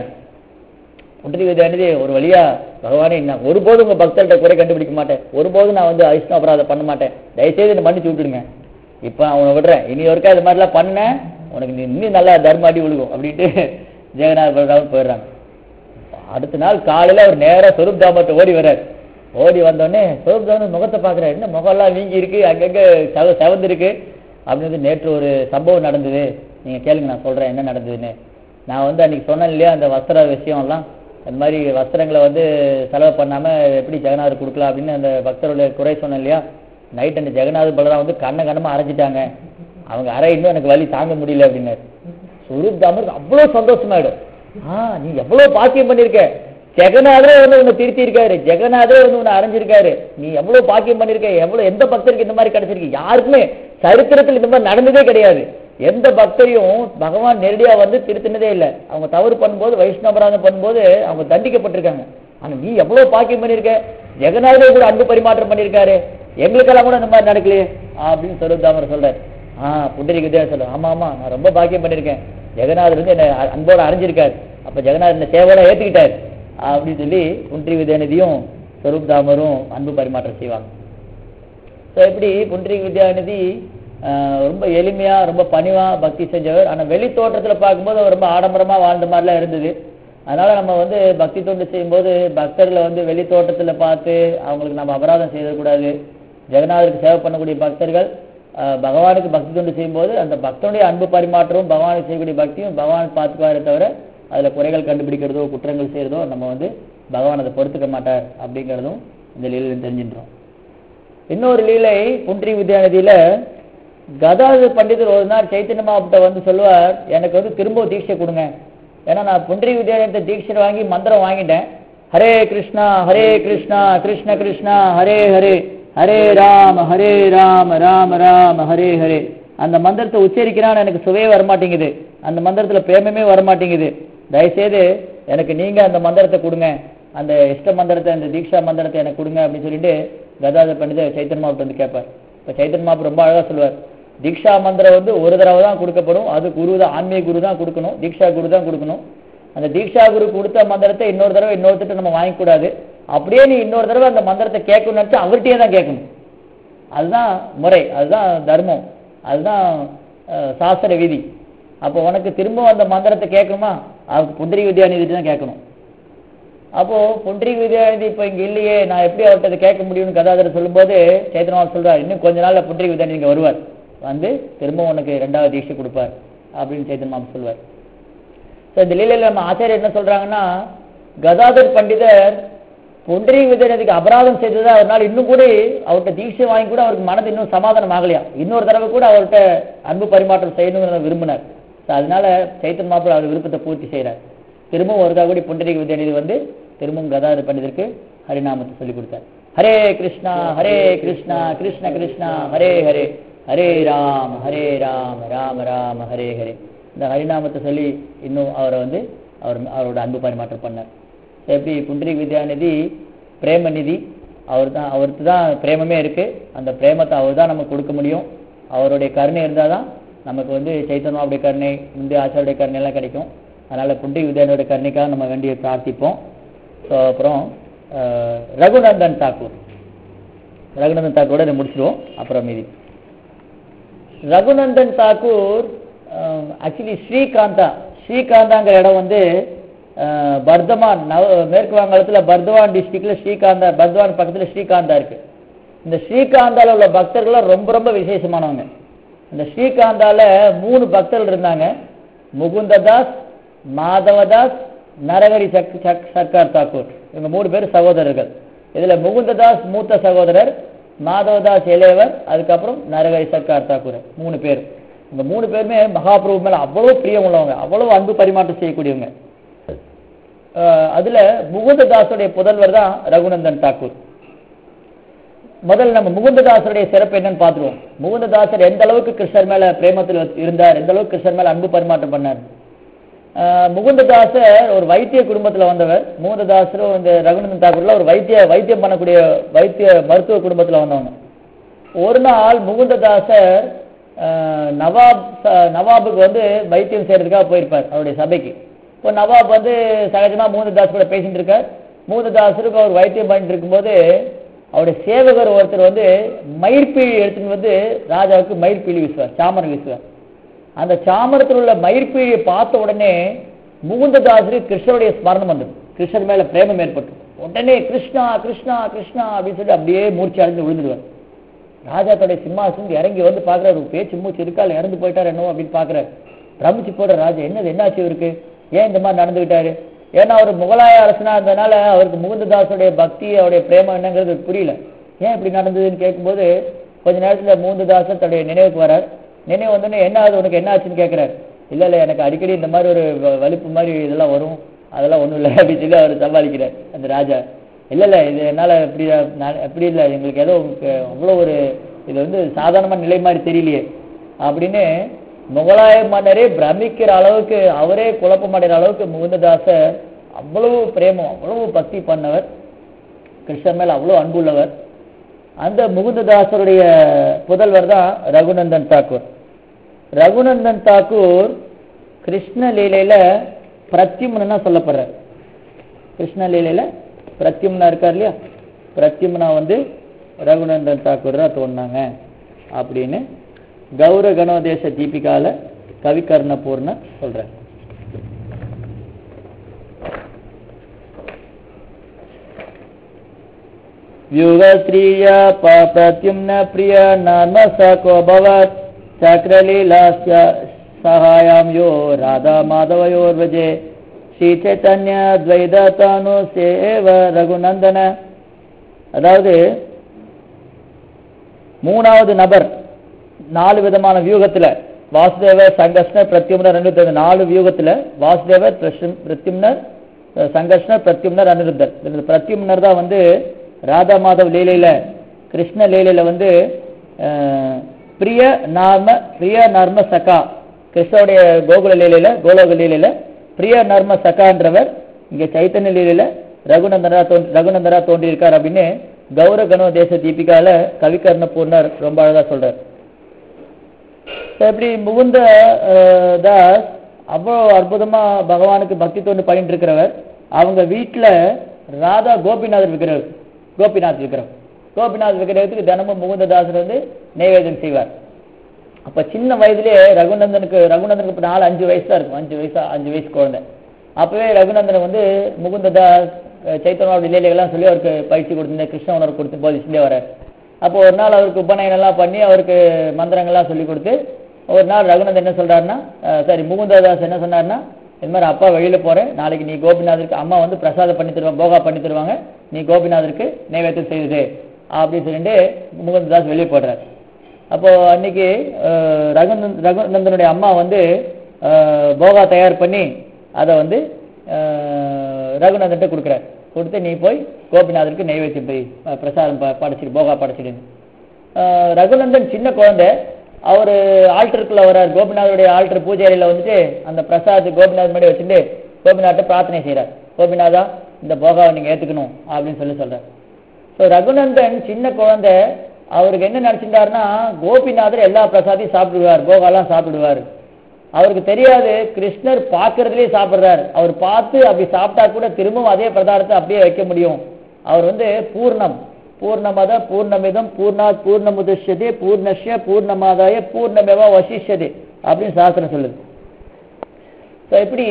புண்டரி வித்யாநிதி ஒரு வழியா பகவானே நான் ஒருபோதும் உங்க பக்தர்கிட்ட குறை கண்டுபிடிக்க மாட்டேன் ஒருபோதும் நான் வந்து வைஷ்ணவ அபராதம் பண்ண மாட்டேன் தயவுசெய்து என்னை மன்னிச்சு விட்டுடுங்க இப்போ அவனை விடுறேன் இனி ஒருக்கா இது மாதிரிலாம் பண்ணேன் உனக்கு நீ இன்னும் நல்லா தர்ம அடி விழுகும் அப்படின்ட்டு ஜெகநாத் பலராமன் போயிடுறாங்க அடுத்த நாள் காலையில அவர் நேரா சொரூப் தாமத்தை ஓடி வர்றார் ஓடி வந்தோடனே சொரூப் தாமன் முகத்தை பார்க்குறாரு என்ன முகம்லாம் வீங்கி இருக்கு அங்கங்க செவ செவந்து இருக்கு அப்படின்னு வந்து நேற்று ஒரு சம்பவம் நடந்தது நீங்க கேளுங்க நான் சொல்றேன் என்ன நடந்ததுன்னு நான் வந்து அன்னைக்கு சொன்னேன் இல்லையா அந்த வஸ்திர விஷயம்லாம் இந்த மாதிரி வஸ்திரங்களை வந்து செலவு பண்ணாம எப்படி ஜெகநாதர் கொடுக்கலாம் அப்படின்னு அந்த பக்தருடைய குறை சொன்னேன் இல்லையா நைட் அந்த ஜெகநாதர் பலராம் வந்து கண்ண கண்ணமா அரைஞ்சிட்டாங்க அவங்க அரை இன்னும் எனக்கு வலி தாங்க முடியல அப்படின்னாரு சுரூப் தாமருக்கு அவ்வளவு சந்தோஷமாயிடும் ஆ நீ எவ்வளவு பாக்கியம் பண்ணிருக்க ஜெகநாதரே வந்து உன்னை திருத்தி இருக்காரு ஜெகநாதரே வந்து உன்னை அரைஞ்சிருக்காரு நீ எவ்வளவு பாக்கியம் பண்ணிருக்க எவ்வளவு எந்த பக்தருக்கு இந்த மாதிரி கிடைச்சிருக்கு யாருக்குமே சரித்திரத்தில் இந்த மாதிரி நடந்ததே கிடையாது எந்த பக்தரையும் பகவான் நேரடியா வந்து திருத்தினதே இல்லை அவங்க தவறு பண்ணும்போது வைஷ்ணவராக பண்ணும்போது அவங்க தண்டிக்கப்பட்டிருக்காங்க ஆனா நீ எவ்வளவு பாக்கியம் பண்ணிருக்க ஜெகநாதரே கூட அன்பு பரிமாற்றம் பண்ணிருக்காரு எங்களுக்கெல்லாம் கூட இந்த மாதிரி நடக்கலையே அப்படின்னு சொருத்தாமர் சொல்றாரு ஆ புண்டரிக வித்யா சொல்ற ஆமா ஆமா நான் ரொம்ப பாக்கியம் பண்ணியிருக்கேன் ஜெகநாதர் வந்து என்ன அ- அன்போட அறிஞ்சிருக்காரு அப்ப ஜெகநாதர் இந்த சேவையோட ஏத்துக்கிட்டாரு அப்படின்னு சொல்லி புண்டரி வித்யாநிதியும் சொரூப் தாமரும் அன்பு பரிமாற்றம் செய்வாங்க ஸோ இப்படி புண்டரிக வித்யாநிதி ஆஹ், ரொம்ப எளிமையா ரொம்ப பணிவா பக்தி செஞ்சவர் ஆனா வெளி தோற்றத்துல பார்க்கும்போது அவர் ரொம்ப ஆடம்பரமா வாழ்ந்த மாதிரிலாம் இருந்தது அதனால நம்ம வந்து பக்தி தொண்டு செய்யும்போது பக்தர்களை வந்து வெளி தோட்டத்துல பார்த்து அவங்களுக்கு நம்ம அபராதம் செய்யக்கூடாது ஜெகநாதருக்கு சேவை பண்ணக்கூடிய பக்தர்கள் ஆஹ், பகவானுக்கு பக்தி தொண்டு செய்யும்போது அந்த பக்தனுடைய அன்பு பரிமாற்றமும் பகவானுக்கு செய்யக்கூடிய பக்தியும் பகவான் பார்த்துக்குவாரே தவிர அதுல குறைகள் கண்டுபிடிக்கிறதோ குற்றங்கள் செய்யறதோ நம்ம வந்து பகவான் அதை பொறுத்துக்க மாட்டார் அப்படிங்கிறதும் இந்த லீலையில் தெரிஞ்சின்றோம் இன்னொரு லீலை புன்றி வித்யாநிதியில கதாதர் பண்டிதர் ஒரு நாள் சைத்தன்ய மாவட்ட வந்து சொல்லுவார் எனக்கு வந்து திரும்ப தீட்சை கொடுங்க ஏன்னா நான் புன்றி வித்யாலயத்தை தீட்சை வாங்கி மந்திரம் வாங்கிட்டேன் ஹரே கிருஷ்ணா ஹரே கிருஷ்ணா கிருஷ்ண கிருஷ்ணா ஹரே ஹரே ஹரே ராம ஹரே ராம ராம ராம ஹரே ஹரே அந்த மந்திரத்தை உச்சரிக்கிறான்னு எனக்கு சுவையே வரமாட்டேங்குது அந்த மந்திரத்துல பிரேமமே வரமாட்டேங்குது தயவுசெய்து எனக்கு நீங்க அந்த மந்திரத்தை கொடுங்க அந்த இஷ்ட மந்திரத்தை அந்த தீக்ஷா மந்திரத்தை எனக்கு கொடுங்க அப்படின்னு சொல்லிட்டு கதாதர் பண்டிதர் சைத்தன்ய மாவட்ட வந்து கேட்பார் இப்ப சைத்தன்ய மாப்பு ரொம்ப அழகா சொல்லுவார் தீக்ஷா மந்திரம் வந்து ஒரு தடவை தான் கொடுக்கப்படும் அது குரு தான் ஆன்மீக குரு தான் கொடுக்கணும் தீக்ஷா குரு தான் கொடுக்கணும் அந்த தீக்ஷா குரு கொடுத்த மந்திரத்தை இன்னொரு தடவை இன்னொருத்தட்ட நம்ம வாங்கிக்கூடாது அப்படியே நீ இன்னொரு தடவை அந்த மந்திரத்தை கேட்கணும்னு நினைச்சா அவர்கிட்டயே தான் கேட்கணும் அதுதான் முறை அதுதான் தர்மம் அதுதான் அஹ், சாஸ்திர விதி அப்போ உனக்கு திரும்ப அந்த மந்திரத்தை கேட்கணுமா அவருக்கு புண்டரி வித்யாநிதி தான் கேட்கணும் அப்போ புண்டரி வித்யாநிதி இப்போ இங்க இல்லையே நான் எப்படி அவர்கிட்ட இதை கேட்க முடியும்னு கதாதர் சொல்லும்போது சைத்தன்யமா சொல்றார் இன்னும் கொஞ்ச நாள்ல புண்டரி வித்யாநிதி இங்க வருவார் வந்து திரும்ப உனக்கு ரெண்டாவது தீட்சை கொடுப்பார் அப்படின்னு சைத்தன்யமா சொல்லுவார் ஸோ இந்த லீலையில நம்ம ஆச்சாரியர் என்ன சொல்றாங்கன்னா கதாதர் பண்டிதர் புண்டரி வித்யாநிதிக்கு அபராதம் செய்ததா அவரால் இன்னும் கூட அவர்கிட்ட தீட்சை வாங்கி கூட அவருக்கு மனது இன்னும் சமாதானம் ஆகலையா இன்னொரு தடவை கூட அவர்கிட்ட அன்பு பரிமாற்றம் செய்யணும்னு விரும்பினார் ஸோ அதனால சைத்தன் மாப்பிள்ள அவர் விருப்பத்தை பூர்த்தி செய்கிறார் திரும்பவும் ஒரு கூடி புண்டரிக வித்யாநிதி வந்து திரும்பவும் கதாதர் பண்டிதருக்கு ஹரிநாமத்தை சொல்லிக் கொடுத்தார் ஹரே கிருஷ்ணா ஹரே கிருஷ்ணா கிருஷ்ண கிருஷ்ணா ஹரே ஹரே ஹரே ராம் ஹரே ராம் ராம ராம ஹரே ஹரே இந்த ஹரிநாமத்தை சொல்லி இன்னும் அவரை வந்து அவர் அவரோட அன்பு பரிமாற்றம் பண்ணார் எப்படி புண்டரிக வித்யாநிதி பிரேமநிதி அவர் தான் அவருக்கு தான் பிரேமமே இருக்கு அந்த பிரேமத்தை அவர் தான் நமக்கு கொடுக்க முடியும் அவருடைய கருணை இருந்தால் தான் நமக்கு வந்து சைத்தன்யாவுடைய கருணை முந்தைய ஆச்சாருடைய கருணை எல்லாம் கிடைக்கும் அதனால புண்டரிக வித்யானியோட கருணைக்காக நம்ம வேண்டிய பிரார்த்திப்போம் ஸோ அப்புறம் அஹ், ரகுநந்தன் தாக்கூர் ரகுநந்தன் தாக்கூரோட இதை முடிச்சிடுவோம் அப்புறம் மீதி ரகுநந்தன் தாக்கூர் ஆக்சுவலி ஸ்ரீகாந்தா ஸ்ரீகாந்தாங்கிற இடம் வந்து அஹ், பர்தமான் நவ மேற்கு வங்காளத்துல பர்தவான் டிஸ்ட்ரிக்ட்ல ஸ்ரீகாந்தா பர்தவான் பக்கத்துல ஸ்ரீகாந்தா இருக்கு இந்த ஸ்ரீகாந்தால உள்ள பக்தர்கள் ரொம்ப ரொம்ப விசேஷமானவங்க இந்த ஸ்ரீகாந்தால மூணு பக்தர்கள் இருந்தாங்க முகுந்ததாஸ் மாதவதாஸ் நரகரி சக் சக் சர்க்கார் தாக்கூர் இவங்க மூணு பேர் சகோதரர்கள் இதுல முகுந்ததாஸ் மூத்த சகோதரர் மாதவதாஸ் இளையவர் அதுக்கப்புறம் நரகரி சர்க்கார் தாக்கூர் மூணு பேர் இந்த மூணு பேருமே மகாபிரபு மேல அவ்வளவு பிரியம் உள்ளவங்க அவ்வளவு அன்பு பரிமாற்றம் செய்யக்கூடியவங்க அஹ் அதுல முகுந்ததாஸுடைய புதல்வர் தான் ரகுநந்தன் தாக்கூர் முதல்ல நம்ம முகுந்ததாசருடைய சிறப்பு என்னன்னு பார்த்துருவோம் முகுந்ததாசர் எந்த அளவுக்கு கிருஷ்ணர் மேல பிரேமத்தில் இருந்தார் எந்த அளவுக்கு கிருஷ்ணர் மேல அன்பு பரிமாற்றம் பண்ணார் ஆஹ் முகுந்ததாசர் ஒரு வைத்திய குடும்பத்துல வந்தவர் முகுந்ததாசரும் இந்த ரகுநந்தன் தாக்கூர்ல ஒரு வைத்திய வைத்தியம் பண்ணக்கூடிய வைத்திய மருத்துவ குடும்பத்துல வந்தவங்க ஒரு நாள் முகுந்ததாசர் ஆஹ் நவாப் ச- நவாபுக்கு வந்து வைத்தியம் செய்யறதுக்காக போயிருப்பார் அவருடைய சபைக்கு இப்போ நவாப் வந்து சகஜமா முகுந்ததாஸ் கூட பேசிட்டு இருக்கார் முகுந்ததாசருக்கு அவர் வைத்தியம் பண்ணிட்டு இருக்கும்போது அவருடைய சேவகர் ஒருத்தர் வந்து மயிர்பீழி எடுத்துட்டு வந்து ராஜாவுக்கு மயிர்பீழி வீசுவார் சாமரம் வீசுவார் அந்த சாமரத்தில் உள்ள மயிர்பீழியை பார்த்த உடனே முகுந்ததாசருக்கு கிருஷ்ணருடைய ஸ்மரணம் வந்தது கிருஷ்ணர் மேல பிரேமம் ஏற்பட்டு உடனே கிருஷ்ணா கிருஷ்ணா கிருஷ்ணா அப்படின்னு சொல்லி அப்படியே மூர்ச்சி அடைஞ்சு விழுந்துடுவார் ராஜா தன்னுடைய சிம்மாசனம் இறங்கி வந்து பாக்குறாரு ஒரு பேச்சு மூச்சு இருக்கால் இறந்து போயிட்டார் என்னவோ அப்படின்னு பாக்குறாரு பிரமிச்சு போற ராஜா என்னது என்னாச்சு இவருக்கு ஏன் இந்த மாதிரி நடந்துகிட்டாரு ஏன்னா அவர் முகலாய அரசனா இருந்ததுனால அவருக்கு முகுந்ததாசுடைய பக்தி அவருடைய பிரேமம் என்னங்கிறது புரியல ஏன் இப்படி நடந்ததுன்னு கேட்கும்போது கொஞ்ச நேரத்துல முகுந்ததாசர் தன்னுடைய நினைவுக்கு வரார் நினைவு வந்தோடனே என்ன ஆகுது உனக்கு என்ன ஆச்சுன்னு கேட்கிறார் இல்ல இல்ல எனக்கு அடிக்கடி இந்த மாதிரி ஒரு வ- வலிப்பு மாதிரி இதெல்லாம் வரும் அதெல்லாம் ஒண்ணும் இல்லை அப்படின்னு சொல்லி அவர் சமாளிக்கிறார் அந்த ராஜா இல்ல இல்ல இது என்னால இப்படி நான் எப்படி இல்ல எங்களுக்கு ஏதோ உங்களுக்கு அவ்வளவு ஒரு இது வந்து சாதாரணமான நிலை மாதிரி தெரியலையே அப்படின்னு முகலாய மன்னரே பிரமிக்கிற அளவுக்கு அவரே குழப்பமடைகிற அளவுக்கு முகுந்ததாசர் அவ்வளவு பிரேமம் அவ்வளவு பக்தி பண்ணவர் கிருஷ்ணர் மேல அவ்வளவு அன்புள்ளவர் அந்த முகுந்ததாசருடைய புதல்வர் தான் ரகுநந்தன் தாக்கூர் ரகுநந்தன் தாக்கூர் கிருஷ்ண லீலையில பிரத்யும்னா சொல்லப்படுறார் கிருஷ்ண லீலையில பிரத்யும்னா இருக்கார் இல்லையா பிரத்யும்னா வந்து ரகுநந்தன் தாக்கூர் தான் தோணுனாங்க அப்படின்னு கௌர கணோதேச தீபிகால கவிகர்ணபூர்ண சொல்றார் व्यूहस्त्रिय प्रत्युम्न प्रिय नाम सको भवत् चक्रलीलास्य सहायां यो राधा माधवयोर्वजे श्रीचैतन्य द्वैதத்தானு சேவ ரகுநந்தன அதாவது மூணாவது நபர் நாலு விதமான வியூகத்துல வாசுதேவ சங்கர்ஷ்ணர் பிரத்யும்னர் அனிருத்தர் நாலு வியூகத்துல வாசுதேவர் பிரஷ்ன- பிரத்யும்னர் அஹ், சங்கர்ஷ்ணர் பிரத்யும்னர் அனிருத்தர் இந்த பிரத்யும்னர் தான் வந்து ராதா மாதவ் லீலையில கிருஷ்ண லீலையில வந்து அஹ், பிரிய நார்ம பிரிய நர்ம சகா கிருஷ்ணனுடைய கோகுல லீலையில கோலோக லீலையில பிரிய நர்ம சகான்றவர் இங்க சைத்தன்ய லீலையில ரகுநந்தரா தோன்றி ரகுநந்தரா தோன்றியிருக்கார் அப்படின்னு கௌர கணோ தேச தீபிகால கவிகர்ண பூர்ணர் ரொம்ப அழகா சொல்றார் So, இப்படி முகுந்த அஹ், தாஸ் அவ்வளோ அற்புதமா பகவானுக்கு பக்தி தொண்டு பண்ணிட்டு இருக்கிறவர் அவங்க வீட்டுல ராதா கோபிநாதர் விக்கிரகம் கோபிநாத் விக்கிரகம் கோபிநாத் விக்கிரகத்துக்கு தினமும் முகுந்ததாசர் வந்து நைவேத்தியம் செய்வார் அப்ப சின்ன வயதிலே ரகுநந்தனுக்கு ரகுநந்தனுக்கு இப்ப நாலு அஞ்சு வயசு தான் இருக்கும் அஞ்சு வயசா அஞ்சு வயசு குழந்தை அப்பவே ரகுநந்தன் வந்து முகுந்ததாஸ் அஹ், சைத்தன்யாவுடைய லீலைகள்லாம் சொல்லி அவருக்கு பயிற்சி கொடுத்து கிருஷ்ண உணர்வு கொடுத்து போதிச்சுட்டே வர்றார் அப்போ ஒரு நாள் அவருக்கு உபநயனம் எல்லாம் பண்ணி அவருக்கு மந்திரங்கள்லாம் சொல்லி கொடுத்து ஒரு நாள் ரகுநந்தன் என்ன சொல்றாருன்னா அஹ், சரி முகுந்ததாஸ் என்ன சொன்னாருன்னா இது மாதிரி அப்பா வெளியில போறேன் நாளைக்கு நீ கோபிநாதருக்கு அம்மா வந்து பிரசாதம் பண்ணி தருவாங்க போகா பண்ணி தருவாங்க நீ கோபிநாதருக்கு நைவேத்தியம் செய்யுது அப்படின்னு சொல்லிட்டு முகுந்ததாஸ் வெளியே போடுறாரு அப்போ அன்னைக்கு அஹ், ரகுநந்தன் ரகுநந்தனுடைய அம்மா வந்து அஹ், போகா தயார் பண்ணி அதை வந்து அஹ், ரகுநந்தன்ட்ட கொடுக்குறாரு கொடுத்து நீ போய் கோபிநாதருக்கு நைவேத்தியம் போய் அஹ், பிரசாதம் ப- படைச்சிட்டு போகா படைச்சிடு அஹ், ரகுநந்தன் சின்ன குழந்தை அவர் ஆல்டருக்குள்ள வர்றார் கோபிநாதருடைய ஆல்டர் பூஜை அறையில வந்துட்டு அந்த பிரசாத் கோபிநாத் முன்னாடி வச்சுட்டு கோபிநாத்தை பிரார்த்தனை செய்றார் கோபிநாதா இந்த போகாவை நீங்க ஏத்துக்கணும் அப்படின்னு சொல்லி சொல்றார் ஸோ ரகுநந்தன் சின்ன குழந்தை அவருக்கு என்ன நினைச்சிருந்தாருன்னா கோபிநாதர் எல்லா பிரசாதையும் சாப்பிடுவார் போகாலாம் சாப்பிடுவார் அவருக்கு தெரியாது கிருஷ்ணர் பார்க்கறதுலயே சாப்பிடுறாரு அவர் பார்த்து அப்படி சாப்பிட்டா கூட திரும்பவும் அதே பிரதாரத்தை அப்படியே வைக்க முடியும் அவர் வந்து பூர்ணம் பூர்ணமத பூர்ணமிதம் பூர்ணாத் பூர்ணமுதஷ்யதே பூர்ணஷ்ய பூர்ணமாதாய பூர்ணமேவா வசிஷ்யதே அப்படின்னு சாஸ்திரம் சொல்லுது ஸோ இப்படி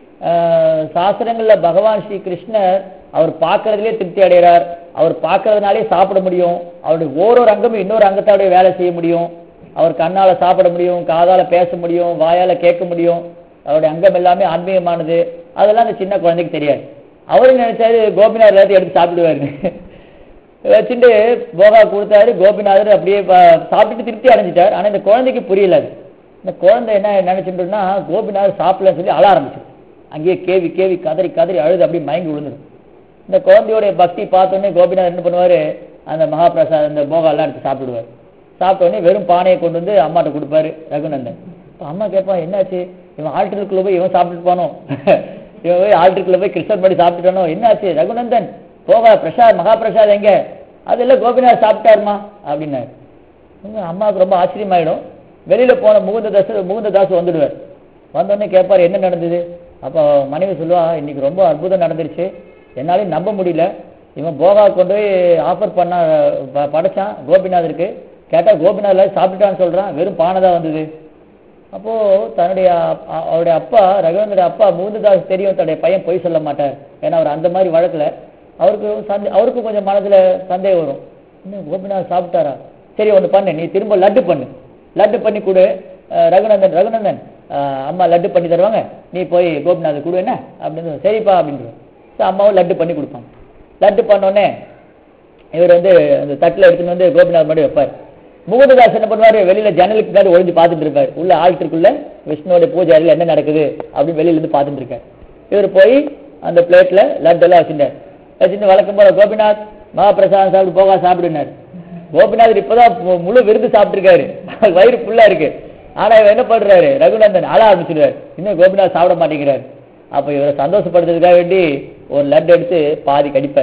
அஹ், சாஸ்திரங்கள்ல பகவான் ஸ்ரீ கிருஷ்ணர் அவர் பார்க்கறதுலே திருப்தி அடைகிறார் அவர் பார்க்கறதுனாலே சாப்பிட முடியும் அவருடைய ஓரொரு அங்கமும் இன்னொரு அங்கத்தோடைய வேலை செய்ய முடியும் அவர் கண்ணால சாப்பிட முடியும் காதால பேச முடியும் வாயால கேட்க முடியும் அவருடைய அங்கம் எல்லாமே ஆன்மீகமானது அதெல்லாம் அந்த சின்ன குழந்தைக்கு தெரியாது அவரும் நினைச்சாரு கோபிநாத் எல்லாத்தையும் எடுத்து சாப்பிடுவாரு வச்சுட்டு போகா கொடுத்தாரு கோபிநாதர் அப்படியே ப- சாப்பிட்டுட்டு திருப்தி அடைஞ்சிட்டார் ஆனா இந்த குழந்தைக்கு புரியல அது இந்த குழந்தை என்ன நினைச்சுட்டுனா கோபிநாதர் சாப்பிடலன்னு சொல்லி அழ ஆரம்பிச்சு அங்கேயே கேவி கேவி கதறி கதறி அழுது அப்படியே மயங்கி விழுந்துடும் இந்த குழந்தையோட பக்தி பார்த்தோன்னே கோபிநாதர் என்ன பண்ணுவாரு அந்த மகாபிரசாத் அந்த போகாலாம் எடுத்து சாப்பிடுவார் சாப்பிட்ட உடனே வெறும் பானையை கொண்டு வந்து அம்மாட்ட கொடுப்பாரு ரகுநந்தன் இப்ப அம்மா கேட்பான் என்னாச்சு இவன் ஆல்டருக்குள்ள போய் இவன் சாப்பிட்டுட்டு போனோம் இவன் போய் ஆல்டருக்குள்ள போய் கிருஷ்ணன் படி சாப்பிட்டுட்டானோ என்னாச்சு ரகுநந்தன் போகா பிரசாத் மகாபிரசாத் எங்க அதெல்லாம் கோபிநாத் சாப்பிட்டாருமா அப்படின்னாரு உங்க அம்மாவுக்கு ரொம்ப ஆச்சரியமாயிடும் வெளியில போன முகுந்ததாஸ் முகுந்ததாஸ் வந்துடுவார் வந்தோடனே கேட்பார் என்ன நடந்தது அப்போ மனைவி சொல்லுவா இன்னைக்கு ரொம்ப அற்புதம் நடந்துருச்சு என்னாலையும் நம்ப முடியல இவன் போகா கொண்டு போய் ஆஃபர் பண்ண ப- படைச்சான் கோபிநாதருக்கு கேட்டா கோபிநாத் எல்லாம் சாப்பிட்டுட்டான்னு சொல்றான் வெறும் பானை தான் வந்தது அப்போ தன்னுடைய அப்- அ- அவருடைய அப்பா ரகுவந்தருடைய அப்பா முகுந்ததாஸ் தெரியும் தன்னுடைய பையன் பொய் சொல்ல மாட்டார் ஏன்னா அவர் அந்த மாதிரி வழக்குல அவருக்கு சந்தே அவருக்கும் கொஞ்சம் மனதுல சந்தேகம் வரும் இன்னும் கோபிநாத் சாப்பிட்டாரா சரி ஒண்ணு பண்ணு நீ திரும்ப லட்டு பண்ணு லட்டு பண்ணி கொடு அஹ் ரகுநந்தன் ரகுநந்தன் அஹ் அம்மா லட்டு பண்ணி தருவாங்க நீ போய் கோபிநாத் கொடு என்ன அப்படின்னு சரிப்பா அப்படின்னு அம்மாவும் லட்டு பண்ணி கொடுப்பாங்க லட்டு பண்ணோடனே இவர் வந்து அந்த தட்டுல எடுத்துன்னு வந்து கோபிநாத் மாதிரி வைப்பார் முகுந்ததாஸ் என்ன பண்ணுவாரு வெளியில ஜன்னலுக்கு பின்னாடி ஒளிஞ்சு பார்த்துட்டு இருப்பார் உள்ள ஆழ்த்திற்குள்ள விஷ்ணுவோட பூஜை அறையில என்ன நடக்குது அப்படின்னு வெளியில இருந்து பார்த்துட்டு இருக்கார் இவர் போய் அந்த பிளேட்ல லட்டு எல்லாம் வச்சுட்டார் வச்சுட்டு வழக்கம் போல கோபிநாத் மகாபிரசாதம் சாப்பிட்டு போகா சாப்பிடுனார் கோபிநாத் இப்பதான் மு- முழு விருது சாப்பிட்டுருக்காரு வயிறு ஃபுல்லா இருக்கு ஆனா இவர் என்ன பண்றாரு ரகுநந்தன் அழ ஆரம்பிச்சிடுறாரு இன்னும் கோபிநாத் சாப்பிட மாட்டேங்கிறார் அப்ப இவரை சந்தோஷப்படுத்துறதுக்காக வேண்டி ஒரு லட்டு எடுத்து பாதி கடிப்பார்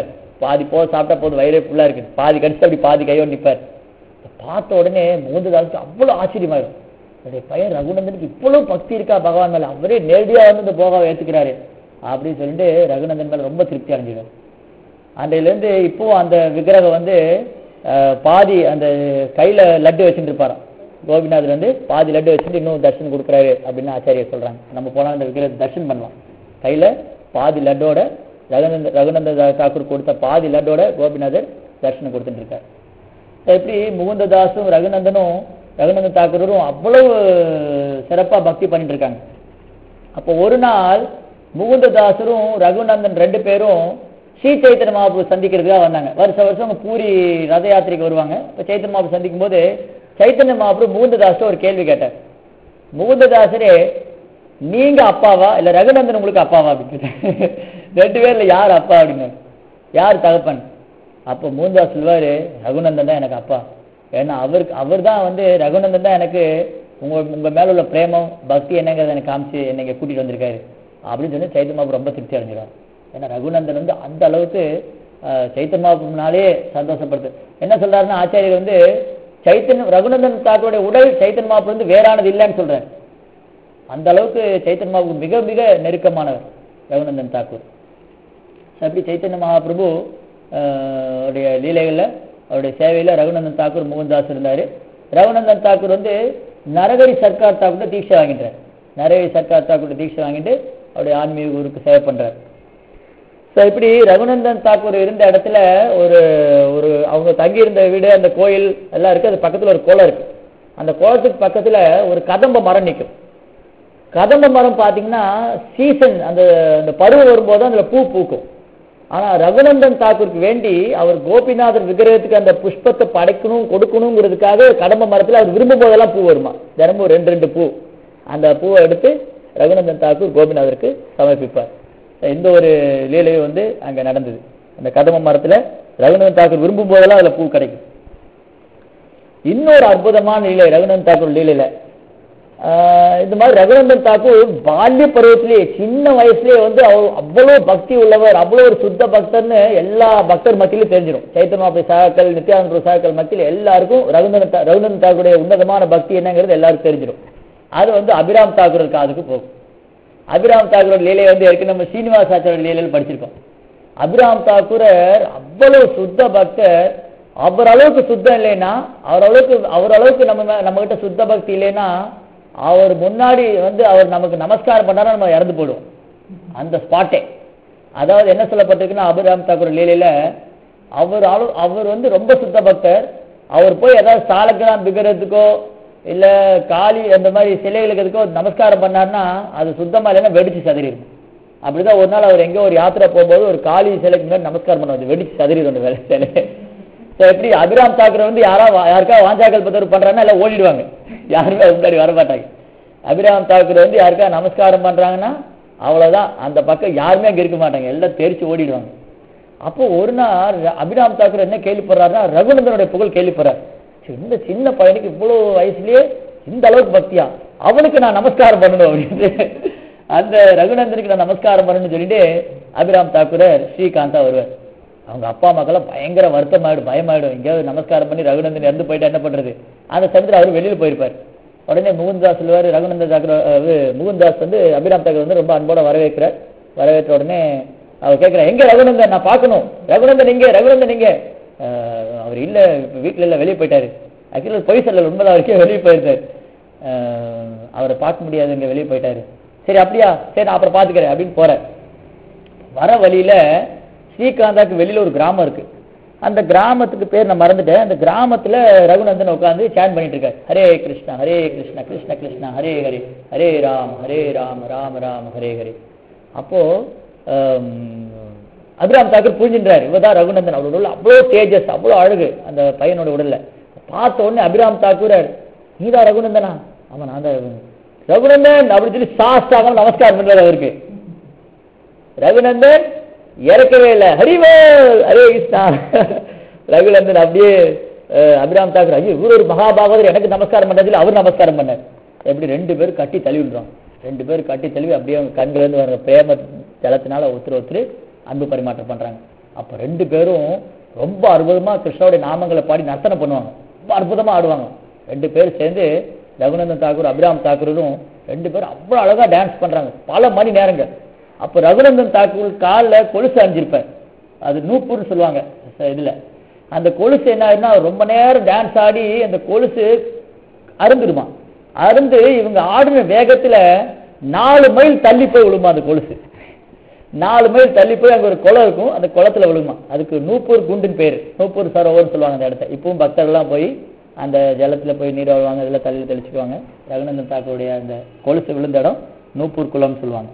பாதி போக சாப்பிட்டா போதும் வயிறே ஃபுல்லா இருக்கு பாதி கடிச்சு அப்படி பாதி கையோடு நிப்பார் பார்த்த உடனே முகுந்ததாசுக்கு அவ்வளவு ஆச்சரியமாயிரும் என்னுடைய பையன் ரகுநந்தனுக்கு இவ்வளவு பக்தி இருக்கா பகவான் மேல அவரே நேரடியா வந்து இந்த போகாவை ஏத்துக்கிறாரு அப்படின்னு சொல்லிட்டு ரகுநந்தன் மேல ரொம்ப திருப்தி அடைஞ்சிடும் அன்றையில இருந்து இப்போ அந்த விக்கிரகம் வந்து அஹ், பாதி அந்த கையில லட்டு வச்சுட்டு இருப்பாராம் கோபிநாதர் வந்து பாதி லட்டு வச்சுட்டு இன்னும் தர்ஷன் கொடுக்குறாரு அப்படின்னு ஆச்சாரியர் சொல்றாங்க நம்ம போனா அந்த விக்கிரகத்தை தர்ஷன் பண்ணலாம் கையில பாதி லட்டோட ரகுநந்த ரகுநந்த தாக்கூர் கொடுத்த பாதி லட்டோட கோபிநாதர் தர்ஷனம் கொடுத்துட்டு இருக்காரு எப்படி முகுந்ததாசும் ரகுநந்தனும் ரகுநந்த தாக்கூரும் அவ்வளவு சிறப்பா பக்தி பண்ணிட்டு இருக்காங்க அப்போ ஒரு நாள் முகுந்ததாசரும் ரகுநந்தன் ரெண்டு பேரும் ஸ்ரீ சைத்தன்ய மகாபுரு சந்திக்கிறதுக்காக வந்தாங்க வருஷ வருஷம் அவங்க பூரி ரத யாத்திரைக்கு வருவாங்க இப்போ சைத்தன்ய மகாபுரு சந்திக்கும் போது சைத்தன்ய மகாபுரு முகுந்ததாசர் ஒரு கேள்வி கேட்டார் முகுந்ததாசரே நீங்க அப்பாவா இல்ல ரகுநந்தன் உங்களுக்கு அப்பாவா அப்படின்னு கேட்டாரு. ரெண்டு பேர்ல யார் அப்பா அப்படின்னு யார் தகப்பன் அப்போ மூந்தாஸ் சொல்வாரு ரகுநந்தன் தான் எனக்கு அப்பா ஏன்னா அவருக்கு அவர் தான் வந்து ரகுநந்தன் தான் எனக்கு உங்க உங்க மேல உள்ள பிரேமம் பக்தி என்னங்கிறத எனக்கு காமிச்சு என்னை இங்க கூட்டிட்டு வந்திருக்காரு அப்படின்னு சொல்லி சைத்தன்மாபு ரொம்ப திருப்தி அடைஞ்சிடும் ஏன்னா ரகுநந்தன் வந்து அந்த அளவுக்கு அஹ், சைத்தன்மாபுனாலே சந்தோஷப்படுது என்ன சொல்றாருன்னா ஆச்சாரியர் வந்து சைத்தன் ரகுநந்தன் தாக்கூருடைய உடல் சைத்தன் மாப்பு வந்து வேறானது இல்லைன்னு சொல்றாரு அந்த அளவுக்கு சைத்தன்ய மகாபுரு மிக மிக நெருக்கமானவர் ரகுநந்தன் தாக்கூர் So, அப்படி சைத்தன்ய மகாபிரபு ஆஹ், அவருடைய லீலைகள்ல அவருடைய சேவையில ரகுநந்தன் தாக்கூர் முகுந்தாஸ் இருந்தாரு ரகுநந்தன் தாக்கூர் வந்து நரகரி சர்க்கார் தாக்கூர்ட்ட தீட்சை வாங்கிட்டார் நரகரி சர்க்கார் தாக்கூர்ட்ட தீட்சை வாங்கிட்டு அவருடைய ஆன்மீக குருக்கு சேவை பண்றார் ஸோ இப்படி ரகுநந்தன் தாக்கூர் இருந்த இடத்துல ஒரு ஒரு அவங்க தங்கி இருந்த வீடு அந்த கோயில் எல்லாம் இருக்கு அது பக்கத்துல ஒரு குளம் இருக்கு அந்த குளத்துக்கு பக்கத்துல ஒரு கதம்ப மரம் நிற்கும் கதம்ப மரம் பாத்தீங்கன்னா சீசன் அந்த அந்த பருவம் வரும்போது அதுல பூ பூக்கும் ஆனா ரகுநந்தன் தாக்கூருக்கு வேண்டி அவர் கோபிநாதர் விக்கிரகத்துக்கு அந்த புஷ்பத்தை படைக்கணும் கொடுக்கணுங்கிறதுக்காக கடம்ப மரத்துல அவர் விரும்பும் போதெல்லாம் பூ வருமா தினமும் ரெண்டு ரெண்டு பூ அந்த பூவை எடுத்து ரகுநந்தன் தாக்கூர் கோபிநாதருக்கு சமர்ப்பிப்பார் இந்த ஒரு லீலையும் வந்து அங்க நடந்தது அந்த கதம்ப மரத்துல ரகுநந்தன் தாக்கூர் விரும்பும் போதெல்லாம் அதுல பூ கிடைக்கும் இன்னொரு அற்புதமான லீலை ரகுநந்தன் தாக்கூர் லீலையில ஆஹ் இந்த மாதிரி ரகுநந்தன் தாக்கூர் பால்ய பருவத்திலேயே சின்ன வயசுலயே வந்து அவர் அவ்வளவு பக்தி உள்ளவர் அவ்வளவு ஒரு சுத்த பக்தர்னு எல்லா பக்தர் மத்தியிலும் தெரிஞ்சிடும் சைத்தன்மாபி சாக்கள் நித்யானந்த சாக்கள் மத்தியில் எல்லாருக்கும் ரகுநந்தன் தா- ரகுநந்தன் தாக்கூருடைய உன்னதமான பக்தி என்னங்கிறது எல்லாருக்கும் தெரிஞ்சிடும் அது வந்து அபிராம் தாக்கூர் காதுக்கு போகும் அபிராம் தாக்கூரோட லீலையை வந்து ஏற்கனவே நம்ம சீனிவாஸ் ஆச்சாரிய லீலையில் படிச்சிருக்கோம் அபிராம் தாக்கூரர் அவ்வளவு சுத்த பக்தர் அவர் அளவுக்கு சுத்தம் இல்லைன்னா அவர் அளவுக்கு அவர் அளவுக்கு நம்ம மே- நம்ம கிட்ட சுத்த பக்தி இல்லைன்னா அவர் முன்னாடி வந்து அவர் நமக்கு நமஸ்காரம் பண்ணாரா நம்ம இறந்து போயிடுவோம் அந்த ஸ்பாட்டே அதாவது என்ன சொல்லப்பட்டிருக்குன்னா அபிராம் தாக்கூர் லீலையில அவர் அளவு அவர் வந்து ரொம்ப சுத்த பக்தர் அவர் போய் ஏதாவது சாலக்கிராம் பிகிறதுக்கோ இல்ல காளி அந்த மாதிரி சிலைகளுக்கு எதுக்கோ நமஸ்காரம் பண்ணாருன்னா அது சுத்தமா இல்லைன்னா வெடிச்சு சதறிடும் அப்படிதான் ஒரு நாள் அவர் எங்க ஒரு யாத்திரை போகும்போது ஒரு காளி சிலைக்கு முன்னாடி நமஸ்காரம் பண்ண வந்து வெடிச்சு சதறிடும் அந்த வேலை சிலை So, எப்படி அபிராம் தாக்கரை வந்து யாரா யாருக்கா வாஞ்சாக்கல் பத்தர் பண்றாங்கன்னா எல்லாம் ஓடிடுவாங்க யாருமே அது முன்னாடி வர மாட்டாங்க அபிராம் தாக்கர் வந்து யாருக்கா நமஸ்காரம் பண்றாங்கன்னா அவ்வளவுதான் அந்த பக்கம் யாருமே அங்க இருக்க மாட்டாங்க எல்லாம் தெரிச்சு ஓடிடுவாங்க அப்போ ஒரு நாள் ர- அபிராம் தாக்கூர் என்ன கேள்விப்படுறாருன்னா ரகுநந்தனுடைய புகழ் கேள்விப்படுறார் சரி, இந்த சின்ன பையனுக்கு இவ்வளவு வயசுலயே இந்த அளவுக்கு பக்தியா அவனுக்கு நான் நமஸ்காரம் பண்ணணும் அப்படின்ட்டு அந்த ரகுநந்தனுக்கு நான் நமஸ்காரம் பண்ணணும்னு சொல்லிட்டு அபிராம் தாக்கூரர் ஸ்ரீகாந்தா வருவார் அவங்க அப்பா அம்மாக்கெல்லாம் பயங்கர வருத்தமாயிடும் பயமாயிடும் எங்கேயாவது நமஸ்காரம் பண்ணி ரகுநந்தன் இறந்து போயிட்டா என்ன பண்றது அந்த சமயத்தில் அவர் வெளியில போயிருப்பார் உடனே முகுந்தாஸ் சொல்லுவார் ரகுநந்தன் தாக்கர் அஹ், முகுந்தாஸ் வந்து அபிராம் தாக்கர் வந்து ரொம்ப அன்போட வரவேற்கிறார் வரவேற்ற உடனே அவர் கேட்கிறார் எங்க ரகுநந்தன் நான் பார்க்கணும் ரகுநந்தன் எங்க ரகுநந்தன் எங்க அஹ், அவர் இல்ல வீட்டுல இல்ல வெளியே போயிட்டாரு ஆக்சுவலி பொய் சொல்லல உண்மைதான் வரைக்கும் வெளியே போயிருந்தார் அஹ், அவரை பார்க்க முடியாது இங்க வெளியே போயிட்டாரு சரி அப்படியா சரி நான் அப்புறம் பாத்துக்கிறேன் அப்படின்னு போறார் வர வழியில ஸ்ரீகாந்தாக்கு வெளியில ஒரு கிராமம் இருக்கு அந்த கிராமத்துக்கு பேர் நான் மறந்துட்டேன் அந்த கிராமத்துல ரகுநந்தன் உட்கார்ந்து சேன் பண்ணிட்டு இருக்காரு ஹரே கிருஷ்ணா ஹரே கிருஷ்ணா கிருஷ்ண கிருஷ்ணா ஹரே ஹரே ஹரே ராம் ஹரே ராம் ராம ராம் ஹரே ஹரே அப்போ ஆம், அபிராம் தாக்கூர் புரிஞ்சின்றாரு இவதான் ரகுநந்தன் அவரோட உடல் அவ்வளோ தேஜஸ் அவ்வளோ அழகு அந்த பையனோட உடல்ல பார்த்த உடனே அபிராம் தாக்கூரர் நீதான் ரகுநந்தனா ஆமா நான் தான் ரகுநந்தன். ரகுநந்தன் அப்படின்னு சொல்லி சாஸ்தாகம் நமஸ்காரம் பண்றாரு அவருக்கு ரகுநந்தன் இறக்கவே இல்லை ஹரிவேல் ஹரே கிருஷ்ணா ரகுநந்தன் அப்படியே அஹ், அபிராம் தாக்கூர் ஐயோ இவர் ஒரு மகாபாகவதர் எனக்கு நமஸ்காரம் பண்ணதில்லை அவர் நமஸ்காரம் பண்ணார் எப்படி ரெண்டு பேரும் கட்டி தள்ளி விடுறோம் ரெண்டு பேரும் கட்டி தழுவி அப்படியே அவங்க கண்கள் இருந்து வர பிரேம ஜலத்தினால ஒருத்தர் ஒருத்தர் அன்பு பரிமாற்றம் பண்றாங்க அப்ப ரெண்டு பேரும் ரொம்ப அற்புதமா கிருஷ்ணனுடைய நாமங்களை பாடி நர்த்தனம் பண்ணுவாங்க ரொம்ப அற்புதமா ஆடுவாங்க ரெண்டு பேரும் சேர்ந்து ரகுநந்தன் தாக்கூர் அபிராம் தாக்கூரும் ரெண்டு பேரும் அவ்வளவு அழகா டான்ஸ் பண்றாங்க பல மணி நேரங்கள் அப்ப ரகுநந்தன் தாக்கூர் காலில் கொலுசு அணிஞ்சிருப்பார் அது நூப்புன்னு சொல்லுவாங்க ச- இதுல அந்த கொலுசு என்ன ஆயிருன்னா ரொம்ப நேரம் டான்ஸ் ஆடி அந்த கொலுசு அருந்துடுமா அருந்து இவங்க ஆடின வேகத்துல நாலு மைல் தள்ளி போய் விழுமா அந்த கொலுசு நாலு மைல் தள்ளி போய் அங்க ஒரு குளம் இருக்கும் அந்த குளத்துல விழுமா அதுக்கு நூப்பூர் குண்டுன்னு பேரு நூப்பூர் சரோவர்னு சொல்லுவாங்க அந்த இடத்த இப்பவும் பக்தர்கள்லாம் போய் அந்த ஜலத்துல போய் நீர் வாழ்வாங்க இதுல தள்ளி தெளிச்சுக்குவாங்க ரகுநந்தன் தாக்கூருடைய அந்த கொலுசு விழுந்த இடம் நூப்பூர் குளம்னு சொல்லுவாங்க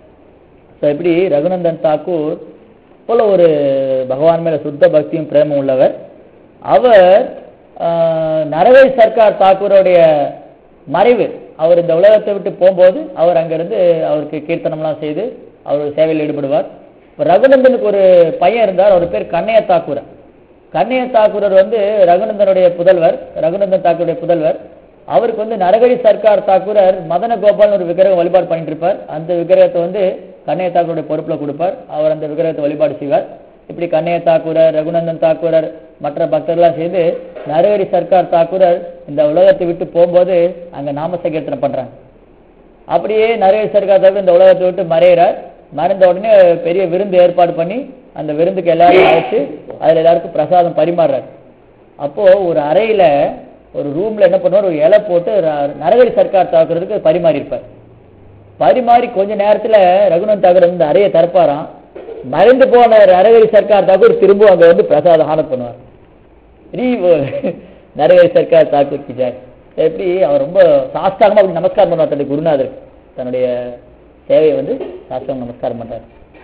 ஸோ இப்படி ரகுநந்தன் தாக்கூர் போல ஒரு பகவான் மேல சுத்த பக்தியும் பிரேமம் உள்ளவர் அவர் ஆஹ், நரவை சர்க்கார் தாக்கூருடைய மறைவு அவர் இந்த உலகத்தை விட்டு போகும்போது அவர் அங்கிருந்து அவருக்கு கீர்த்தனம்லாம் செய்து அவர் சேவையில் ஈடுபடுவார் இப்ப ரகுநந்தனுக்கு ஒரு பையன் இருந்தார் அவர் பேர் கண்ணைய தாக்கூரர் கண்ணைய தாக்கூரர் வந்து ரகுநந்தனுடைய புதல்வர் ரகுநந்தன் தாக்கூருடைய புதல்வர் அவருக்கு வந்து நரகரி சர்க்கார் தாக்கூரர் மதன கோபால்னு ஒரு விக்கிரகம் வழிபாடு பண்ணிட்டு இருப்பார் அந்த விக்கிரகத்தை வந்து கண்ணைய தாக்கூருடைய பொறுப்புல கொடுப்பார் அவர் அந்த விக்கிரகத்தை வழிபாடு செய்வார் இப்படி கண்ணைய தாக்கூரர் ரகுநந்தன் தாக்கூரர் மற்ற பக்தர்கள்லாம் சேர்ந்து நரகரி சர்க்கார் தாக்கூரர் இந்த உலகத்தை விட்டு போகும்போது அங்க நாம சங்கீர்த்தனம் பண்றாங்க அப்படியே நிறைய சர்க்கார் தாக்கூர் இந்த உலகத்தை விட்டு மறையிறார் மறைந்த உடனே பெரிய விருந்து ஏற்பாடு பண்ணி அந்த விருந்துக்கு எல்லாரும் அழைச்சு அதுல எல்லாருக்கும் பிரசாதம் பரிமாறுறாரு அப்போ ஒரு அறையில ஒரு ரூம்ல என்ன பண்ணுவார் ஒரு இலை போட்டு ர- நரகரி சர்க்கார் தாக்குறதுக்கு பரிமாறி இருப்பார் பரிமாறி கொஞ்ச நேரத்துல ரகுநந்த் தாக்கூர் இந்த அறையை திறப்பாராம் மறைந்து போன நரகரி சர்க்கார் தாக்கூர் திரும்ப அங்க வந்து பிரசாதம் ஆனத் பண்ணுவார் ரீ நரகரி சர்க்கார் தாக்கூர் கி ஜெய் எப்படி அவர் ரொம்ப சாஸ்தாகமா அப்படி நமஸ்காரம் பண்ணுவார் தன்னுடைய குருநாதர் தன்னுடைய சேவையை வந்து சாஸ்தாகம் நமஸ்காரம் பண்றார்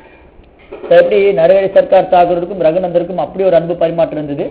So, எப்படி நரகரி சர்க்கார் தாக்கூருக்கும் ரகுநந்தருக்கும் அப்படி ஒரு அன்பு பரிமாற்றம் இருந்தது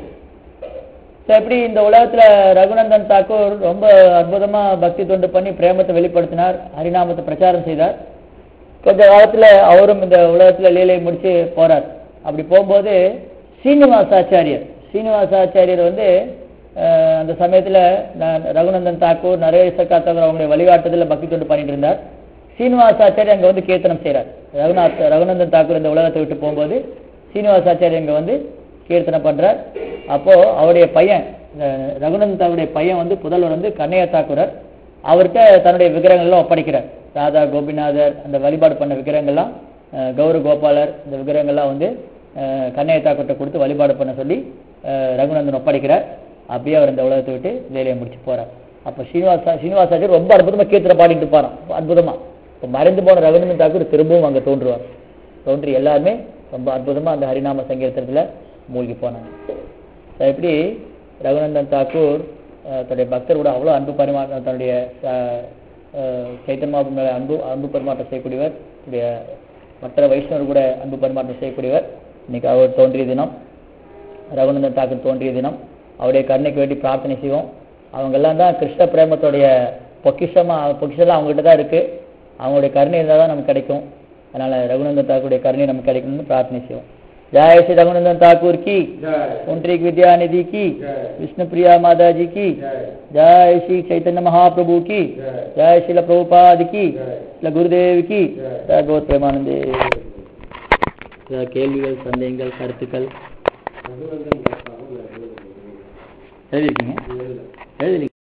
So, எப்படி இந்த உலகத்துல ரகுநந்தன் தாக்கூர் ரொம்ப அற்புதமா பக்தி தொண்டு பண்ணி பிரேமத்தை வெளிப்படுத்தினார் ஹரிநாமத்தை பிரச்சாரம் செய்தார் கொஞ்ச காலத்துல அவரும் இந்த உலகத்துல லீலை முடிச்சு போறார் அப்படி போகும்போது சீனிவாசாச்சாரியர் சீனிவாசாச்சாரியர் வந்து அஹ், அந்த சமயத்துல ந- ரகுநந்தன் தாக்கூர் நரேஷ் சர்க்கார் தாக்கூர் அவங்களுடைய வழிகாட்டுதல பக்தி தொண்டு பண்ணிட்டு இருந்தார் சீனிவாசாச்சாரியர் அங்க வந்து கீர்த்தனம் செய்றார் ரகுநாத் ரகுநந்தன் தாக்கூர் இந்த உலகத்தை விட்டு போகும்போது சீனிவாசாச்சாரியர் இங்க வந்து கீர்த்தனம் பண்றார் அப்போ அவருடைய பையன் இந்த ரகுநந்தன் தாக்கூருடைய பையன் வந்து புதல்வர் வந்து கண்ணையா தாக்கூரர் அவர்கிட்ட தன்னுடைய விக்கிரகங்கள்லாம் ஒப்படைக்கிறார் ராதா கோபிநாதர் அந்த வழிபாடு பண்ண விக்கிரகங்கள்லாம் அஹ், கௌர கோபாலர் இந்த விக்கிரகங்கள்லாம் வந்து அஹ், கண்ணையா தாக்கூர்ட்ட கொடுத்து வழிபாடு பண்ண சொல்லி அஹ், ரகுநந்தன் ஒப்படைக்கிறார் அப்படியே அவர் இந்த உலகத்தை விட்டு வேலையை முடிச்சு போறார் அப்ப ஸ்ரீனிவாசா ஸ்ரீனிவாசாச்சாரியர் ரொம்ப அற்புதமா கீர்த்தனை பாடிட்டு இருப்பாராம் ரொம்ப அற்புதமா இப்ப மறைந்து போன ரகுநந்தன் தாக்கூர் திரும்பவும் அங்க தோன்றுவார் தோன்றி எல்லாருமே ரொம்ப அற்புதமா அந்த ஹரிநாம சங்கீர்த்தனத்துல மூழ்கி போனாங்க So, எப்படி ரகுநந்தன் தாக்கூர் அஹ், தன்னுடைய பக்தர் கூட அவ்வளவு அன்பு பரிமாற்றம் தன்னுடைய அஹ், அஹ், சைத்தன்ய மாபு மேல அன்பு அன்பு பரிமாற்றம் செய்யக்கூடியவர் தன்னுடைய மற்ற வைஷ்ணவர் கூட அன்பு பரிமாற்றம் செய்யக்கூடியவர் இன்னைக்கு அவர் தோன்றிய தினம் ரகுநந்தன் தாக்கூர் தோன்றிய தினம் அவருடைய கருணைக்கு வேண்டி பிரார்த்தனை செய்வோம் அவங்க எல்லாம் தான் கிருஷ்ண பிரேமத்துடைய பொக்கிஷமா பொக்கிஷம்லாம் அவங்ககிட்ட தான் இருக்கு அவங்களுடைய கருணை இருந்தால் தான் நமக்கு கிடைக்கும் அதனால ரகுநந்தன் தாக்கூருடைய கருணை நமக்கு கிடைக்கணும்னு பிரார்த்தனை செய்வோம் ஜெய ஸ்ரீ ரகுநந்தன் தாக்கூர் की जय पुंडरीक विद्यानिधि की जय विष्णु प्रिया माता जी की जय जय श्री चैतन्य महाप्रभु की जय जय श्रील प्रभुपाद की जय श्रील गुरुदेव की जय जय बहुत பிரேமானந்தே சில கேள்விகள் சந்தேகங்கள் கருத்துக்கள் ரகுநந்தன் தாஸ் அவர்கள் எழுதிருக்கீங்க எழுதி